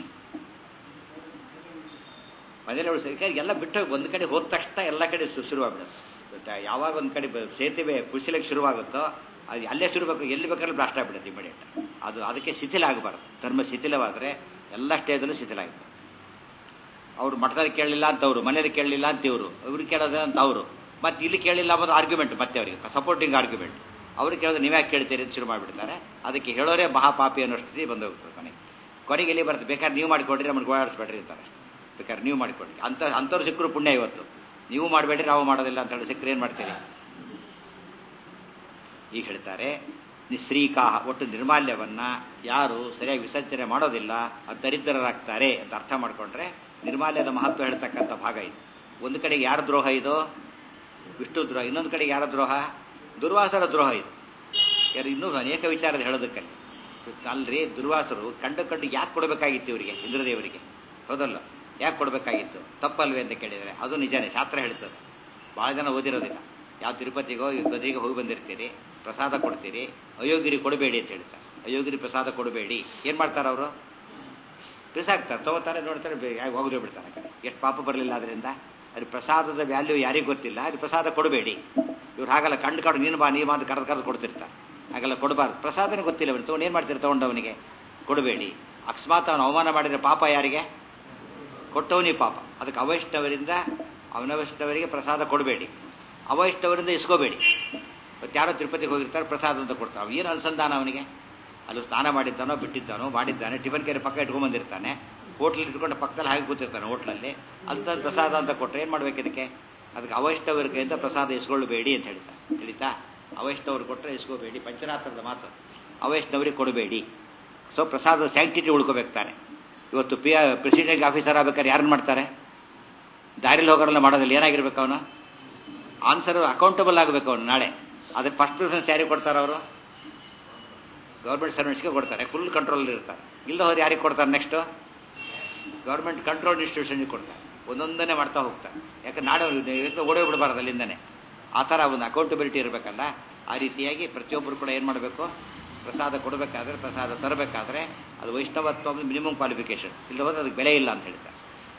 ಮನೇಲಿ ಅವಳು ಸರಿ ಎಲ್ಲ ಬಿಟ್ಟು ಒಂದು ಕಡೆ ಹೋದ ತಕ್ಷಣ ಎಲ್ಲ ಕಡೆ ಶುರುವಾಗ್ಬಿಡುತ್ತೆ ಯಾವಾಗ ಒಂದು ಕಡೆ ಸೇತುವೆ ಕುಶಲಕ್ಕೆ ಶುರುವಾಗುತ್ತೋ ಅದು ಅಲ್ಲೇ ಶುರುಬೇಕು ಎಲ್ಲಿ ಬೇಕಾದ್ರೂ ಬ್ಲಾಸ್ಟ್ ಆಗ್ಬಿಡುತ್ತೆ ಇಮಿಡಿಯೇಟ್ ಅದು ಅದಕ್ಕೆ ಶಿಥಿಲ ಆಗಬಾರ್ದು ಧರ್ಮ ಶಿಥಿಲವಾದರೆ ಎಲ್ಲ ಸ್ಟೇಜಲ್ಲೂ ಶಿಥಿಲ ಆಗುತ್ತೆ ಅವ್ರು ಮಠದಲ್ಲಿ ಕೇಳಲಿಲ್ಲ ಅಂತ ಅವರು ಮನೇಲಿ ಕೇಳಲಿಲ್ಲ ಅಂತ ಇವರು ಇವ್ರಿಗೆ ಕೇಳೋದ ಅಂತ ಅವರು ಮತ್ತೆ ಇಲ್ಲಿ ಕೇಳಿಲ್ಲ ಅನ್ನೋದು ಆರ್ಗ್ಯುಮೆಂಟ್ ಮತ್ತೆ ಅವರಿಗೆ ಸಪೋರ್ಟಿಂಗ್ ಆರ್ಗ್ಯುಮೆಂಟ್ ಅವ್ರಿಗೆ ಕೇಳೋದು ನೀವ್ಯಾಕೆ ಕೇಳ್ತೀರಿ ಅಂತ ಶುರು ಮಾಡಿಬಿಡ್ತಾರೆ ಅದಕ್ಕೆ ಹೇಳೋರೇ ಮಹಾಪಾಪಿ ಅನ್ನೋ ಸ್ಥಿತಿ ಬಂದೋಗ್ತದೆ ಕೊನೆಗೆ ಕೊನೆಗೆ ಎಲ್ಲಿ ಬರುತ್ತೆ ಬೇಕಾದ್ರೆ ನೀವು ಮಾಡಿಕೊಡ್ರಿ ನಮ್ಗೆ ಗೋಳಾಡಿಸ್ಬೇಡ್ರಿ ಅಂತಾರೆ ಬೇಕಾದ್ರೆ ನೀವು ಮಾಡಿಕೊಡ್ರಿ ಅಂತ ಅಂಥವ್ರು ಸಿಕ್ಕರು ಪುಣ್ಯ ಇವತ್ತು ನೀವು ಮಾಡಬೇಡ್ರಿ ನಾವು ಮಾಡೋದಿಲ್ಲ ಅಂತ ಹೇಳಿ ಸಿಕ್ಕರೆ ಏನು ಮಾಡ್ತೀರಿ ಈಗ ಹೇಳ್ತಾರೆ ನಿಶ್ರೀಕಾಹ ಒಟ್ಟು ನಿರ್ಮಾಲ್ಯವನ್ನ ಯಾರು ಸರಿಯಾಗಿ ವಿಸರ್ಜನೆ ಮಾಡೋದಿಲ್ಲ ಅದು ದರಿದ್ರರಾಗ್ತಾರೆ ಅಂತ ಅರ್ಥ ಮಾಡ್ಕೊಂಡ್ರೆ ನಿರ್ಮಾಲ್ಯದ ಮಹತ್ವ ಹೇಳ್ತಕ್ಕಂಥ ಭಾಗ ಇದು ಒಂದು ಕಡೆಗೆ ಯಾರ ದ್ರೋಹ ಇದು ವಿಷ್ಣು ದ್ರೋಹ ಇನ್ನೊಂದು ಕಡೆಗೆ ಯಾರ ದ್ರೋಹ ದುರ್ವಾಸರ ದ್ರೋಹ ಇದು ಯಾರು ಇನ್ನೂ ಅನೇಕ ವಿಚಾರದ ಹೇಳೋದಕ್ಕಲ್ಲಿ ಅಲ್ರಿ ದುರ್ವಾಸರು ಕಂಡು ಕಂಡು ಯಾಕೆ ಕೊಡಬೇಕಾಗಿತ್ತು ಇವರಿಗೆ ಇಂದ್ರದೇವರಿಗೆ ಹೌದಲ್ಲ ಯಾಕೆ ಕೊಡಬೇಕಾಗಿತ್ತು ತಪ್ಪಲ್ವೇ ಅಂತ ಕೇಳಿದರೆ ಅದು ನಿಜನೇ ಶಾಸ್ತ್ರ ಹೇಳ್ತದೆ ಭಾಳ ಜನ ಓದಿರೋದಿಲ್ಲ ಯಾವ ತಿರುಪತಿಗೋ ಗದಿಗೆ ಹೋಗಿ ಬಂದಿರ್ತೀರಿ ಪ್ರಸಾದ ಕೊಡ್ತೀರಿ ಅಯೋಗಿರಿ ಕೊಡಬೇಡಿ ಅಂತ ಹೇಳ್ತಾರೆ ಅಯೋಗಿರಿ ಪ್ರಸಾದ ಕೊಡಬೇಡಿ ಏನು ಮಾಡ್ತಾರೆ ಅವರು ಬಿಸಾಕ್ತಾರೆ ತಗೋತಾರೆ ನೋಡ್ತಾರೆ ಹೋಗದೇ ಬಿಡ್ತಾರೆ ಎಷ್ಟು ಪಾಪ ಬರಲಿಲ್ಲ ಅದರಿಂದ ಅದು ಪ್ರಸಾದದ ವ್ಯಾಲ್ಯೂ ಯಾರಿಗೂ ಗೊತ್ತಿಲ್ಲ ಅದು ಪ್ರಸಾದ ಕೊಡಬೇಡಿ ಇವ್ರು ಹಾಗಲ್ಲ ಕಂಡು ಕಾಡು ನೀನು ಬಾ ನೀವು ಅಂತ ಕರೆದು ಕರೆದು ಕೊಡ್ತಿರ್ತಾರೆ ಹಾಗೆಲ್ಲ ಕೊಡಬಾರ್ದು ಪ್ರಸಾದನೇ ಗೊತ್ತಿಲ್ಲ ಅವನು ತೊಗೊಂಡು ಏನು ಮಾಡ್ತೀರಿ ತೊಗೊಂಡವನಿಗೆ ಕೊಡಬೇಡಿ ಅಕಸ್ಮಾತ್ ಅವನು ಅವಮಾನ ಮಾಡಿದ್ರೆ ಪಾಪ ಯಾರಿಗೆ ಕೊಟ್ಟವನಿಗೆ ಪಾಪ ಅದಕ್ಕೆ ಅವೈಷ್ಣವರಿಂದ ಅವನವೈಷ್ಣವರಿಗೆ ಪ್ರಸಾದ ಕೊಡಬೇಡಿ ಅವೈಷ್ಣವರಿಂದ ಇಸ್ಕೋಬೇಡಿ ಮತ್ತು ಯಾರೋ ತಿರುಪತಿಗೆ ಹೋಗಿರ್ತಾರೆ ಪ್ರಸಾದ ಅಂತ ಕೊಡ್ತಾರೆ ಅವ ಏನು ಅನುಸಂಧಾನ ಅವನಿಗೆ ಅಲ್ಲಿ ಸ್ನಾನ ಮಾಡಿದ್ದಾನೋ ಬಿಟ್ಟಿದ್ದಾನೋ ಮಾಡಿದ್ದಾನೆ ಟಿಫನ್ ಕೇರಿ ಪಕ್ಕ ಇಟ್ಕೊಂಡ್ಬಂದಿರ್ತಾನೆ ಹೋಟ್ಲ್ ಇಟ್ಕೊಂಡು ಪಕ್ಕದಲ್ಲಿ ಹಾಗೆ ಕೂತಿರ್ತಾನೆ ಹೋಟ್ಲಲ್ಲಿ ಅಂತ ಪ್ರಸಾದ ಅಂತ ಕೊಟ್ಟರೆ ಏನು ಮಾಡ್ಬೇಕು ಇದಕ್ಕೆ ಅದಕ್ಕೆ ಅವೈಷ್ಣವರ ಕೈಯಿಂದ ಪ್ರಸಾದ ಇಸ್ಕೊಳ್ಳಬೇಡಿ ಅಂತ ಹೇಳ್ತಾರೆ ತಿಳಿತಾ ಅವೈಷ್ಣವರು ಕೊಟ್ಟರೆ ಇಸ್ಕೋಬೇಡಿ ಪಂಚರಾತ್ರದ ಮಾತು ಅವೈಷ್ಣವರಿಗೆ ಕೊಡಬೇಡಿ ಸೊ ಪ್ರಸಾದದ ಸ್ಯಾಂಕ್ಟಿಟಿ ಉಳ್ಕೋಬೇಕು ತಾನೆ ಇವತ್ತು ಪಿ ಪ್ರೆಸಿಡೆಂಟ್ ಆಫೀಸರ್ ಆಗ್ಬೇಕಾದ್ರೆ ಯಾರನ್ನು ಮಾಡ್ತಾರೆ ದಾರಿಲಿ ಹೋಗೋರೆಲ್ಲ ಮಾಡೋದಿಲ್ಲ ಏನಾಗಿರ್ಬೇಕು ಅವನು ಆನ್ಸರ್ ಅಕೌಂಟಬಲ್ ಆಗಬೇಕು ಅವನು ನಾಳೆ ಅದಕ್ಕೆ ಫಸ್ಟ್ ಪ್ರಿಫರೆನ್ಸ್ ಯಾರಿಗೆ ಕೊಡ್ತಾರೆ ಅವರು ಗೌರ್ಮೆಂಟ್ ಸರ್ವೆಂಟ್ಸ್ಗೆ ಕೊಡ್ತಾರೆ ಫುಲ್ ಕಂಟ್ರೋಲ್ ಇರ್ತಾರೆ ಇಲ್ಲ ಹೋದ್ರೆ ಯಾರಿಗೆ ಕೊಡ್ತಾರೆ ನೆಕ್ಸ್ಟು ಗೌರ್ಮೆಂಟ್ ಕಂಟ್ರೋಲ್ ಇನ್ಸ್ಟಿಟ್ಯೂಷನ್ಗೆ ಕೊಡ್ತಾರೆ ಒಂದೊಂದನ್ನೇ ಮಾಡ್ತಾ ಹೋಗ್ತಾರೆ ಯಾಕೆ ನಾಳೆ ಓಡೇ ಬಿಡಬಾರ್ದು ಅಲ್ಲಿಂದನೇ ಆ ಥರ ಒಂದು ಅಕೌಂಟಬಿಲಿಟಿ ಇರಬೇಕಲ್ಲ ಆ ರೀತಿಯಾಗಿ ಪ್ರತಿಯೊಬ್ಬರು ಕೂಡ ಏನು ಮಾಡಬೇಕು ಪ್ರಸಾದ ಕೊಡಬೇಕಾದ್ರೆ ಪ್ರಸಾದ ತರಬೇಕಾದ್ರೆ ಅದು ವೈಷ್ಣವತ್ವ ಮಿನಿಮಮ್ ಕ್ವಾಲಿಫಿಕೇಶನ್ ಇಲ್ಲ ಹೋದ್ರೆ ಅದಕ್ಕೆ ಬೆಲೆ ಇಲ್ಲ ಅಂತ ಹೇಳ್ತಾರೆ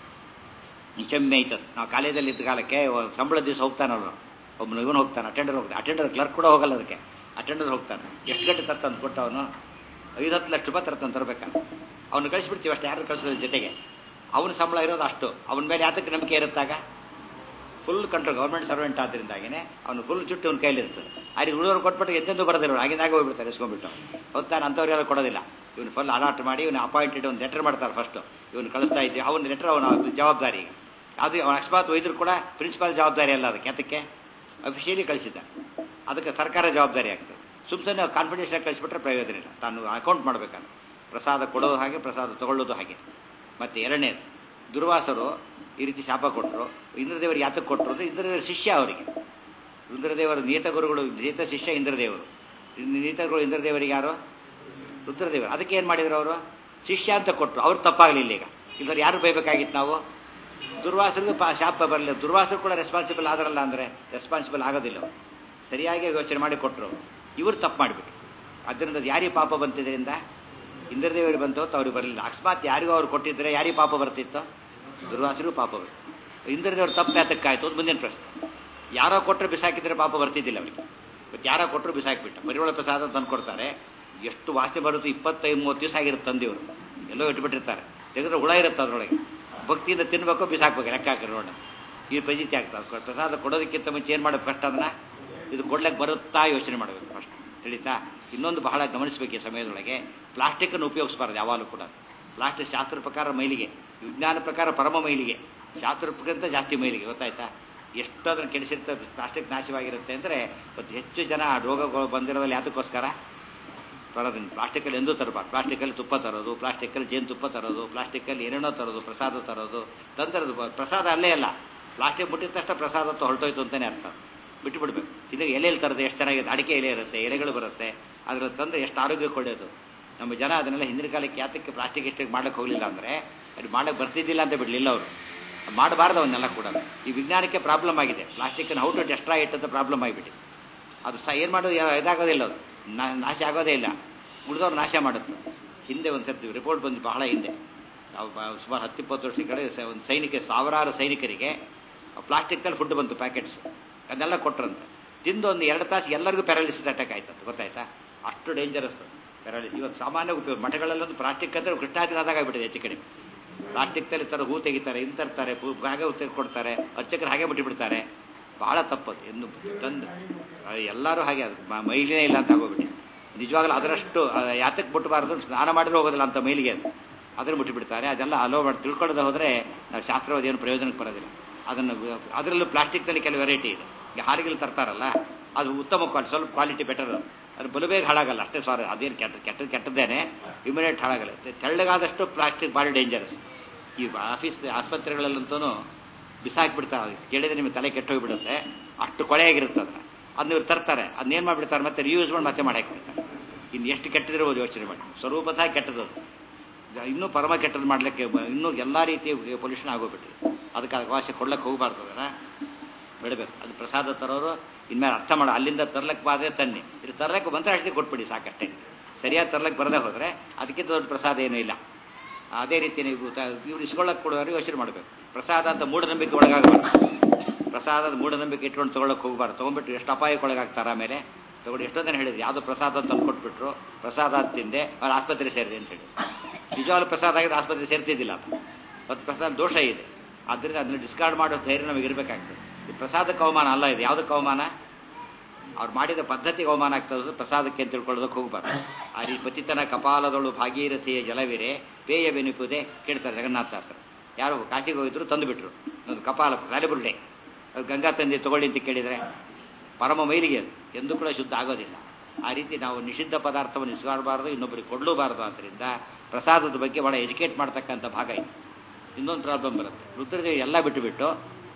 ನಿಶಮ್ಯ ಐತದ ನಾವು ಕಾಲೇಜಲ್ಲಿ ಇದ್ದ ಕಾಲಕ್ಕೆ ಸಂಬಳದ ದಿವಸ ಹೋಗ್ತಾನಲ್ಲ ಒಬ್ಬನು ಇವನು ಹೋಗ್ತಾನೆ ಅಟೆಂಡರ್ ಹೋಗ್ತಾನೆ ಅಟೆಂಡರ್ ಕ್ಲರ್ಕ್ ಕೂಡ ಹೋಗಲ್ಲ ಅದಕ್ಕೆ ಅಟೆಂಡರ್ ಹೋಗ್ತಾನೆ ಎಷ್ಟು ಗಂಟೆ ತರ್ತಂದು ಕೊಟ್ಟು ಅವನು ಐದು ಹತ್ತು ಲಕ್ಷ ರೂಪಾಯಿ ತರ್ತಂದು ತರಬೇಕಂತ ಅವನು ಕಳಿಸ್ಬಿಡ್ತೀವಿ ಅಷ್ಟು ಯಾರು ಕಳಿಸೋದ್ರ ಜೊತೆಗೆ ಅವನ ಸಂಬಳ ಇರೋದು ಅಷ್ಟು ಅವನ ಮೇಲೆ ಯಾತಕ್ಕೆ ನಂಬಿಕೆ ಇರುತ್ತಾಗ ಫುಲ್ ಕಂಟ್ರೋಲ್ ಗೌರ್ಮೆಂಟ್ ಸರ್ವೆಂಟ್ ಆದ್ದರಿಂದಾಗಿನೇ ಅವನು ಫುಲ್ ಚುಟ್ಟು ಅವನ ಕೈಲಿರ್ತದೆ ಅಲ್ಲಿ ಉಳಿದವ್ರು ಕೊಟ್ಬಿಟ್ಟು ಎಂತೆಂದು ಬರೋದಿಲ್ಲ ಆಗಿನಾಗ ಹೋಗ್ಬಿಡ್ತಾರೆ ಇಸ್ಕೊಂಡ್ಬಿಟ್ಟು ಹೊತ್ತಾನೆ ಅಂಥವ್ರೆಲ್ಲ ಕೊಡೋದಿಲ್ಲ ಇವನು ಫುಲ್ ಅಲಾಟ್ ಮಾಡಿ ಇವನು ಅಪಾಯಿಂಟೆಡ್ ಒಂದು ಲೆಟರ್ ಮಾಡ್ತಾರೆ ಫಸ್ಟು ಇವನು ಕಳಿಸ್ತಾ ಇದ್ದೀವಿ ಅವನ ಲೆಟರ್ ಅವನ ಜವಾಬ್ದಾರಿ ಅದು ಅವನ ಅಕಸ್ಮಾತ್ ವೈದ್ಯರು ಕೂಡ ಪ್ರಿನ್ಸಿಪಾಲ್ ಜವಾಬ್ದಾರಿ ಅಲ್ಲ ಅದಕ್ಕೆ ಅದಕ್ಕೆ ಅಫಿಷಿಯಲಿ ಕಳಿಸಿದ್ದ ಅದಕ್ಕೆ ಸರ್ಕಾರ ಜವಾಬ್ದಾರಿ ಆಗ್ತದೆ ಸುಮ್ಮನೆ ಕಾನ್ಫಿಡೆನ್ಸ್ ಕಳಿಸ್ಬಿಟ್ರೆ ಪ್ರಯೋಜನ ಇಲ್ಲ ತಾನು ಅಕೌಂಟ್ ಮಾಡಬೇಕಲ್ಲ ಪ್ರಸಾದ ಕೊಡೋದು ಹಾಗೆ ಪ್ರಸಾದ ತಗೊಳ್ಳೋದು ಹಾಗೆ ಮತ್ತೆ ಎರಡನೇದು ದುರ್ವಾಸರು ಈ ರೀತಿ ಶಾಪ ಕೊಟ್ಟರು ಇಂದ್ರದೇವರು ಯಾತಕ್ಕೆ ಕೊಟ್ಟರು ಅಂದರೆ ಇಂದ್ರದೇವರ ಶಿಷ್ಯ ಅವರಿಗೆ ರುದ್ರದೇವರು ನಿಯತ ಗುರುಗಳು ನಿಯತ ಶಿಷ್ಯ ಇಂದ್ರದೇವರು ನಿಯತ ಗುರು ಇಂದ್ರದೇವರಿಗೆ ಯಾರು ರುದ್ರದೇವರು ಅದಕ್ಕೆ ಏನು ಮಾಡಿದ್ರು ಅವರು ಶಿಷ್ಯ ಅಂತ ಕೊಟ್ಟರು ಅವ್ರು ತಪ್ಪಾಗಲಿಲ್ಲ ಈಗ ಇಲ್ಲದ್ರೆ ಯಾರು ಬೈಬೇಕಾಗಿತ್ತು ನಾವು ದುರ್ವಾಸರಿಗೂ ಪಾ ಶಾಪ ಬರಲಿಲ್ಲ ದುರ್ವಾಸರು ಕೂಡ ರೆಸ್ಪಾನ್ಸಿಬಲ್ ಆದ್ರಲ್ಲ ಅಂದರೆ ರೆಸ್ಪಾನ್ಸಿಬಲ್ ಆಗೋದಿಲ್ಲ ಅವ್ರು. ಸರಿಯಾಗಿ ಯೋಚನೆ ಮಾಡಿ ಕೊಟ್ಟರು ಇವರು ತಪ್ಪು ಮಾಡಿಬಿಟ್ಟು ಅದರಿಂದ ಯಾರಿಗೆ ಪಾಪ ಬಂತಿದ್ರಿಂದ ಇಂದ್ರದೇವರಿಗೆ ಬಂತು ಅಂತ ಅವ್ರಿಗೆ ಬರಲಿಲ್ಲ ಅಕಸ್ಮಾತ್ ಯಾರಿಗೂ ಅವ್ರು ಕೊಟ್ಟಿದ್ರೆ ಯಾರಿಗೆ ಪಾಪ ಬರ್ತಿತ್ತು ದುರ್ವಾಸರಿಗೂ ಪಾಪ ಬರ್ತಿತ್ತು ಇಂದ್ರದೇವ್ರು ತಪ್ಪು ಯಾತಕ್ಕಾಯ್ತು ಅದು ಮುಂದಿನ ಪ್ರಶ್ನೆ ಯಾರೋ ಕೊಟ್ಟರೆ ಬಿಸಾಕಿದ್ರೆ ಪಾಪ ಬರ್ತಿದ್ದಿಲ್ಲ ಅವರಿಗೆ ಬಟ್ ಯಾರೋ ಕೊಟ್ಟರು ಬಿಸಾಕಿಬಿಟ್ಟ ಪರಿಮಳ ಪ್ರಸಾದ ತಂದು ಕೊಡ್ತಾರೆ ಎಷ್ಟು ವಾಸನೆ ಬರುತ್ತೆ ಇಪ್ಪತ್ತೈದು ಮೂವತ್ತು ದಿವಸ ಆಗಿರುತ್ತೆ ತಂದೆಯವರು ಎಲ್ಲೋ ಇಟ್ಬಿಟ್ಟಿರ್ತಾರೆ ತೆಗೆದ್ರೆ ಹುಳ ಇರುತ್ತೆ ಅದರೊಳಗೆ ಭಕ್ತಿಯಿಂದ ತಿನ್ಬೇಕು ಬಿಸಾಕ್ಬೇಕು ಲೆಕ್ಕ ಹಾಕಿ ನೋಡೋಣ ಈ ಪಜಿತಿ ಆಗ್ತದೆ ಪ್ರಸಾದ ಕೊಡೋದಕ್ಕಿಂತ ಮುಂಚೆ ಏನು ಮಾಡೋದು ಕಷ್ಟ ಅದನ್ನ ಇದು ಕೊಡ್ಲಿಕ್ಕೆ ಬರುತ್ತಾ ಯೋಚನೆ ಮಾಡಬೇಕು ಫಸ್ಟ್ ತಿಳಿತಾ ಇನ್ನೊಂದು ಬಹಳ ಗಮನಿಸಬೇಕು ಈ ಸಮಯದೊಳಗೆ ಪ್ಲಾಸ್ಟಿಕ್ಕನ್ನು ಉಪಯೋಗಿಸಬಾರ್ದು ಯಾವಾಗಲೂ ಕೂಡ ಪ್ಲಾಸ್ಟಿಕ್ ಶಾಸ್ತ್ರ ಪ್ರಕಾರ ಮೈಲಿಗೆ ವಿಜ್ಞಾನ ಪ್ರಕಾರ ಪರಮ ಮೈಲಿಗೆ ಶಾಸ್ತ್ರ ಪ್ರಕಾರ ಜಾಸ್ತಿ ಮೈಲಿಗೆ ಗೊತ್ತಾಯ್ತಾ ಎಷ್ಟು ಅದನ್ನು ಕೆಡಿಸಿರ್ತದೆ ಪ್ಲಾಸ್ಟಿಕ್ ನಾಶವಾಗಿರುತ್ತೆ ಅಂದರೆ ಇವತ್ತು ಹೆಚ್ಚು ಜನ ಆ ರೋಗಗಳು ಬಂದಿರೋದಲ್ಲಿ ಯಾತಕ್ಕೋಸ್ಕರ ತರೋದನ್ನು ಪ್ಲಾಸ್ಟಿಕಲ್ಲಿ ಎಂದೂ ತರಬಾರ್ದು ಪ್ಲಾಸ್ಟಿಕಲ್ಲಿ ತುಪ್ಪ ತರೋದು ಪ್ಲಾಸ್ಟಿಕಲ್ಲಿ ಜೇನುತುಪ್ಪ ತರೋದು ಪ್ಲಾಸ್ಟಿಕಲ್ಲಿ ಏನೇನೋ ತರೋದು ಪ್ರಸಾದ ತರೋದು ತಂತರದು ಪ್ರಸಾದ ಅಲ್ಲೇ ಅಲ್ಲ ಪ್ಲಾಸ್ಟಿಕ್ ಮುಟ್ಟಿದ ತಕ್ಷಣ ಪ್ರಸಾದ ಅಂತ ಹೊರಟೋಯ್ತು ಅಂತಲೇ ಅರ್ಥ ಬಿಟ್ಟು ಬಿಡ್ಬೇಕು ಇದು ಎಲೆಯಲ್ಲಿ ತರೋದು ಎಷ್ಟು ಚೆನ್ನಾಗಿದೆ ಅಡಿಕೆ ಎಲೆ ಇರುತ್ತೆ ಎಲೆಗಳು ಬರುತ್ತೆ ಅದ್ರ ತಂದ್ರೆ ಎಷ್ಟು ಆರೋಗ್ಯಕ್ಕೆ ಒಳ್ಳೆಯದು ನಮ್ಮ ಜನ ಅದನ್ನೆಲ್ಲ ಹಿಂದಿನ ಕಾಲಕ್ಕೆ ಯಾತಕ್ಕೆ ಪ್ಲಾಸ್ಟಿಕ್ ಇಷ್ಟಕ್ಕೆ ಮಾಡಕ್ಕೆ ಹೋಗಲಿಲ್ಲ ಅಂದರೆ ಅದು ಮಾಡಕ್ಕೆ ಬರ್ತಿದ್ದಿಲ್ಲ ಅಂತ ಬಿಡಲಿಲ್ಲ ಅವರು ಮಾಡಬಾರ್ದು ಅವನ್ನೆಲ್ಲ ಕೂಡ ಈ ವಿಜ್ಞಾನಕ್ಕೆ ಪ್ರಾಬ್ಲಮ್ ಆಗಿದೆ ಪ್ಲಾಸ್ಟಿಕ್ಕನ್ನು ಔಟ್ ಡೆಸ್ಟ್ರಾಯ್ ಇಟ್ಟಂತ ಪ್ರಾಬ್ಲಮ್ ಆಗಿಬಿಟ್ಟಿದೆ ಅದು ಸಹ ಏನು ಮಾಡೋದು ಯಾ- ಇದಾಗೋದಿಲ್ಲ ಅದು ನಾ- ನಾಶ ಆಗೋದೇ ಇಲ್ಲ ಉಳಿದವ್ರು ನಾಶ ಮಾಡುತ್ತೆ ಹಿಂದೆ ಒಂದು ಸರ್ತಿ ರಿಪೋರ್ಟ್ ಬಂದು ಬಹಳ ಹಿಂದೆ ನಾವು ಬ- ಸುಮಾರು ಹತ್ತಿಪ್ಪತ್ತು ವರ್ಷದ ಕಡೆ ಸ- ಒಂದು ಸೈನಿಕ ಸಾವಿರಾರು ಸೈನಿಕರಿಗೆ ಪ್ಲಾಸ್ಟಿಕ್ನಲ್ಲಿ ಫುಡ್ ಬಂತು ಪ್ಯಾಕೆಟ್ಸ್ ಅದನ್ನೆಲ್ಲ ಕೊಟ್ರಂತೆ ತಿಂದು ಒಂದು ಎರಡು ತಾಸು ಎಲ್ಲರಿಗೂ ಪ್ಯಾರಾಲಿಸಿಸ್ ಅಟ್ಯಾಕ್ ಆಯ್ತಂತೆ ಗೊತ್ತಾಯ್ತಾ ಅಷ್ಟು ಡೇಂಜರಸ್ ಪ್ಯಾರಾಲಿಸಿಸ್ ಇವತ್ತು ಸಾಮಾನ್ಯ ಉಪಯೋಗ ಮಠಗಳಲ್ಲೊಂದು ಪ್ಲಾಸ್ಟಿಕ್ ಅಂದರೆ ಕೃಷ್ಣಾಜಿನಾದಾಗ ಆಗ್ಬಿಟ್ಟಿದೆ ಹೆಚ್ಚು ಕಡಿಮೆ ಪ್ಲಾಸ್ಟಿಕ್ನಲ್ಲಿ ತರ ಹೂ ತೆಗಿತಾರೆ ಇನ್ ತರ್ತಾರೆ ಪೂ ಹಾಗೆ ಹೂ ತೆಗೆದು ಕೊಡ್ತಾರೆ ಅರ್ಚಕರು ಹಾಗೆ ಬಿಟ್ಟುಬಿಡ್ತಾರೆ ಬಹಳ ತಪ್ಪದು ಎಂದು ತಂದು ಅದು ಎಲ್ಲರೂ ಹಾಗೆ ಅದು ಮ- ಮೈಲಿನೇ ಇಲ್ಲ ಅಂತ ಆಗೋಗ್ಬಿಟ್ಟು ನಿಜವಾಗ್ಲೂ ಅದರಷ್ಟು ಆ, ಯಾತಕ್ಕೆ ಮುಟ್ಟಬಾರ್ದು ಸ್ನಾನ ಮಾಡಿದ್ರೆ ಹೋಗೋದಿಲ್ಲ ಅಂತ ಮೈಲಿಗೆ ಅದು ಅದನ್ನು ಮುಟ್ಟಿಬಿಡ್ತಾರೆ ಅದೆಲ್ಲ ಅಲೋ ಮಾಡಿ ತಿಳ್ಕೊಳ್ಳೋದು ಹೋದರೆ ನಾವು ಶಾಸ್ತ್ರವಾದ ಏನು ಪ್ರಯೋಜನಕ್ಕೆ ಬರೋದಿಲ್ಲ ಅದನ್ನು ಅದರಲ್ಲೂ ಪ್ಲಾಸ್ಟಿಕ್ನಲ್ಲಿ ಕೆಲವು ವೆರೈಟಿ ಇದೆ ಈಗ ಹಾಲಿಗೆಲ್ಲ ತರ್ತಾರಲ್ಲ ಅದು ಉತ್ತಮ ಕ್ವಾಲಿಟಿ ಸ್ವಲ್ಪ ಕ್ವಾಲಿಟಿ ಬೆಟರ್ ಅದು ಬಲು ಬೇಗ ಹಾಳಾಗಲ್ಲ ಅಷ್ಟೇ ಸಾರಿ ಅದೇನು ಕೆಟ್ಟ ಕೆಟ್ಟದ್ದು ಕೆಟ್ಟದ್ದೇನೆ ಇಮಿಡಿಯೇಟ್ ಹಾಳಾಗಲ್ಲ ತೆಳ್ಳಗಾದಷ್ಟು ಪ್ಲಾಸ್ಟಿಕ್ ಭಾಳ ಡೇಂಜರಸ್ ಈ ಆಫೀಸ್ ಆಸ್ಪತ್ರೆಗಳಲ್ಲಂತೂ ಬಿಸಾಕ್ಬಿಡ್ತಾರೆ ಕೇಳಿದ್ರೆ ನಿಮಗೆ ತಲೆ ಕೆಟ್ಟೋಗ್ಬಿಡುತ್ತೆ ಅಷ್ಟು ಕೊಳೆಯಾಗಿರುತ್ತೆ ಅದನ್ನ ಅದನ್ನ ಇವ್ರು ತರ್ತಾರೆ ಅದನ್ನೇನು ಮಾಡಿಬಿಡ್ತಾರೆ ಮತ್ತೆ ರಿಯೂಸ್ ಮಾಡಿ ಮತ್ತೆ ಮಾಡಾಕ್ಬಿಡ್ತಾರೆ ಇನ್ನು ಎಷ್ಟು ಕೆಟ್ಟದಿರ್ಬೋದು ಯೋಚನೆ ಮಾಡಿ ಸ್ವರೂಪತಃ ಕೆಟ್ಟದ್ದು ಅದು. ಇನ್ನೂ ಪರಮ ಕೆಟ್ಟದ್ದು ಮಾಡಲಿಕ್ಕೆ ಇನ್ನೂ ಎಲ್ಲ ರೀತಿಯ ಪೊಲ್ಯೂಷನ್ ಆಗೋಗ್ಬಿಟ್ಟಿದೆ ಅದಕ್ಕೆ ಅವಕಾಶ ಕೊಡ್ಲಿಕ್ಕೆ ಹೋಗಬಾರ್ದು ಅದನ್ನ ಬಿಡಬೇಕು ಅದು ಪ್ರಸಾದ ತರೋರು ಇನ್ಮೇಲೆ ಅರ್ಥ ಮಾಡೋ ಅಲ್ಲಿಂದ ತರ್ಲಕ್ಕೆ ಬಾದ್ರೆ ತನ್ನಿ ಇದು ತರ್ಲಕ್ಕೆ ಮಂತ್ರ ಅಷ್ಟೇ ಕೊಟ್ಬಿಡಿ ಸಾಕಷ್ಟೇ ಸರಿಯಾಗಿ ತರ್ಲಕ್ಕೆ ಬರದೇ ಹೋದರೆ ಅದಕ್ಕಿಂತ ದೊಡ್ಡ ಪ್ರಸಾದ ಏನೂ ಇಲ್ಲ ಅದೇ ರೀತಿ ನೀವು ತ- ಇವ್ರು ಇಸ್ಕೊಳ್ಳೋಕೆ ಕೊಡೋರು ಯೋಚನೆ ಮಾಡಬೇಕು ಪ್ರಸಾದ ಅಂತ ಮೂಢನಂಬಿಕೆ ಒಳಗಾಗಬಾರ್ದು ಪ್ರಸಾದದ ಮೂಢನಂಬಿಕೆ ಇಟ್ಕೊಂಡು ತೊಗೊಳಕ್ಕೆ ಹೋಗಬಾರ್ದು ತೊಗೊಂಡ್ಬಿಟ್ಟು ಎಷ್ಟು ಅಪಾಯಕ್ಕೆ ಒಳಗಾಗ್ತಾರ ಆಮೇಲೆ ತಗೊಂಡು ಎಷ್ಟೋ ಜನ ಹೇಳಿದ್ರು ಯಾವುದೋ ಪ್ರಸಾದ ಅಂತ ತಂದು ಕೊಟ್ಬಿಟ್ರು ಪ್ರಸಾದ ಅಂತ ತಿಂದೆ ಅವ್ರು ಆಸ್ಪತ್ರೆ ಸೇರಿದೆ ಅಂತ ಹೇಳಿ ನಿಜವಾಗ್ಲೂ ಪ್ರಸಾದ ಆಗಿದ್ರೆ ಆಸ್ಪತ್ರೆ ಸೇರ್ತಿದ್ದಿಲ್ಲ ಅಂತ ಮತ್ತು ಪ್ರಸಾದ ದೋಷ ಇದೆ ಆದ್ದರಿಂದ ಅದನ್ನ ಡಿಸ್ಕಾರ್ಡ್ ಮಾಡೋ ಧೈರ್ಯ ನಮಗೆ ಇರಬೇಕಾಗ್ತದೆ ಈ ಪ್ರಸಾದಕ್ಕೆ ಅವಮಾನ ಅಲ್ಲ ಇದು ಯಾವುದಕ್ಕೆ ಅವಮಾನ ಅವ್ರು ಮಾಡಿದ ಪದ್ಧತಿಗೆ ಅವಮಾನ ಆಗ್ತದೆ ಪ್ರಸಾದಕ್ಕೆ ಅಂತ ತಿಳ್ಕೊಳ್ಳೋದಕ್ಕೆ ಹೋಗಬಾರ್ದು ಆ ರೀತಿ ಪತಿತನ ಕಪಾಲದಳು ಭಾಗೀರಥಿಯ ಜಲವಿರೆ ಪೇಯ ಬೆನಿಪುದೆ ಕೇಳ್ತಾರೆ ಜಗನ್ನಾಥದಾಸರು ಯಾರು ಕಾಶಿಗೆ ಹೋಗಿದ್ರು ತಂದುಬಿಟ್ರು ಒಂದು ಕಪಾಲ ಸಾಲಿಬುರುಡೆ ಅದು ಗಂಗಾ ತಂದೆ ತಗೊಳ್ಳಿ ಅಂತ ಕೇಳಿದರೆ ಪರಮ ಮೈಲಿಗೆ ಅದು ಎಂದೂ ಕೂಡ ಶುದ್ಧ ಆಗೋದಿಲ್ಲ ಆ ರೀತಿ ನಾವು ನಿಷಿದ್ಧ ಪದಾರ್ಥವನ್ನು ಇಸ್ಕಾಡಬಾರ್ದು ಇನ್ನೊಬ್ಬರಿಗೆ ಕೊಡಲೂಬಾರ್ದು ಆದ್ದರಿಂದ ಪ್ರಸಾದದ ಬಗ್ಗೆ ಬಹಳ ಎಜುಕೇಟ್ ಮಾಡ್ತಕ್ಕಂಥ ಭಾಗ ಇದೆ ಇನ್ನೊಂದು ಪ್ರಾಬ್ಲಮ್ ಬರುತ್ತೆ ರುದ್ರದೇವಿ ಎಲ್ಲ ಬಿಟ್ಟುಬಿಟ್ಟು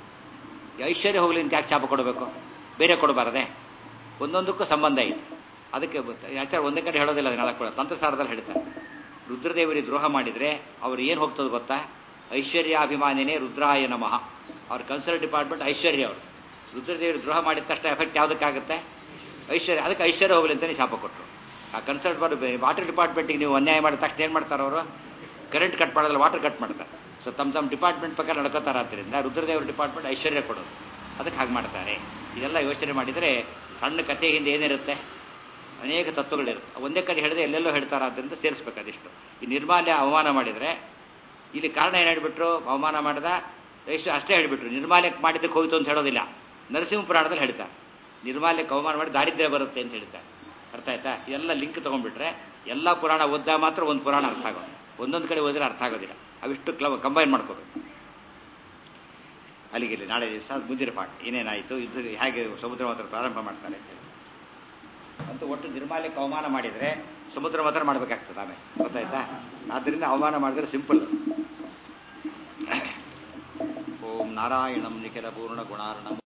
ಈ ಐಶ್ವರ್ಯ ಹೋಗ್ಲಿ ಅಂತ ಯಾಕೆ ಶಾಪ ಕೊಡಬೇಕು ಬೇರೆ ಕೊಡಬಾರದೆ ಒಂದೊಂದಕ್ಕೂ ಸಂಬಂಧ ಇದೆ ಅದಕ್ಕೆ ಆಚಾರ ಒಂದೇ ಕಡೆ ಹೇಳೋದಿಲ್ಲ ಅದನ್ನೆಲ್ಲ ಕೂಡ ತಂತ್ರಸಾರದಲ್ಲಿ ಹೇಳ್ತಾರೆ ರುದ್ರದೇವರಿಗೆ ದ್ರೋಹ ಮಾಡಿದರೆ ಅವ್ರು ಏನು ಹೋಗ್ತದೆ ಗೊತ್ತಾ ಐಶ್ವರ್ಯಾಭಿಮಾನಿನೇ ರುದ್ರಾಯ ನಮಃ ಅವ್ರ ಕನ್ಸಲ್ಟ್ ಡಿಪಾರ್ಟ್ಮೆಂಟ್ ಐಶ್ವರ್ಯ ಅವರು ರುದ್ರದೇವರಿಗೆ ದ್ರೋಹ ಮಾಡಿದ ತಕ್ಷಣ ಎಫೆಕ್ಟ್ ಯಾವುದಕ್ಕಾಗುತ್ತೆ ಐಶ್ವರ್ಯ ಅದಕ್ಕೆ ಐಶ್ವರ್ಯ ಹೋಗ್ಲಿ ಅಂತಲೇ ಶಾಪ ಕೊಟ್ಟರು ಆ ಕನ್ಸಲ್ಟ್ ವಾಟರ್ ಡಿಪಾರ್ಟ್ಮೆಂಟಿಗೆ ನೀವು ಅನ್ಯಾಯ ಮಾಡಿದ ತಕ್ಷಣ ಏನು ಮಾಡ್ತಾರೆ ಅವರು ಕರೆಂಟ್ ಕಟ್ ಮಾಡೋದಿಲ್ಲ ವಾಟರ್ ಕಟ್ ಮಾಡ್ತಾರೆ ಸೊ ತಮ್ಮ ತಮ್ಮ ಡಿಪಾರ್ಟ್ಮೆಂಟ್ ಪ್ರಕಾರ ನಡ್ಕೋತಾರೆ ಆದ್ದರಿಂದ ರುದ್ರದೇವರ ಡಿಪಾರ್ಟ್ಮೆಂಟ್ ಐಶ್ವರ್ಯ ಕೊಡೋದು ಅದಕ್ಕೆ ಹಾಗೆ ಮಾಡ್ತಾರೆ ಇದೆಲ್ಲ ಯೋಚನೆ ಮಾಡಿದರೆ ಸಣ್ಣ ಕಥೆ ಹಿಂದೆ ಏನಿರುತ್ತೆ ಅನೇಕ ತತ್ವಗಳಿರುತ್ತೆ ಒಂದೇ ಕಡೆ ಹೇಳಿದ್ರೆ ಎಲ್ಲೆಲ್ಲೋ ಹೇಳ್ತಾರೆ ಆದ್ದರಿಂದ ಸೇರಿಸ್ಬೇಕು ಅದಿಷ್ಟು ಈ ನಿರ್ಮಾಲ್ಯ ಅವಮಾನ ಮಾಡಿದರೆ ಇಲ್ಲಿ ಕಾರಣ ಏನು ಹೇಳ್ಬಿಟ್ರು ಅವಮಾನ ಮಾಡಿದ ಎಷ್ಟು ಅಷ್ಟೇ ಹೇಳ್ಬಿಟ್ರು ನಿರ್ಮಾಲ್ಯಕ್ಕೆ ಮಾಡಿದ್ದಕ್ಕೆ ಹೋಯ್ತು ಅಂತ ಹೇಳೋದಿಲ್ಲ ನರಸಿಂಹ ಪುರಾಣದಲ್ಲಿ ಹೇಳ್ತಾರೆ ನಿರ್ಮಾಲ್ಯಕ್ಕೆ ಅವಮಾನ ಮಾಡಿ ದಾರಿದ್ರ್ಯ ಬರುತ್ತೆ ಅಂತ ಹೇಳ್ತಾರೆ ಅರ್ಥ ಆಯ್ತಾ ಎಲ್ಲ ಲಿಂಕ್ ತೊಗೊಂಡ್ಬಿಟ್ರೆ ಎಲ್ಲ ಪುರಾಣ ಓದ್ದಾಗ ಮಾತ್ರ ಒಂದು ಪುರಾಣ ಅರ್ಥ ಆಗೋದು ಒಂದೊಂದು ಕಡೆ ಓದಿದ್ರೆ ಅರ್ಥ ಆಗೋದಿಲ್ಲ ಅವಿಷ್ಟು ಕ್ಲಬ್ ಕಂಬೈನ್ ಮಾಡ್ಕೋಬೇಕು ಅಲ್ಲಿಗೆ ಇಲ್ಲಿ ನಾಳೆ ದಿವಸ ಮುಂದಿನ ಪಾಠ ಏನೇನಾಯಿತು ಇದು ಹೇಗೆ ಸಮುದ್ರ ಮಾತ್ರ ಪ್ರಾರಂಭ ಮಾಡ್ತಾರೆ ಅಂತ ಹೇಳಿ. ಅಂತೂ ಒಟ್ಟು ನಿರ್ಮಾಲ್ಯಕ್ಕೆ ಅವಮಾನ ಮಾಡಿದರೆ ಸಮುದ್ರ ಮಾತ್ರ ಮಾಡಬೇಕಾಗ್ತದೆ ಆಮೇಲೆ ಗೊತ್ತಾಯ್ತಾ ಆದ್ದರಿಂದ ಅವಮಾನ ಮಾಡಿದ್ರೆ ಸಿಂಪಲ್ ಓಂ ನಾರಾಯಣಂ ನಿಖಿಲ ಪೂರ್ಣ ಗುಣಾರ್ಣಂ